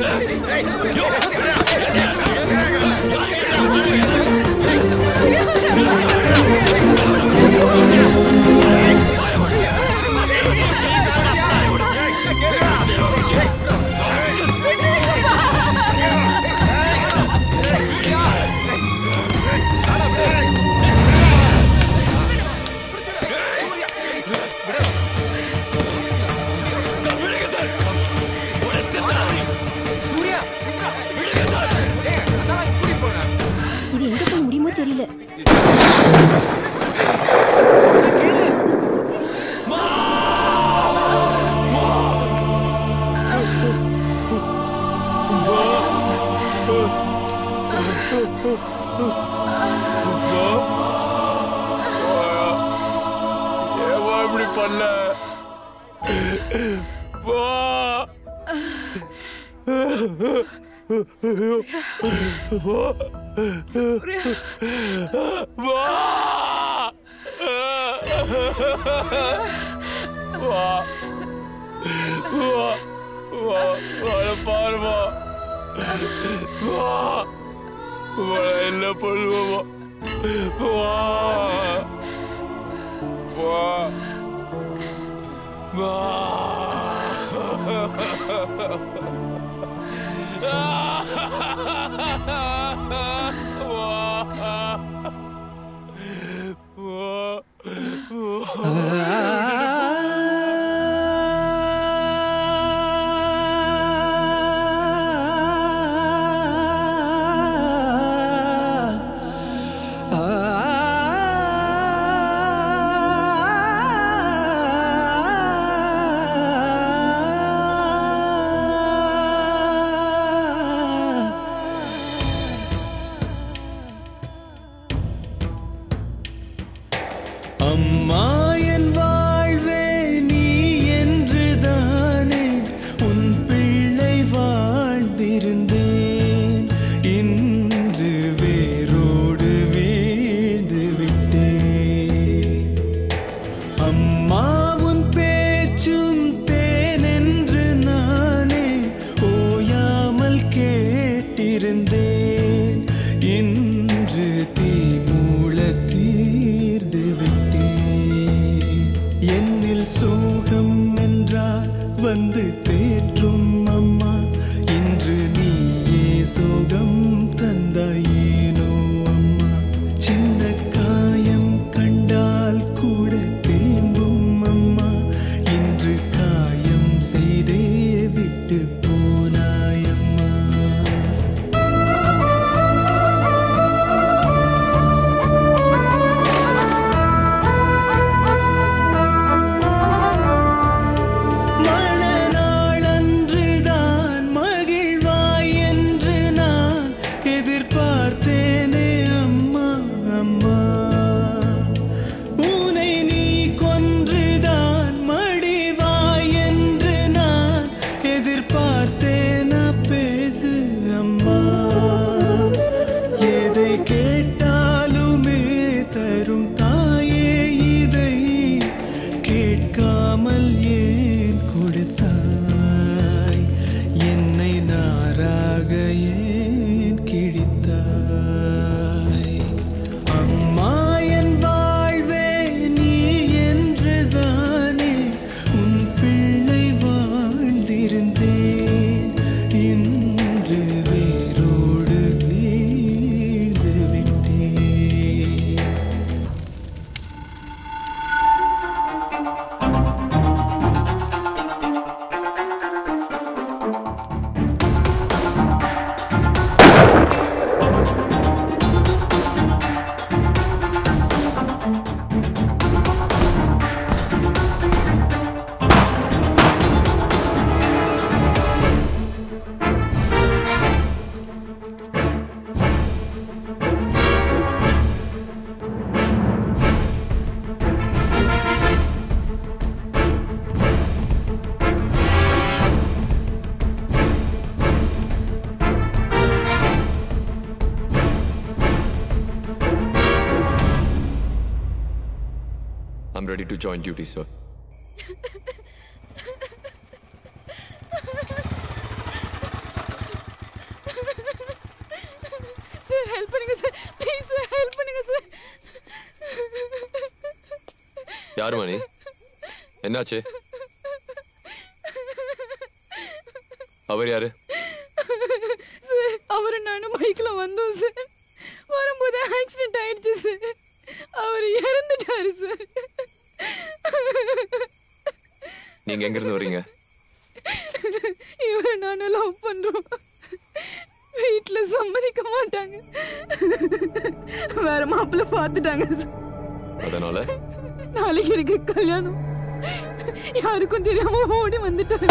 இது எங்க போய் முடியுமோ தெரியல ஏமா இப்படி பண்ண வா வா வா வா வா வா பாருமா வா வா என்ன பண்ணுவோமா வா வா வா வா அம்மா என் வாழ்வே நீ என்றுதானே உன் பிள்ளை வாழ்ந்திருந்தேன் இன்று வேரோடு வீழ்ந்து விட்டேன் அம்மா உன் பேச்சும் தேனென்று நானே ஓயாமல் கேட்டிருந்தேன் இன்று தீ மூள தீர்ந்து விட்டேன் என்னில் சோகம் என்றால் வந்து தேற்றும் அம்மா இன்று நீயே சோகம் தந்தாயேனோ அம்மா சின்ன காயம் கண்டால் கூட தேம்பும் அம்மா இன்று காயம் செய்தே விட்டு போனாயம்மா மணநாளன்றுதான் மகிழ்வாய் என்று நான் எதிர்பார்த்தேனே அம்மா அம்மா உனை நீ கொன்றுதான் மடிவாய் என்று நான் எதிர்பார்த்தேனா பேசு அம்மா எதை கேட்டாலுமே தரும் தாயே இதை கேட்காமல் ஏன் கொடுத்தாய் என்னை நாராக ஏன் கிழித்தாய் அம்மா என் வாழ்வே நீ என்றுதானே உன் பிள்ளை வாழ்ந்திருந்தேன் இன்று வேரோடு வீழ்ந்து விட்டேன் I'm ready to join duty, sir. Sir help பண்ணுங்க சார் ப்ளீஸ் சார் ஹெல்ப் பண்ணுங்க சார் யாருமா நீ என்னாச்சு அவர் யாரு சார் அவரு நானும் பைக்ல வந்தோம் சார் வரும்போது ஆக்சிடென்ட் ஆயிடுச்சு சார் அவர் இறந்துட்டாரு சார் நீங்க எங்க இருந்து வர்றீங்க இவரை நானும் லவ் பண்றோம் வீட்ல சம்மதிக்க மாட்டாங்க வேற மாப்பிள்ளை பார்த்துட்டாங்க சார் அதனால நாளைக்கு எனக்கு கல்யாணம் யாருக்கும் தெரியாம ஓடி வந்துட்டாங்க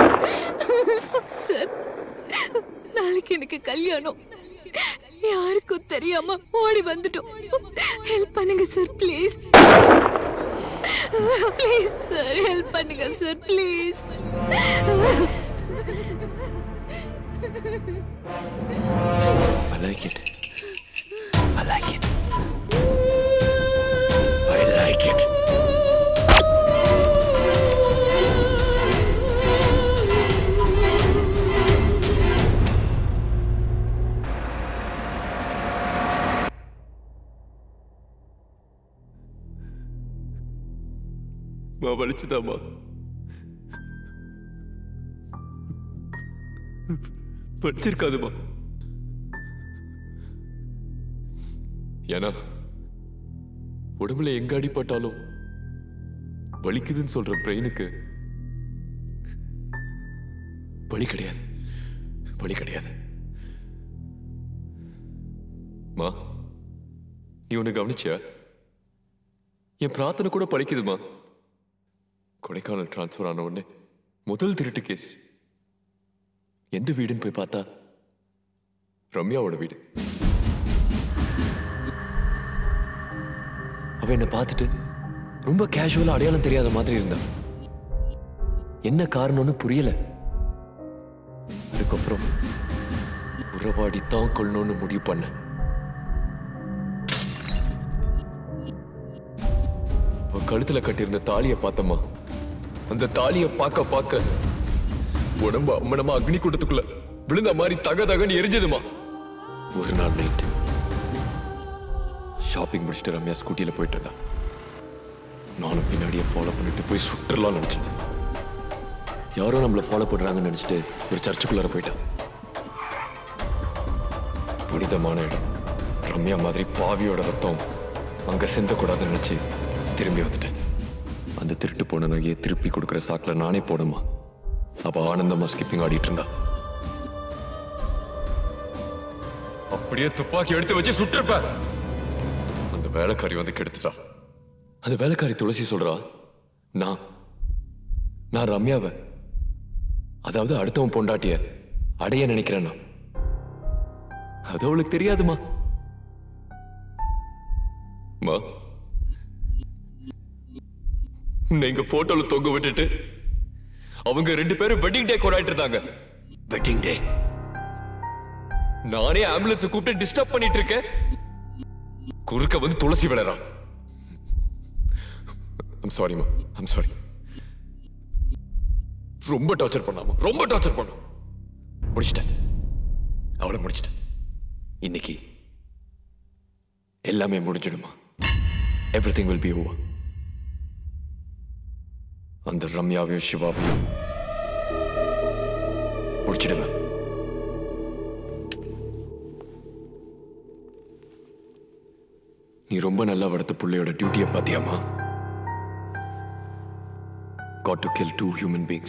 சார் நாளைக்கு எனக்கு கல்யாணம் யாருக்கும் தெரியாம ஓடி வந்துட்டோம் ஹெல்ப் பண்ணுங்க sir please please sir help பண்ணுங்க sir please I like it. I like it. I like it. மா வலிச்சுதாம்மா படிச்சிருக்காதுமா ஏன்னா உடம்புல எங்க அடிபட்டாலும் வலிக்குதுன்னு சொல்ற பிரெயினுக்கு வலி கிடையாது வலி கிடையாது மா நீ ஒண்ணு கவனிச்சியா என் பிரார்த்தனை கூட பழிக்குதுமா கொடைக்கானல் டிரான்ஸ்ஃபர் ஆன உடனே முதல் திருட்டு கேஸ் எந்த வீடுன்னு போய் பார்த்தா ரம்யாவோட வீடு அவ என்னை பார்த்துட்டு ரொம்ப கேஷுவலா அடையாளம் தெரியாத மாதிரி இருந்தா என்ன காரணம்னு புரியல அதுக்கப்புறம் உறவாடி தான் கொள்ளணும்னு முடிவு பண்ணேன் அவ கழுத்துல கட்டியிருந்த தாலியை பார்த்தம்மா அந்த தாலியை பார்க்க பார்க்க உடம்பு அம்மனமா அக்னி கூட்டத்துக்குள்ள விழுந்த மாதிரி தக தகன்னு எரிஞ்சதுமா ஒரு நாள் நைட் ஷாப்பிங் முடிச்சுட்டு ரம்யா ஸ்கூட்டியில போயிட்டு இருந்தா நானும் பின்னாடியே ஃபாலோ பண்ணிட்டு போய் சுட்டுலாம் நினைச்சேன் யாரோ நம்மள ஃபாலோ பண்றாங்கன்னு நினைச்சிட்டு ஒரு சர்ச்சுக்குள்ளார போயிட்டான் புனிதமான இடம் ரம்யா மாதிரி பாவியோட ரத்தம் அங்க சிந்தக்கூடாதுன்னு நினைச்சு திரும்பி வந்துட்டேன் அந்த திருட்டு போன நகையை திருப்பி கொடுக்குற சாக்குல நானே போடுமா அவ ஆனந்தமா ஸ்கிப்பிங் ஆடிட்டு இருந்தா அப்படியே துப்பாக்கி எடுத்து வச்சு சுட்டிருப்ப அந்த வேலைக்காரி வந்து கெடுத்துட்டா அந்த வேலைக்காரி துளசி சொல்றா நான் நான் ரம்யாவை அதாவது அடுத்தவன் பொண்டாட்டிய அடைய நினைக்கிறேன்னா அது அவளுக்கு தெரியாதுமா மா உன்னை எங்க போட்டோல தொங்க விட்டுட்டு அவங்க ரெண்டு பேரும் வெட்டிங் டே கொண்டாடிட்டு இருந்தாங்க வெட்டிங் டே நானே ஆம்புலன்ஸ் கூப்பிட்டு டிஸ்டர்ப் பண்ணிட்டு இருக்கேன் குறுக்க வந்து துளசி விளையாடுறான் ஐம் சாரிமா ஐம் சாரி ரொம்ப டார்ச்சர் பண்ணாமா ரொம்ப டார்ச்சர் பண்ணாம முடிச்சிட்டேன் அவளை முடிச்சிட்டேன் இன்னைக்கு எல்லாமே முடிஞ்சிடுமா everything will be over அந்த ரம்யாவையும் சிவாவையும் முடிச்சிடுவேன் நீ ரொம்ப நல்லா வளர்த்த புள்ளையோட டியூட்டியை பாத்தியாமா got to kill two human beings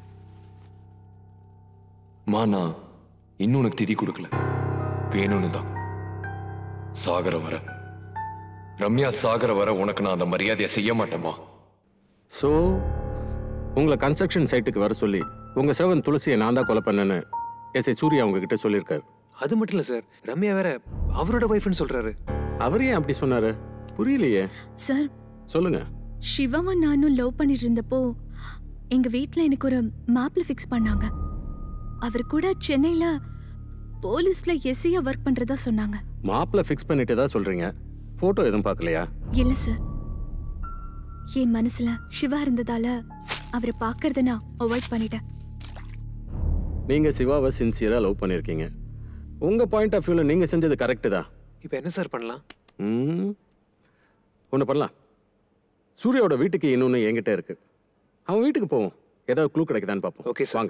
மா நான் இன்னும் உனக்கு திதி கொடுக்கல வேணும்னு தான் சாகர வர ரம்யா சாகர வர உனக்கு நான் அந்த மரியாதையை செய்ய மாட்டேமா ஸோ உங்களை கன்ஸ்ட்ரக்ஷன் சைட்டுக்கு வர சொல்லி உங்க சேவன் துளசியை நான் தான் கொலை பண்ணேன்னு எஸ் ஐ சூர்யா உங்ககிட்ட சொல்லியிருக்காரு அது மட்டும் இல்ல சார் ரம்யா வேற அவரோட ஒய்ஃப்னு சொல்றாரு அவர் ஏன் அப்படி சொன்னாரு புரியலையே சார் சொல்லுங்க சிவாவும் நானும் லவ் பண்ணிட்டு இருந்தப்போ எங்க வீட்ல எனக்கு ஒரு மாப்பிள்ள ஃபிக்ஸ் பண்ணாங்க அவர் கூட சென்னையில போலீஸ்ல எஸ்ஐயா ஒர்க் பண்றதா சொன்னாங்க மாப்பிள்ள ஃபிக்ஸ் பண்ணிட்டு தான் சொல்றீங்க போட்டோ எதுவும் பார்க்கலையா இல்ல சார் என் மனசுல சிவா இருந்ததால அவரை பார்க்கறத நான் அவாய்ட் பண்ணிட்டேன் நீங்க சிவாவை சின்சியரா லவ் பண்ணிருக்கீங்க உங்க பாயிண்ட் ஆஃப் வியூல நீங்க செஞ்சது கரெக்ட் தான் இப்போ என்ன சார் பண்ணலாம் ம் ஒன்று பண்ணலாம் சூர்யாவோட வீட்டுக்கு இன்னொன்று என்கிட்ட இருக்கு அவன் வீட்டுக்கு போவோம் ஏதாவது க்ளூ கிடைக்குதான்னு பார்ப்போம் ஓகே வாங்க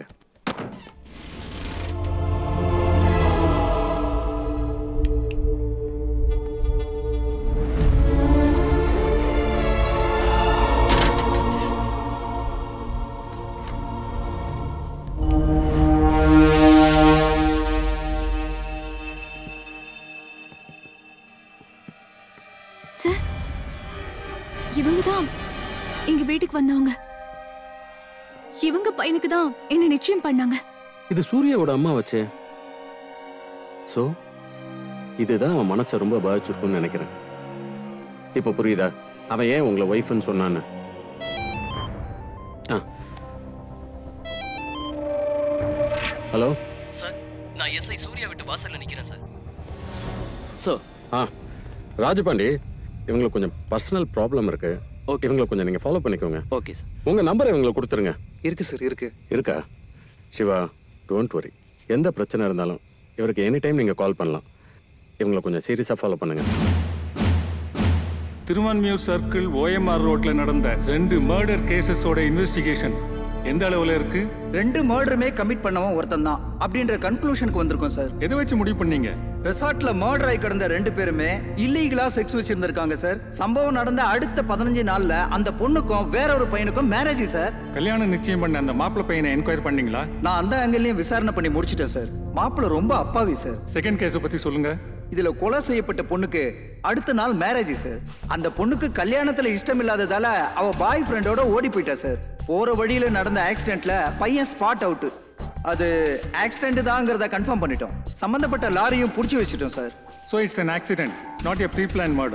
சார் இவங்க தான் எங்க வீட்டுக்கு வந்தவங்க இவங்க பையனுக்கு தான் என்ன நிச்சயம் பண்ணாங்க இது சூர்யாவோட அம்மா வச்சே ஸோ இதுதான் அவன் மனசை ரொம்ப பாதிச்சிருக்கும்னு நினைக்கிறேன் இப்போ புரியுதா அவன் ஏன் உங்களை ஒய்ஃப்னு சொன்னான்னு ஆ ஹலோ சார் நான் எஸ்ஐ சூர்யா விட்டு வாசல்ல நிக்கிறேன் சார் சார் ஆ ராஜபாண்டி இவங்களுக்கு கொஞ்சம் பர்சனல் ப்ராப்ளம் இருக்கு ஓகே இவங்களை கொஞ்சம் நீங்கள் ஃபாலோ பண்ணிக்கோங்க ஓகே சார் உங்கள் நம்பரை இவங்களுக்கு கொடுத்துருங்க இருக்கு சார் இருக்கு இருக்கா சிவா டோன்ட் வரி எந்த பிரச்சனை இருந்தாலும் இவருக்கு எனி டைம் நீங்கள் கால் பண்ணலாம் இவங்களை கொஞ்சம் சீரியஸாக ஃபாலோ பண்ணுங்கள் திருவான்மியூர் சர்க்கிள் ஓஎம்ஆர் ரோட்ல நடந்த ரெண்டு மர்டர் கேசஸோட இன்வெஸ்டிகேஷன் எந்த அளவுல இருக்கு ரெண்டு மர்டருமே கமிட் பண்ணவன் ஒருத்தன் தான் அப்படின்ற கன்க்ளூஷனுக்கு வந்திருக்கோம் சார் எதை வச்சு முடிவு பண்ணீங்க ரெசார்ட்ல மர்டர் ஆகி கிடந்த ரெண்டு பேருமே இல்லீகலா செக்ஸ் வச்சிருந்திருக்காங்க சார் சம்பவம் நடந்த அடுத்த பதினஞ்சு நாள்ல அந்த பொண்ணுக்கும் வேற ஒரு பையனுக்கும் மேரேஜ் சார் கல்யாணம் நிச்சயம் பண்ண அந்த மாப்பிள்ளை பையனை என்கொயர் பண்ணீங்களா நான் அந்த ஆங்கிள்லயும் விசாரணை பண்ணி முடிச்சிட்டேன் சார் மாப்பிள்ளை ரொம்ப அப்பாவி சார் செகண்ட் கேஸை பத்தி சொல்லுங்க இதுல கொலை செய்யப்பட்ட பொண்ணுக்கு அடுத்த நாள் மேரேஜ் சார் அந்த பொண்ணுக்கு கல்யாணத்துல இஷ்டம் இல்லாததால அவ பாய் ஃப்ரெண்டோட ஓடி போயிட்டா சார் போற வழியில நடந்த ஆக்சிடென்ட்ல பையன் ஸ்பாட் அவுட் அது ஆக்சிடென்ட் தாங்கிறத கன்ஃபார்ம் பண்ணிட்டோம் சம்பந்தப்பட்ட லாரியும் புடிச்சு வச்சுட்டோம் sir so it's an accident not a pre plan murder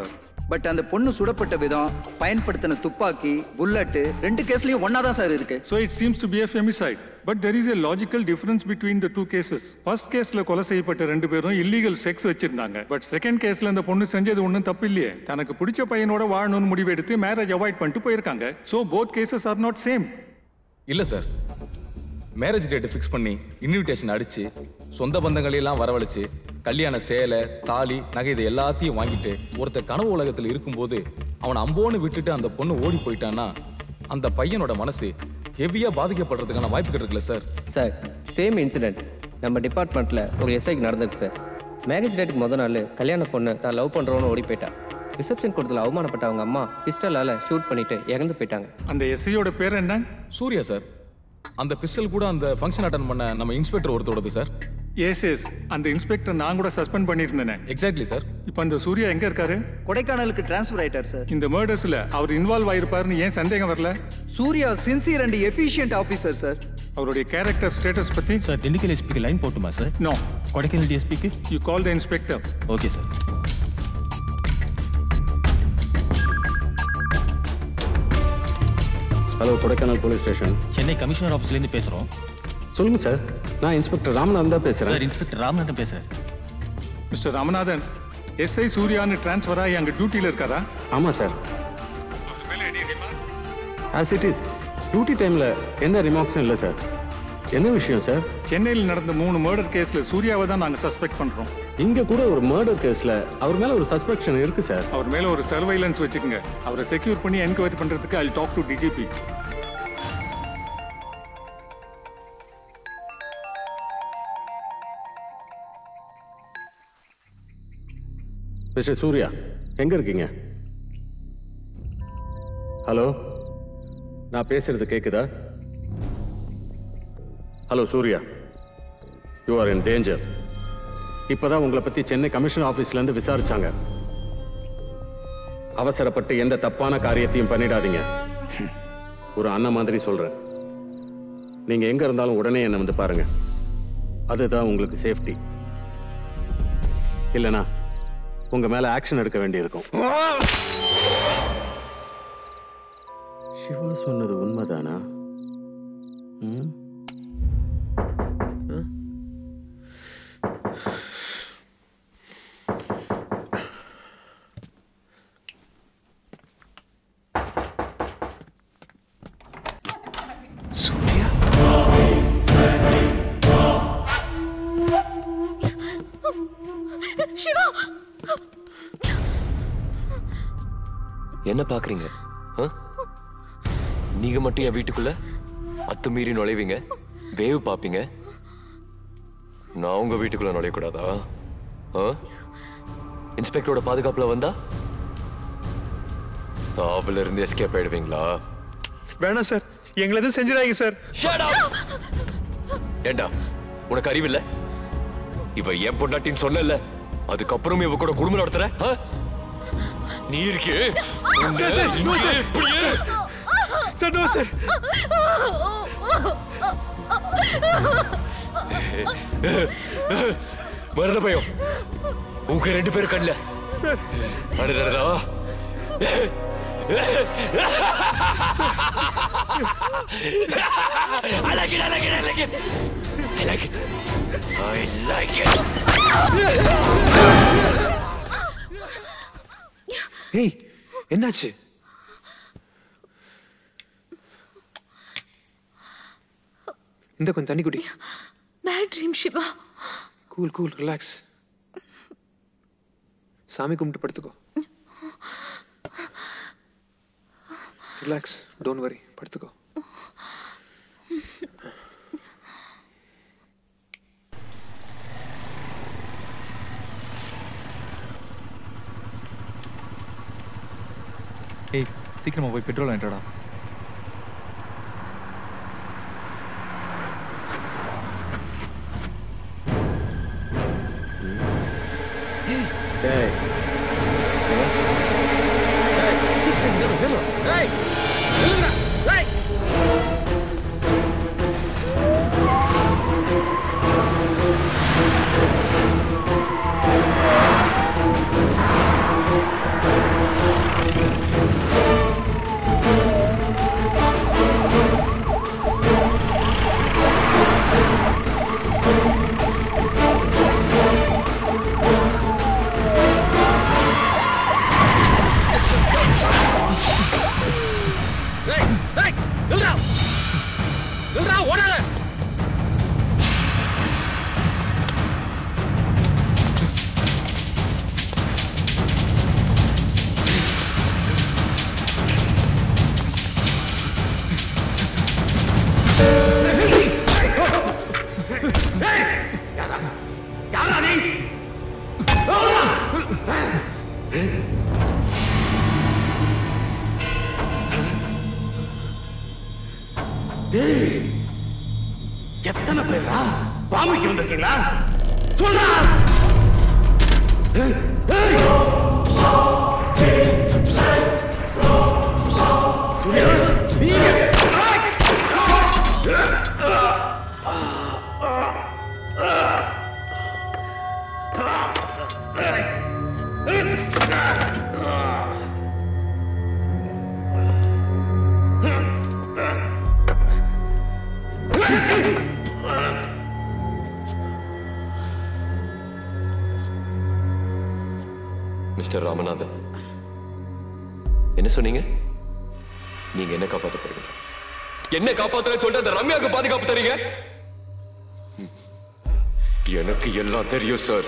but அந்த பொண்ணு சுடப்பட்ட விதம் பயன்படுத்தின துப்பாக்கி புல்லட்டு ரெண்டு கேஸ்லயும் ஒன்னா தான் சார் இருக்கு So it seems to be a femicide. But there is a logical difference between the two cases. First கேஸ்ல கொலை செய்யப்பட்ட ரெண்டு பேரும் இல்லீகல் செக்ஸ் வச்சிருந்தாங்க பட் செகண்ட் கேஸ்ல அந்த பொண்ணு செஞ்சது ஒன்றும் தப்பு இல்லையே தனக்கு பிடிச்ச பையனோட வாழணும்னு முடிவெடுத்து மேரேஜ் அவாய்ட் பண்ணிட்டு போயிருக்காங்க so both cases are not same இல்ல சார் மேரேஜ் டேட் ஃபிக்ஸ் பண்ணி இன்விடேஷன் அடிச்சு சொந்த பந்தங்களையெல்லாம் வரவழைச்சு கல்யாண சேலை தாலி நகை இது எல்லாத்தையும் வாங்கிட்டு ஒருத்தர் கனவு உலகத்தில் இருக்கும்போது அவனை அம்போன்னு விட்டுட்டு அந்த பொண்ணு ஓடி போயிட்டான்னா அந்த பையனோட மனசு ஹெவியா பாதிக்கப்படுறதுக்கான வாய்ப்புகள் இருக்குல்ல சார் சார் சேம் இன்சிடென்ட் நம்ம டிபார்ட்மெண்ட்டில் ஒரு எஸ்ஐக்கு நடந்திருக்கு சார் மேரேஜ் டேட்டுக்கு முத நாள் கல்யாண பொண்ணு தான் லவ் பண்ணுறவனு ஓடி போயிட்டா ரிசப்ஷன் கூட்டத்தில் அவமானப்பட்ட அவங்க அம்மா பிஸ்டலால் ஷூட் பண்ணிட்டு இறந்து போயிட்டாங்க அந்த எஸ்ஐயோட பேர் என்ன சூர்யா சார் அந்த பிஸ்டல் கூட அந்த ஃபங்க்ஷன் அட்டன் பண்ண நம்ம இன்ஸ்பெக்டர் ஒருத்தோடது சார் எஸ் எஸ் அந்த இன்ஸ்பெக்டர் நான் கூட சஸ்பெண்ட் பண்ணியிருந்தேனே எக்ஸாக்ட்லி சார் இப்போ அந்த சூர்யா எங்க இருக்காரு கொடைக்கானலுக்கு டிரான்ஸ்ஃபர் ஆயிட்டார் சார் இந்த மர்டர்ஸ்ல அவர் இன்வால்வ் ஆயிருப்பாருன்னு ஏன் சந்தேகம் வரல Surya sincere and efficient officer sir அவருடைய கேரக்டர் ஸ்டேட்டஸ் பத்தி சார் திண்டுக்கல் எஸ்பிக்கு லைன் போட்டுமா சார் நோ கொடைக்கானல் டிஎஸ்பிக்கு you call the inspector okay sir hello Kodaikanal police station Chennai commissioner ஆஃபீஸ்லேருந்து பேசுகிறோம் சொல்லுங்க சார் நான் இன்ஸ்பெக்டர் ராமநாதன் தான் பேசுறேன் சார் இன்ஸ்பெக்டர் ராமநாதன் பேசுகிறேன் மிஸ்டர் ராமநாதன் எஸ்ஐ சூர்யான்னு டிரான்ஸ்ஃபர் ஆகி அங்க டியூட்டில இருக்காரா ஆமாம் sir as it is duty டைமில் எந்த ரிமார்க்ஸும் இல்லை சார் என்ன விஷயம் சார் சென்னையில் நடந்த மூணு மர்டர் கேஸ்ல சூர்யாவை தான் நாங்க சஸ்பெக்ட் பண்றோம் இங்க கூட ஒரு மர்டர் கேஸ்ல அவர் மேல ஒரு சஸ்பெக்ஷன் இருக்கு சார் அவர் மேல ஒரு சர்வைலன்ஸ் வச்சுக்கோங்க அவரை செக்யூர் பண்ணி என்கொயரி பண்றதுக்கு I talk to DGP Mister Surya எங்க இருக்கீங்க ஹலோ நான் பேசுறது கேக்குதா hello Surya you are in danger இப்பதான் உங்களை பத்தி சென்னை கமிஷன் ஆபீஸ்ல இருந்து விசாரிச்சாங்க அவசரப்பட்டு எந்த தப்பான காரியத்தையும் பண்ணிடாதீங்க ஒரு அண்ணன் மாதிரி சொல்றேன் நீங்க எங்க இருந்தாலும் உடனே என்னை வந்து பாருங்க அதுதான் உங்களுக்கு சேஃப்டி இல்லனா உங்க மேல ஆக்ஷன் எடுக்க வேண்டியிருக்கும் சிவா சொன்னது உண்மைதானா ம்? சிவா என்ன பாக்குறீங்க ஆ? நீங்க மட்டும் என் வீட்டுக்குள்ள அத்துமீறி நுழைவீங்க வேவு பாப்பீங்க நான் உங்க வீட்டுக்குள்ள நுழையக்கூடாதா ஆ? இன்ஸ்பெக்டரோட பாதுகாப்புல வந்தா சாவுல இருந்து எஸ்கேப் ஆயிடுவீங்களா வேணாம் சார் எங்களை எதுவும் செஞ்சிடாதீங்க சார் ஏண்டா உனக்கு அறிவில்ல இவ என் பொண்டாட்டின்னு சொன்னல அதுக்கப்புறம் இவ கூட குடும்பம் நடத்துற ஆ? நீ இருக்கே sir, sir, no, sir. Sir no sir மரண பயம் உங்க ரெண்டு பேரும் கண்ணில் சார் அடடடா I like it, I like it, I like it. I like it. I like it. ஏய் என்னாச்சு இந்த கொஞ்சம் தண்ணி குடி bad dream Siva cool cool relax சாமி கும்பிட்டு படுத்துக்கோ ரிலாக்ஸ் டோன்ட் வரி படுத்துக்கோ ஏய் சீக்கிரமா போய் பெட்ரோல் வாங்கிட்டடா டேய் Hey! டேய் எத்தனை பேரா பாமிக்கு வந்திருக்கீங்களா சொல்றா ஏய், ஏய். சூர்யா, நீங்க. மிஸ்டர் ராமநாதன் என்ன சொன்னீங்க நீங்க என்ன காப்பாத்த போறீங்க என்ன காப்பாத்துற சொல்லிட்டு அந்த ரம்யாவுக்கு பாதுகாப்பு தரீங்க ம். எனக்கு எல்லாம் தெரியும் சார்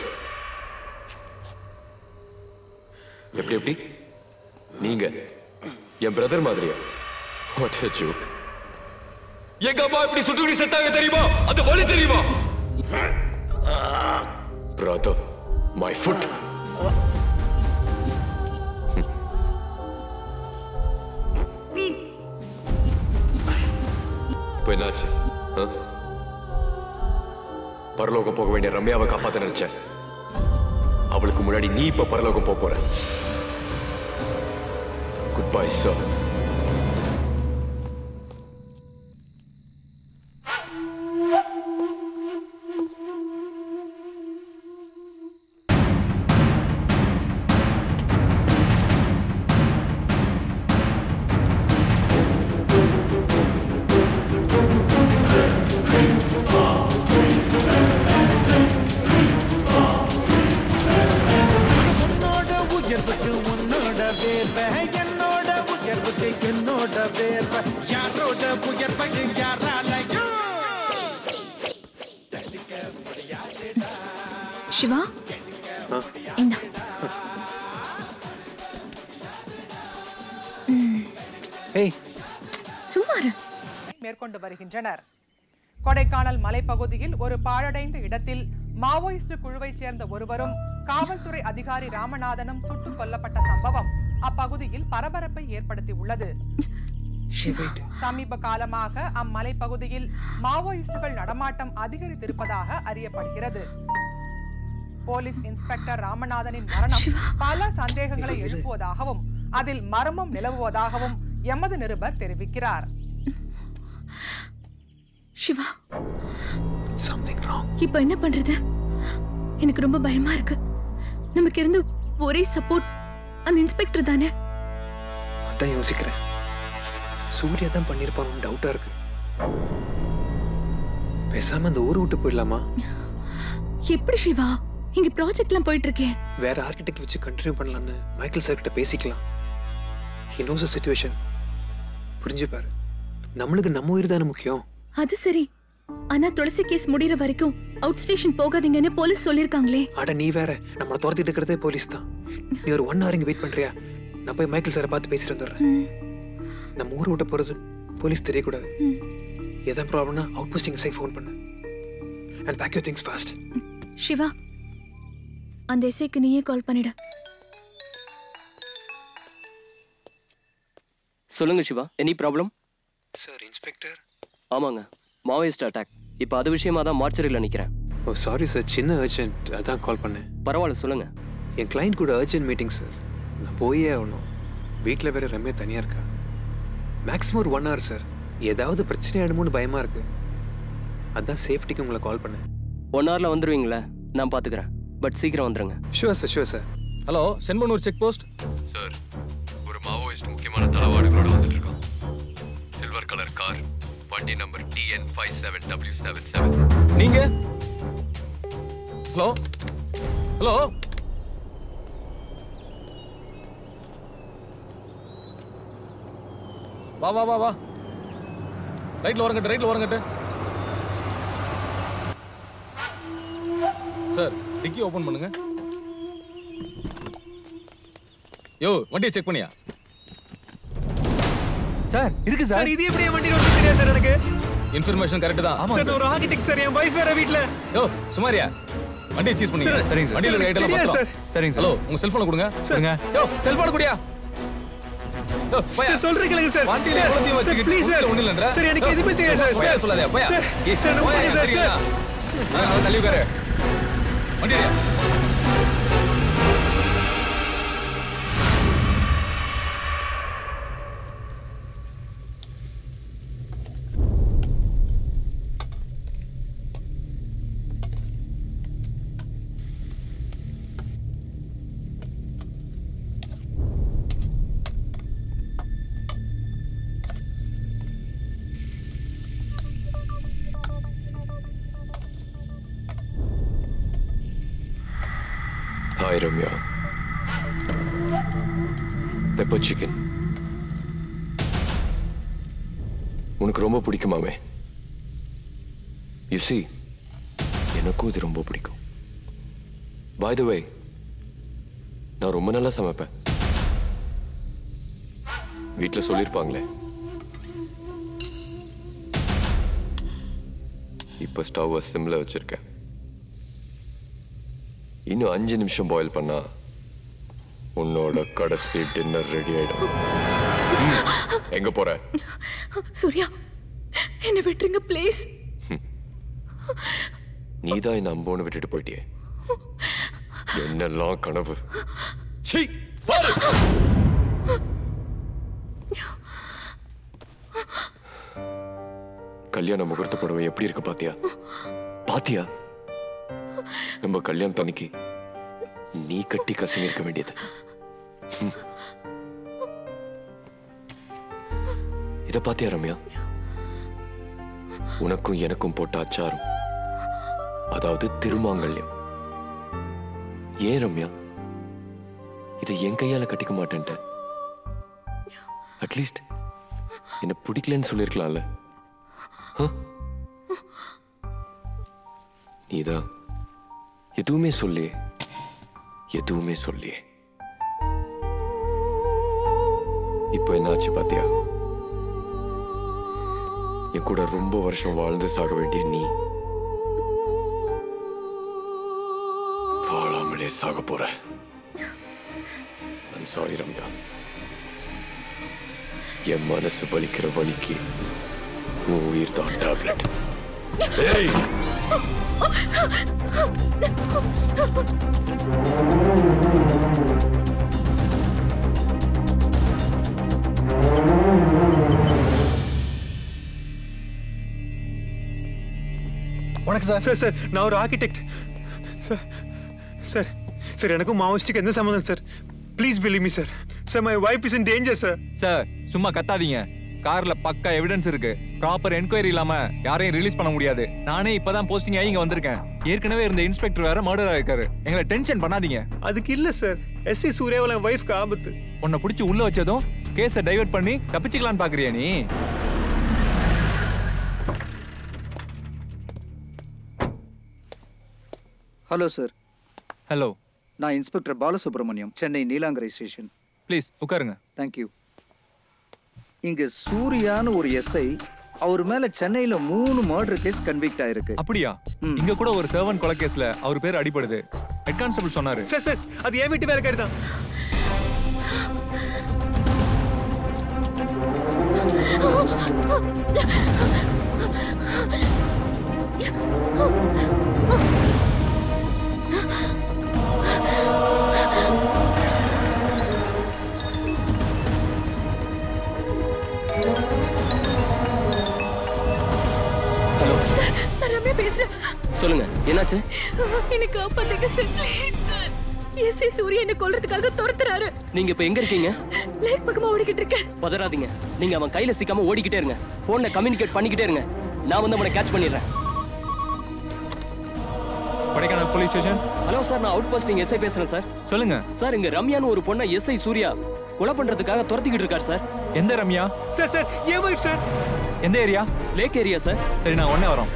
எப்படி எப்படி நீங்க என் பிரதர் மாதிரியா What a joke. எங்க அம்மா இப்படி சுட்டுடி செத்தாங்க தெரியுமா அந்த வழி தெரியுமா பிரதர் மை ஃபுட் இப்போ என்னாச்சு ஆ? பரலோகம் போக வேண்டிய ரம்யாவை காப்பாத்த நினைச்சேன் அவளுக்கு முன்னாடி நீ இப்ப பரலோகம் போக போற குட் பை சார் உன்னோட உயர்வுக்கு உன்னோட வேர்வை என்னோட உயர்வுக்கு என்னோட வேர்வை யாரோட உயர்வை யாராலையும் சிவா இந்தா ஏய் சும்மா இரு. மேற்கொண்டு வருகின்றனர் கொடைக்கானல் மலைப்பகுதியில் ஒரு பாழடைந்த இடத்தில் மாவோயிஸ்ட் குழுவைச் சேர்ந்த ஒருவரும் காவல்துறை அதிகாரி ராமநாதனும் சுட்டுக் கொல்லப்பட்ட சம்பவம் அப்பகுதியில் பரபரப்பை ஏற்படுத்தியுள்ளது சமீப காலமாக அம்மலைப்பகுதியில் மாவோயிஸ்டுகள் நடமாட்டம் அதிகரித்திருப்பதாக அறியப்படுகிறது போலீஸ் இன்ஸ்பெக்டர் ராமநாதனின் மரணம் பல சந்தேகங்களை எழுப்புவதாகவும் அதில் மர்மம் நிலவுவதாகவும் எமது நிருபர் தெரிவிக்கிறார் சிவா இப்போ என்ன பண்றது எனக்கு ரொம்ப பயமா இருக்கு நமக்கு இருந்த ஒரே சப்போர்ட் அந்த இன்ஸ்பெக்டர் தானே அதான் யோசிக்கிறேன் சூர்யா தான் பண்ணியிருப்பான்னு டவுட்டா இருக்கு பேசாம இந்த ஊரை விட்டு போயிடலாமா எப்படி சிவா இங்க ப்ராஜெக்ட்லாம் போயிட்டு இருக்கேன் வேற ஆர்கிடெக்ட் வச்சு கண்டினியூ பண்ணலான்னு மைக்கேல் சார் கிட்ட பேசிக்கலாம் ஹி நோஸ் சுச்சுவேஷன் புரிஞ்சுப்பாரு நம்மளுக்கு நம்ம உயிர் தானே முக்கியம் அது சரி ஆனா துளசி கேஸ் முடியற வரைக்கும் அவுட் ஸ்டேஷன் போகாதீங்கன்னு போலீஸ் சொல்லிருக்காங்களே அட நீ வேற நம்மளை துரத்திட்டு இருக்கிறதே போலீஸ் தான் நீ ஒரு ஒன் ஹவர் இங்க வெயிட் பண்றியா நான் போய் மைக்கேல் சாரை பார்த்து பேசிட்டு வந்துடுறேன் நம்ம ஊரை விட்டு போறது போலீஸ் தெரியக்கூடாது எதாவது ப்ராப்ளம்னா அவுட் போஸ்டிங் சை ஃபோன் பண்ணு and pack you things fast Siva அந்த எஸ்ஐக்கு நீயே கால் பண்ணிடு சொல்லுங்க Siva any problem sir inspector ஆமாங்க மாவோயிஸ்ட் அட்டாக் இப்போ அது விஷயமா தான் மார்ச்சரியில் நிற்கிறேன் ஓ சாரி சார் சின்ன அர்ஜென்ட் அதான் கால் பண்ணேன் பரவாயில்ல சொல்லுங்க என் கிளைண்ட் கூட அர்ஜென்ட் மீட்டிங் சார் நான் போயே ஆகணும் வீட்டில் வேற ரம்யா தனியாக இருக்கா மேக்ஸிமம் ஒரு ஒன் ஹவர் சார் ஏதாவது பிரச்சனை ஆயிடுமோன்னு பயமா இருக்கு அதான் சேஃப்டிக்கு உங்களை கால் பண்ணேன் ஒன் ஹவரில் வந்துடுவீங்களே நான் பார்த்துக்கிறேன் பட் சீக்கிரம் வந்துருங்க sure sir sure sir hello Shenbanur check post sir ஒரு மாவோயிஸ்ட் முக்கியமான தளவாடுகளோட வந்துட்டு இருக்கான் சில்வர் கலர் கார் வண்டி number TN five seven W seven seven நீங்க ஹலோ ஹலோ வா வா வா வா ரைட்ல வரங்கட்டு ரைட்ல வரங்கட்டு சார் டிக்கி ஓபன் பண்ணுங்க யோ வண்டியை செக் பண்ணியா சார் இருக்கு சார். சார் இது எப்படி என் வண்டி ஓட்ட தெரியாது சார் எனக்கு இன்ஃபர்மேஷன் கரெக்ட் தான் சார் நான் ஒரு ஆர்கிடெக்ட் சார் என் வைஃப் வேற வீட்ல யோ சுமாரியா வண்டியை சீஸ் பண்ணுங்க சார், சரிங்க சார். வண்டியில சார், ரைட் எல்லாம் தெரியாது பத்திரம் சார். சரிங்க சார். ஹலோ உங்க செல்போனை கொடுங்க கொடுங்க. யோ செல்போன் குடியா சார் சொல்றேன் கேளுங்க சார் வண்டியில சார், குழந்தைய சார் வச்சுக்கிட்டு ப்ளீஸ் சார் ஒண்ணும் இல்லைன்ற? சார் எனக்கு எதுவுமே தெரியாது சார் போயா சார் சொல்லாதே, போயா. சார் ஏய், சார் போயா, நம்புங்க சார் தெரியுதா? சார் ஆ, அவன் தள்ளி உட்காரு வண்டி எடு. ஹாய் ரம்யா பெப்பர் சிக்கன் உனக்கு ரொம்ப பிடிக்குமாமே யூ see எனக்கும் இது ரொம்ப பிடிக்கும் பை த வே நான் ரொம்ப நல்லா சமைப்பேன் வீட்டில் சொல்லியிருப்பாங்களே இப்போ ஸ்டவ்வை சிம்ல வச்சிருக்கேன் இன்னும் அஞ்சு நிமிஷம் பாயில் பண்ணா உன்னோட கடைசி டின்னர் ரெடி ஆயிடும் ம், எங்க போற சூர்யா என்னை விட்டுருங்க ப்ளீஸ் நீதான் என்ன அம்போன்னு விட்டுட்டு போயிட்டியே என்னெல்லாம் கனவு சீ, பாரு. கல்யாண முகூர்த்த புடவை எப்படி இருக்கு பாத்தியா பாத்தியா நம்ம கல்யாணம் தனிக்கு நீ கட்டி கசங்கி இருக்க வேண்டியது ம். இத பாத்தியா ரம்யா உனக்கும் எனக்கும் போட்ட அச்சாரம் அதாவது திருமாங்கல்யம் ஏன் ரம்யா இதை என் கையால கட்டிக்க மாட்டேன்ட்ட அட்லீஸ்ட் என்ன பிடிக்கலன்னு சொல்லிருக்கலாம்ல ஆ? நீதான் எதுவுமே சொல்லியே எதுவுமே சொல்லியே இப்போ என்னாச்சு பாத்தியா என் கூட ரொம்ப வருஷம் வாழ்ந்து சாக வேண்டிய நீ வாழாமலே சாக போற சாரி ரம்யா என் மனசு வலிக்கிற வலிக்கு உன் உயிர் தான் டேப்லெட் ஏய் வணக்கம் சார் சார் சார் நான் ஒரு ஆர்கிடெக்ட் சார் சார் சார் எனக்கும் மாவோயிஸ்டுக்கு எந்த சம்மந்தம் sir please believe me sir sir my wife is in danger sir sir சும்மா கத்தாதீங்க கார்ல பக்கா எவிடன்ஸ் இருக்கு ப்ராப்பர் என்கொயரி இல்லாம யாரையும் ரிலீஸ் பண்ண முடியாது நானே இப்பதான் போஸ்டிங் ஆகி இங்க வந்திருக்கேன் ஏற்கனவே இருந்த இன்ஸ்பெக்டர் வேற மர்டர் ஆயிருக்காரு எங்களை டென்ஷன் பண்ணாதீங்க அதுக்கு இல்ல சார் எஸ் சி சூர்யாவில் என் ஒய்ஃப்க்கு ஆபத்து உன்னை பிடிச்சி உள்ள வச்சதும் கேஸை டைவர்ட் பண்ணி தப்பிச்சுக்கலான்னு பாக்குறியா நீ ஹலோ சார் ஹலோ நான் inspector Balasubramaniam Chennai Neelankarai station please உட்காருங்க தேங்க்யூ இங்க சூர்யான்னு ஒரு எஸ்ஐ அவர் மேல சென்னையில மூணு மர்டர் கேஸ் கன்விக்ட் ஆயிருக்கு அப்படியா இங்க கூட ஒரு செவன் கொலை கேஸ்ல அவர் பேர் அடிபடுது ஹெட் கான்ஸ்டபிள் சொன்னாரு சார் சார் அது என் வீட்டு வேலைக்காரி தான் நான் ரம்யா பேசுறேன் சொல்லுங்க என்னாச்சு என்ன காப்பாத்துங்க sir please sir SI Surya என்ன கொல்றதுக்காக துரத்துறாரு நீங்க இப்ப எங்க இருக்கீங்க லேக் பக்கமா ஓடிக்கிட்டு இருக்கேன் பதறாதீங்க நீங்க அவன் கையில சிக்காம ஓடிக்கிட்டே இருங்க போன்ல கம்யூனிகேட் பண்ணிக்கிட்டே இருங்க நான் வந்து அவனை கேட்ச் பண்ணிடுறேன் Kodaikanal police station hello sir நான் அவுட் போஸ்டிங் எஸ்ஐ பேசுறேன் சார் சொல்லுங்க சார் இங்க ரம்யான்னு ஒரு பொண்ணை எஸ்ஐ சூர்யா கொலை பண்றதுக்காக துரத்திக்கிட்டு இருக்காரு சார் எந்த ரம்யா சார் சார் என் ஒய்ஃப் சார் எந்த ஏரியா லேக் ஏரியா சார் சரி நான் உடனே வரோம்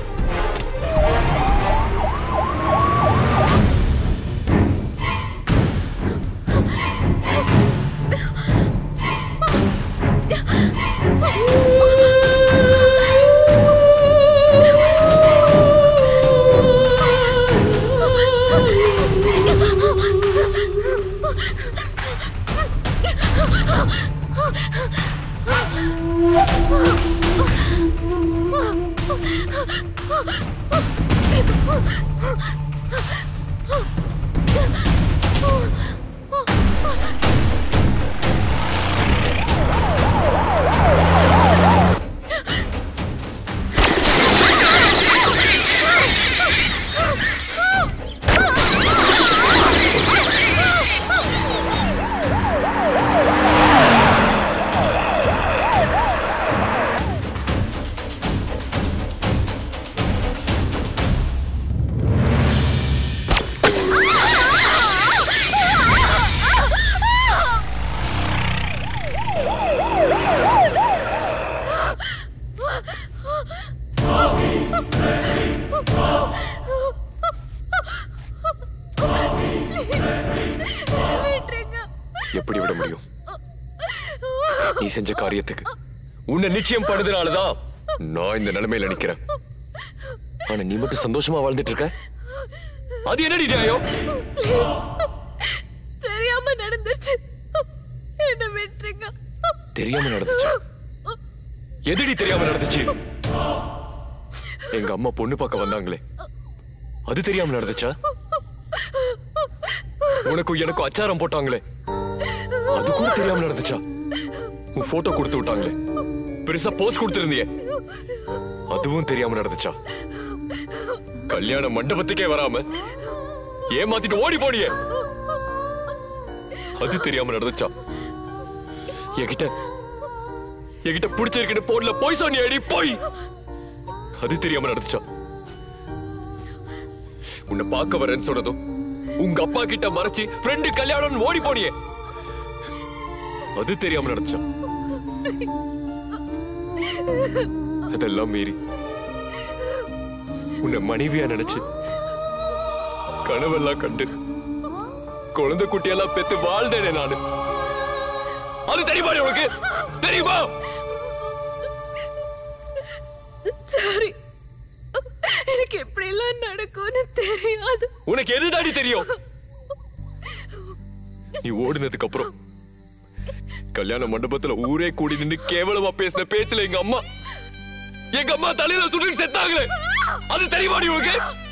எப்படி விட முடியும் நீ செஞ்ச காரியத்துக்கு உன்னை நிச்சயம் பண்ணதுனாலதான் நான் இந்த நிலைமையில நிக்கிறேன் ஆனா நீ மட்டும் சந்தோஷமா வாழ்ந்துட்டு இருக்க அது என்னடி நியாயம் தெரியாம நடந்துருச்சு என்ன விட்டுருங்க தெரியாம நடந்துச்சு எதுடி தெரியாம நடந்துச்சு எங்க அம்மா பொண்ணு பார்க்க வந்தாங்களே அது தெரியாம நடந்துச்சா உனக்கும் எனக்கும் அச்சாரம் போட்டாங்களே அது கூட தெரியாம நடந்துச்சா உன் போட்டோ கொடுத்து விட்டாங்களே பெருசா போஸ்ட் கொடுத்திருந்தியே அதுவும் தெரியாம நடந்துச்சா கல்யாண மண்டபத்துக்கே வராம ஏமாத்திட்டு ஓடி போனியே அது தெரியாம நடந்துச்சா என்கிட்ட என்கிட்ட பிடிச்சிருக்குன்னு போன்ல போய் சொன்னியடி போய் அது தெரியாம நடந்துச்சா உன்னை பார்க்க வரேன்னு சொன்னதும் உங்க அப்பா கிட்ட மறைச்சு ஃப்ரெண்டு கல்யாணம் ஓடி போனியே அது தெரியாம நடந்துச்சா அதெல்லாம் மீறி உன்னை மனைவியா நினைச்சு கனவெல்லாம் கண்டு குழந்தை குட்டியெல்லாம் பெத்து வாழ்ந்தேனே நானு அது தெரியுமா உனக்கு தெரியுமா சாரி எனக்கு எப்படி எல்லாம் நடக்கும்னு தெரியாது உனக்கு எதுதாடி தெரியும் நீ ஓடுனதுக்கு அப்புறம் கல்யாண மண்டபத்துல ஊரே கூடி நின்னு கேவலமா பேசின பேச்சுல எங்க அம்மா எங்க அம்மா தலையில சுட்டு செத்தாங்களே அது தெரியுமாடி உனக்கு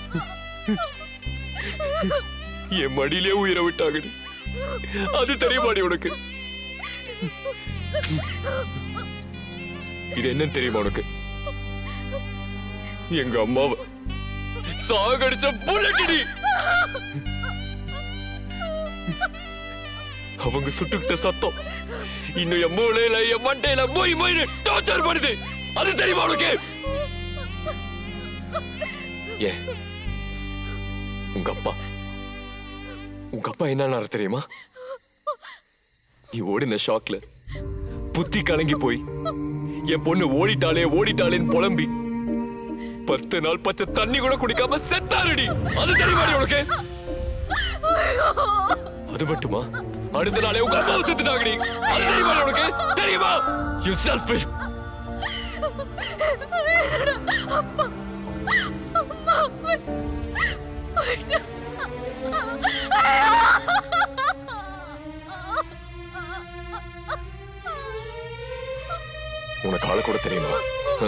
என் மடியிலே உயிரை விட்டாங்க அது தெரியுமாடி உனக்கு இது என்னன்னு தெரியுமா உனக்கு எங்க அம்மாவை சாகடிச்ச புல்லட்டடி அவங்க சுட்டுக்கிட்ட சத்தம் இன்னும் என் மூளையில என் மண்டையில மொய் மொய்னு டார்ச்சர் பண்ணுது அது தெரியுமா உனக்கு ஏ உங்க அப்பா உங்க அப்பா என்ன தெரியுமா நீ ஓடின ஷாக்ல புத்தி கலங்கி போய் என் பொண்ணு ஓடிட்டாளே ஓடிட்டாளேன்னு புலம்பி பத்து நாள் பச்சை தண்ணி கூட குடிக்காம செத்தாருடி அது தெரியுமாடி உனக்கு அது மட்டுமா அடுத்த நாளே உங்க அம்மாவை செத்துட்டாங்கடி அது தெரியுமா உனக்கு தெரியுமா யூ செல்ஃபிஷ் அப்பா அம்மா போயிட்டு உனக்கு ஆள கூட தெரியுமா ஆ?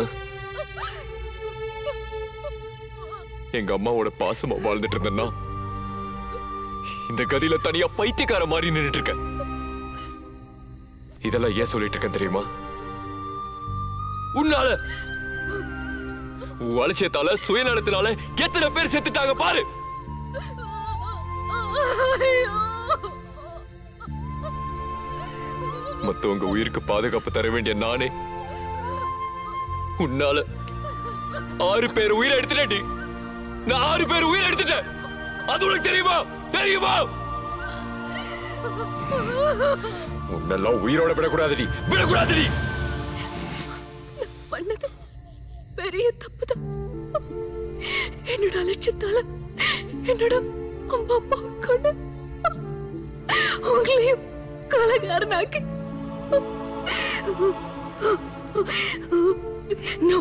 எங்க அம்மாவோட பாசமா வாழ்ந்துட்டு இருந்தேன்னா இந்த கதியில தனியா பைத்தியக்கார மாதிரி நின்னுட்டு இருக்கேன் இதெல்லாம் ஏன் சொல்லிட்டு இருக்கேன் தெரியுமா உன்னால உன் அலட்சியத்தால சுயநலத்தினால எத்தனை பேர் செத்துட்டாங்க பாரு மத்தவங்க உயிருக்கு பாதுகாப்பு தர வேண்டிய நானே உன்னால ஆறு பேர் உயிரை எடுத்துட்டேன்டி நான் ஆறு பேர் உயிரை எடுத்துட்டேன் அது உனக்கு தெரியுமா தெரியுமா உன்னெல்லாம் உயிரோட விடக்கூடாதுடி விடக்கூடாதுடி பண்ணது பெரிய தப்புதான் என்னோட அலட்சியத்தால என்னோட அம்மா அப்பா கொண்டு உங்களையும் கொலகாரனாக்கி No.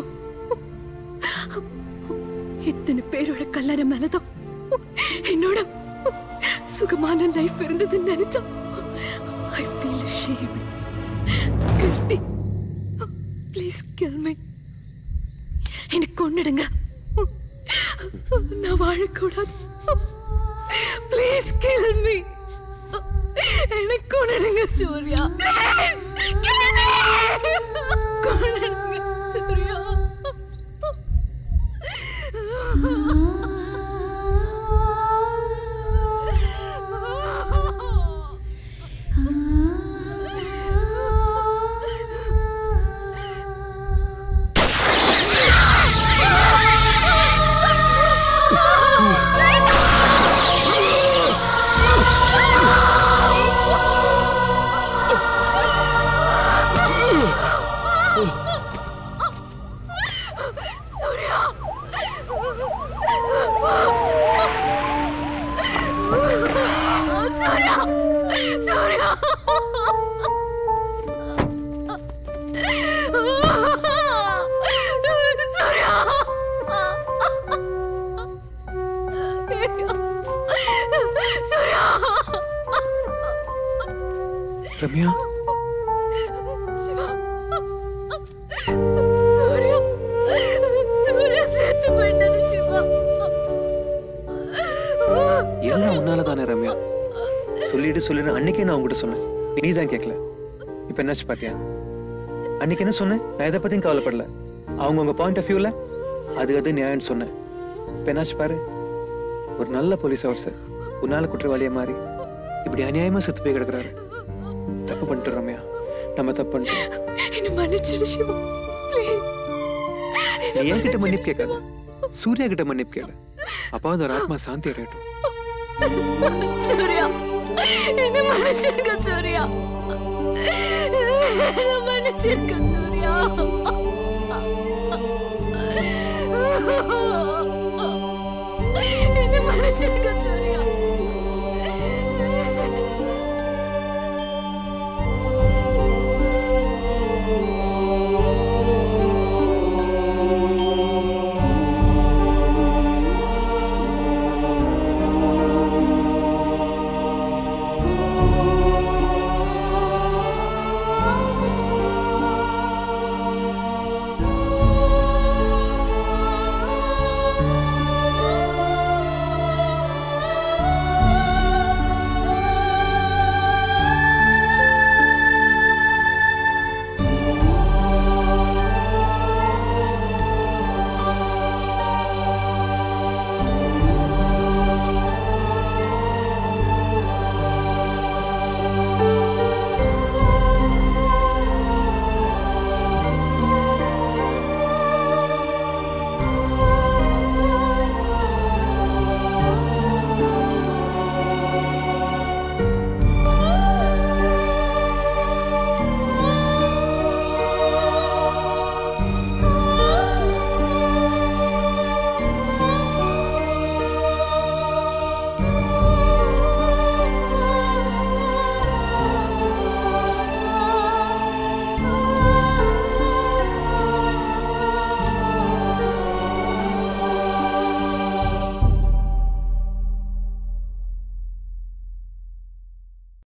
இத்தனை பேரோட கல்யாணம் மேலதான் என்னோட சுகமான லைஃப் இருந்ததுன்னு நினைச்சா I feel ashamed guilty please kill me எனக்கு கொன்னுடுங்க நான் வாழக்கூடாது ப்ளீஸ் கில் மீ எனக்கு கொன்னுடுங்க சூர்யா ப்ளீஸ் கில் மீ கொன்னுடுங்க சூர்யா சூர்யா சூர்யா சூர்யா சூர்யா சூர்யா ரம்யா சிவா சூர்யா சூர்யா செத்து போயிட்டாரு சிவா எல்லாம் உன்னால தானே ரம்யா சொல்லிட்டு சொல்லிடு அன்னைக்கே நான் உங்ககிட்ட சொன்னேன் நீ தான் கேட்கல இப்போ என்னாச்சு பாத்தியா அன்னைக்கு என்ன சொன்னேன் நான் எதை பத்தியும் கவலைப்படல அவங்க உங்க பாயிண்ட் ஆஃப் வியூல அது அது நியாயம்னு சொன்னேன் இப்போ என்னாச்சு பாரு ஒரு நல்ல போலீஸ் ஆஃபீஸர் உன்னால குற்றவாளியா மாறி இப்படி அநியாயமா செத்து போய் கிடக்குறாரு தப்பு பண்ணிட்டு ரம்யா நம்ம தப்பு பண்ணிட்டோம் என்ன மன்னிச்சிடு சிவா ப்ளீஸ் நீ என்கிட்ட மன்னிப்பு கேட்காத சூர்யா கிட்ட மன்னிப்பு கேளு அப்பாவது ஒரு ஆத்மா சாந்தி அடையட்டும் சூர்யா என்ன மன்னிச்சிருக்க சூர்யா என்ன மன்னிச்சிருக்க சூர்யா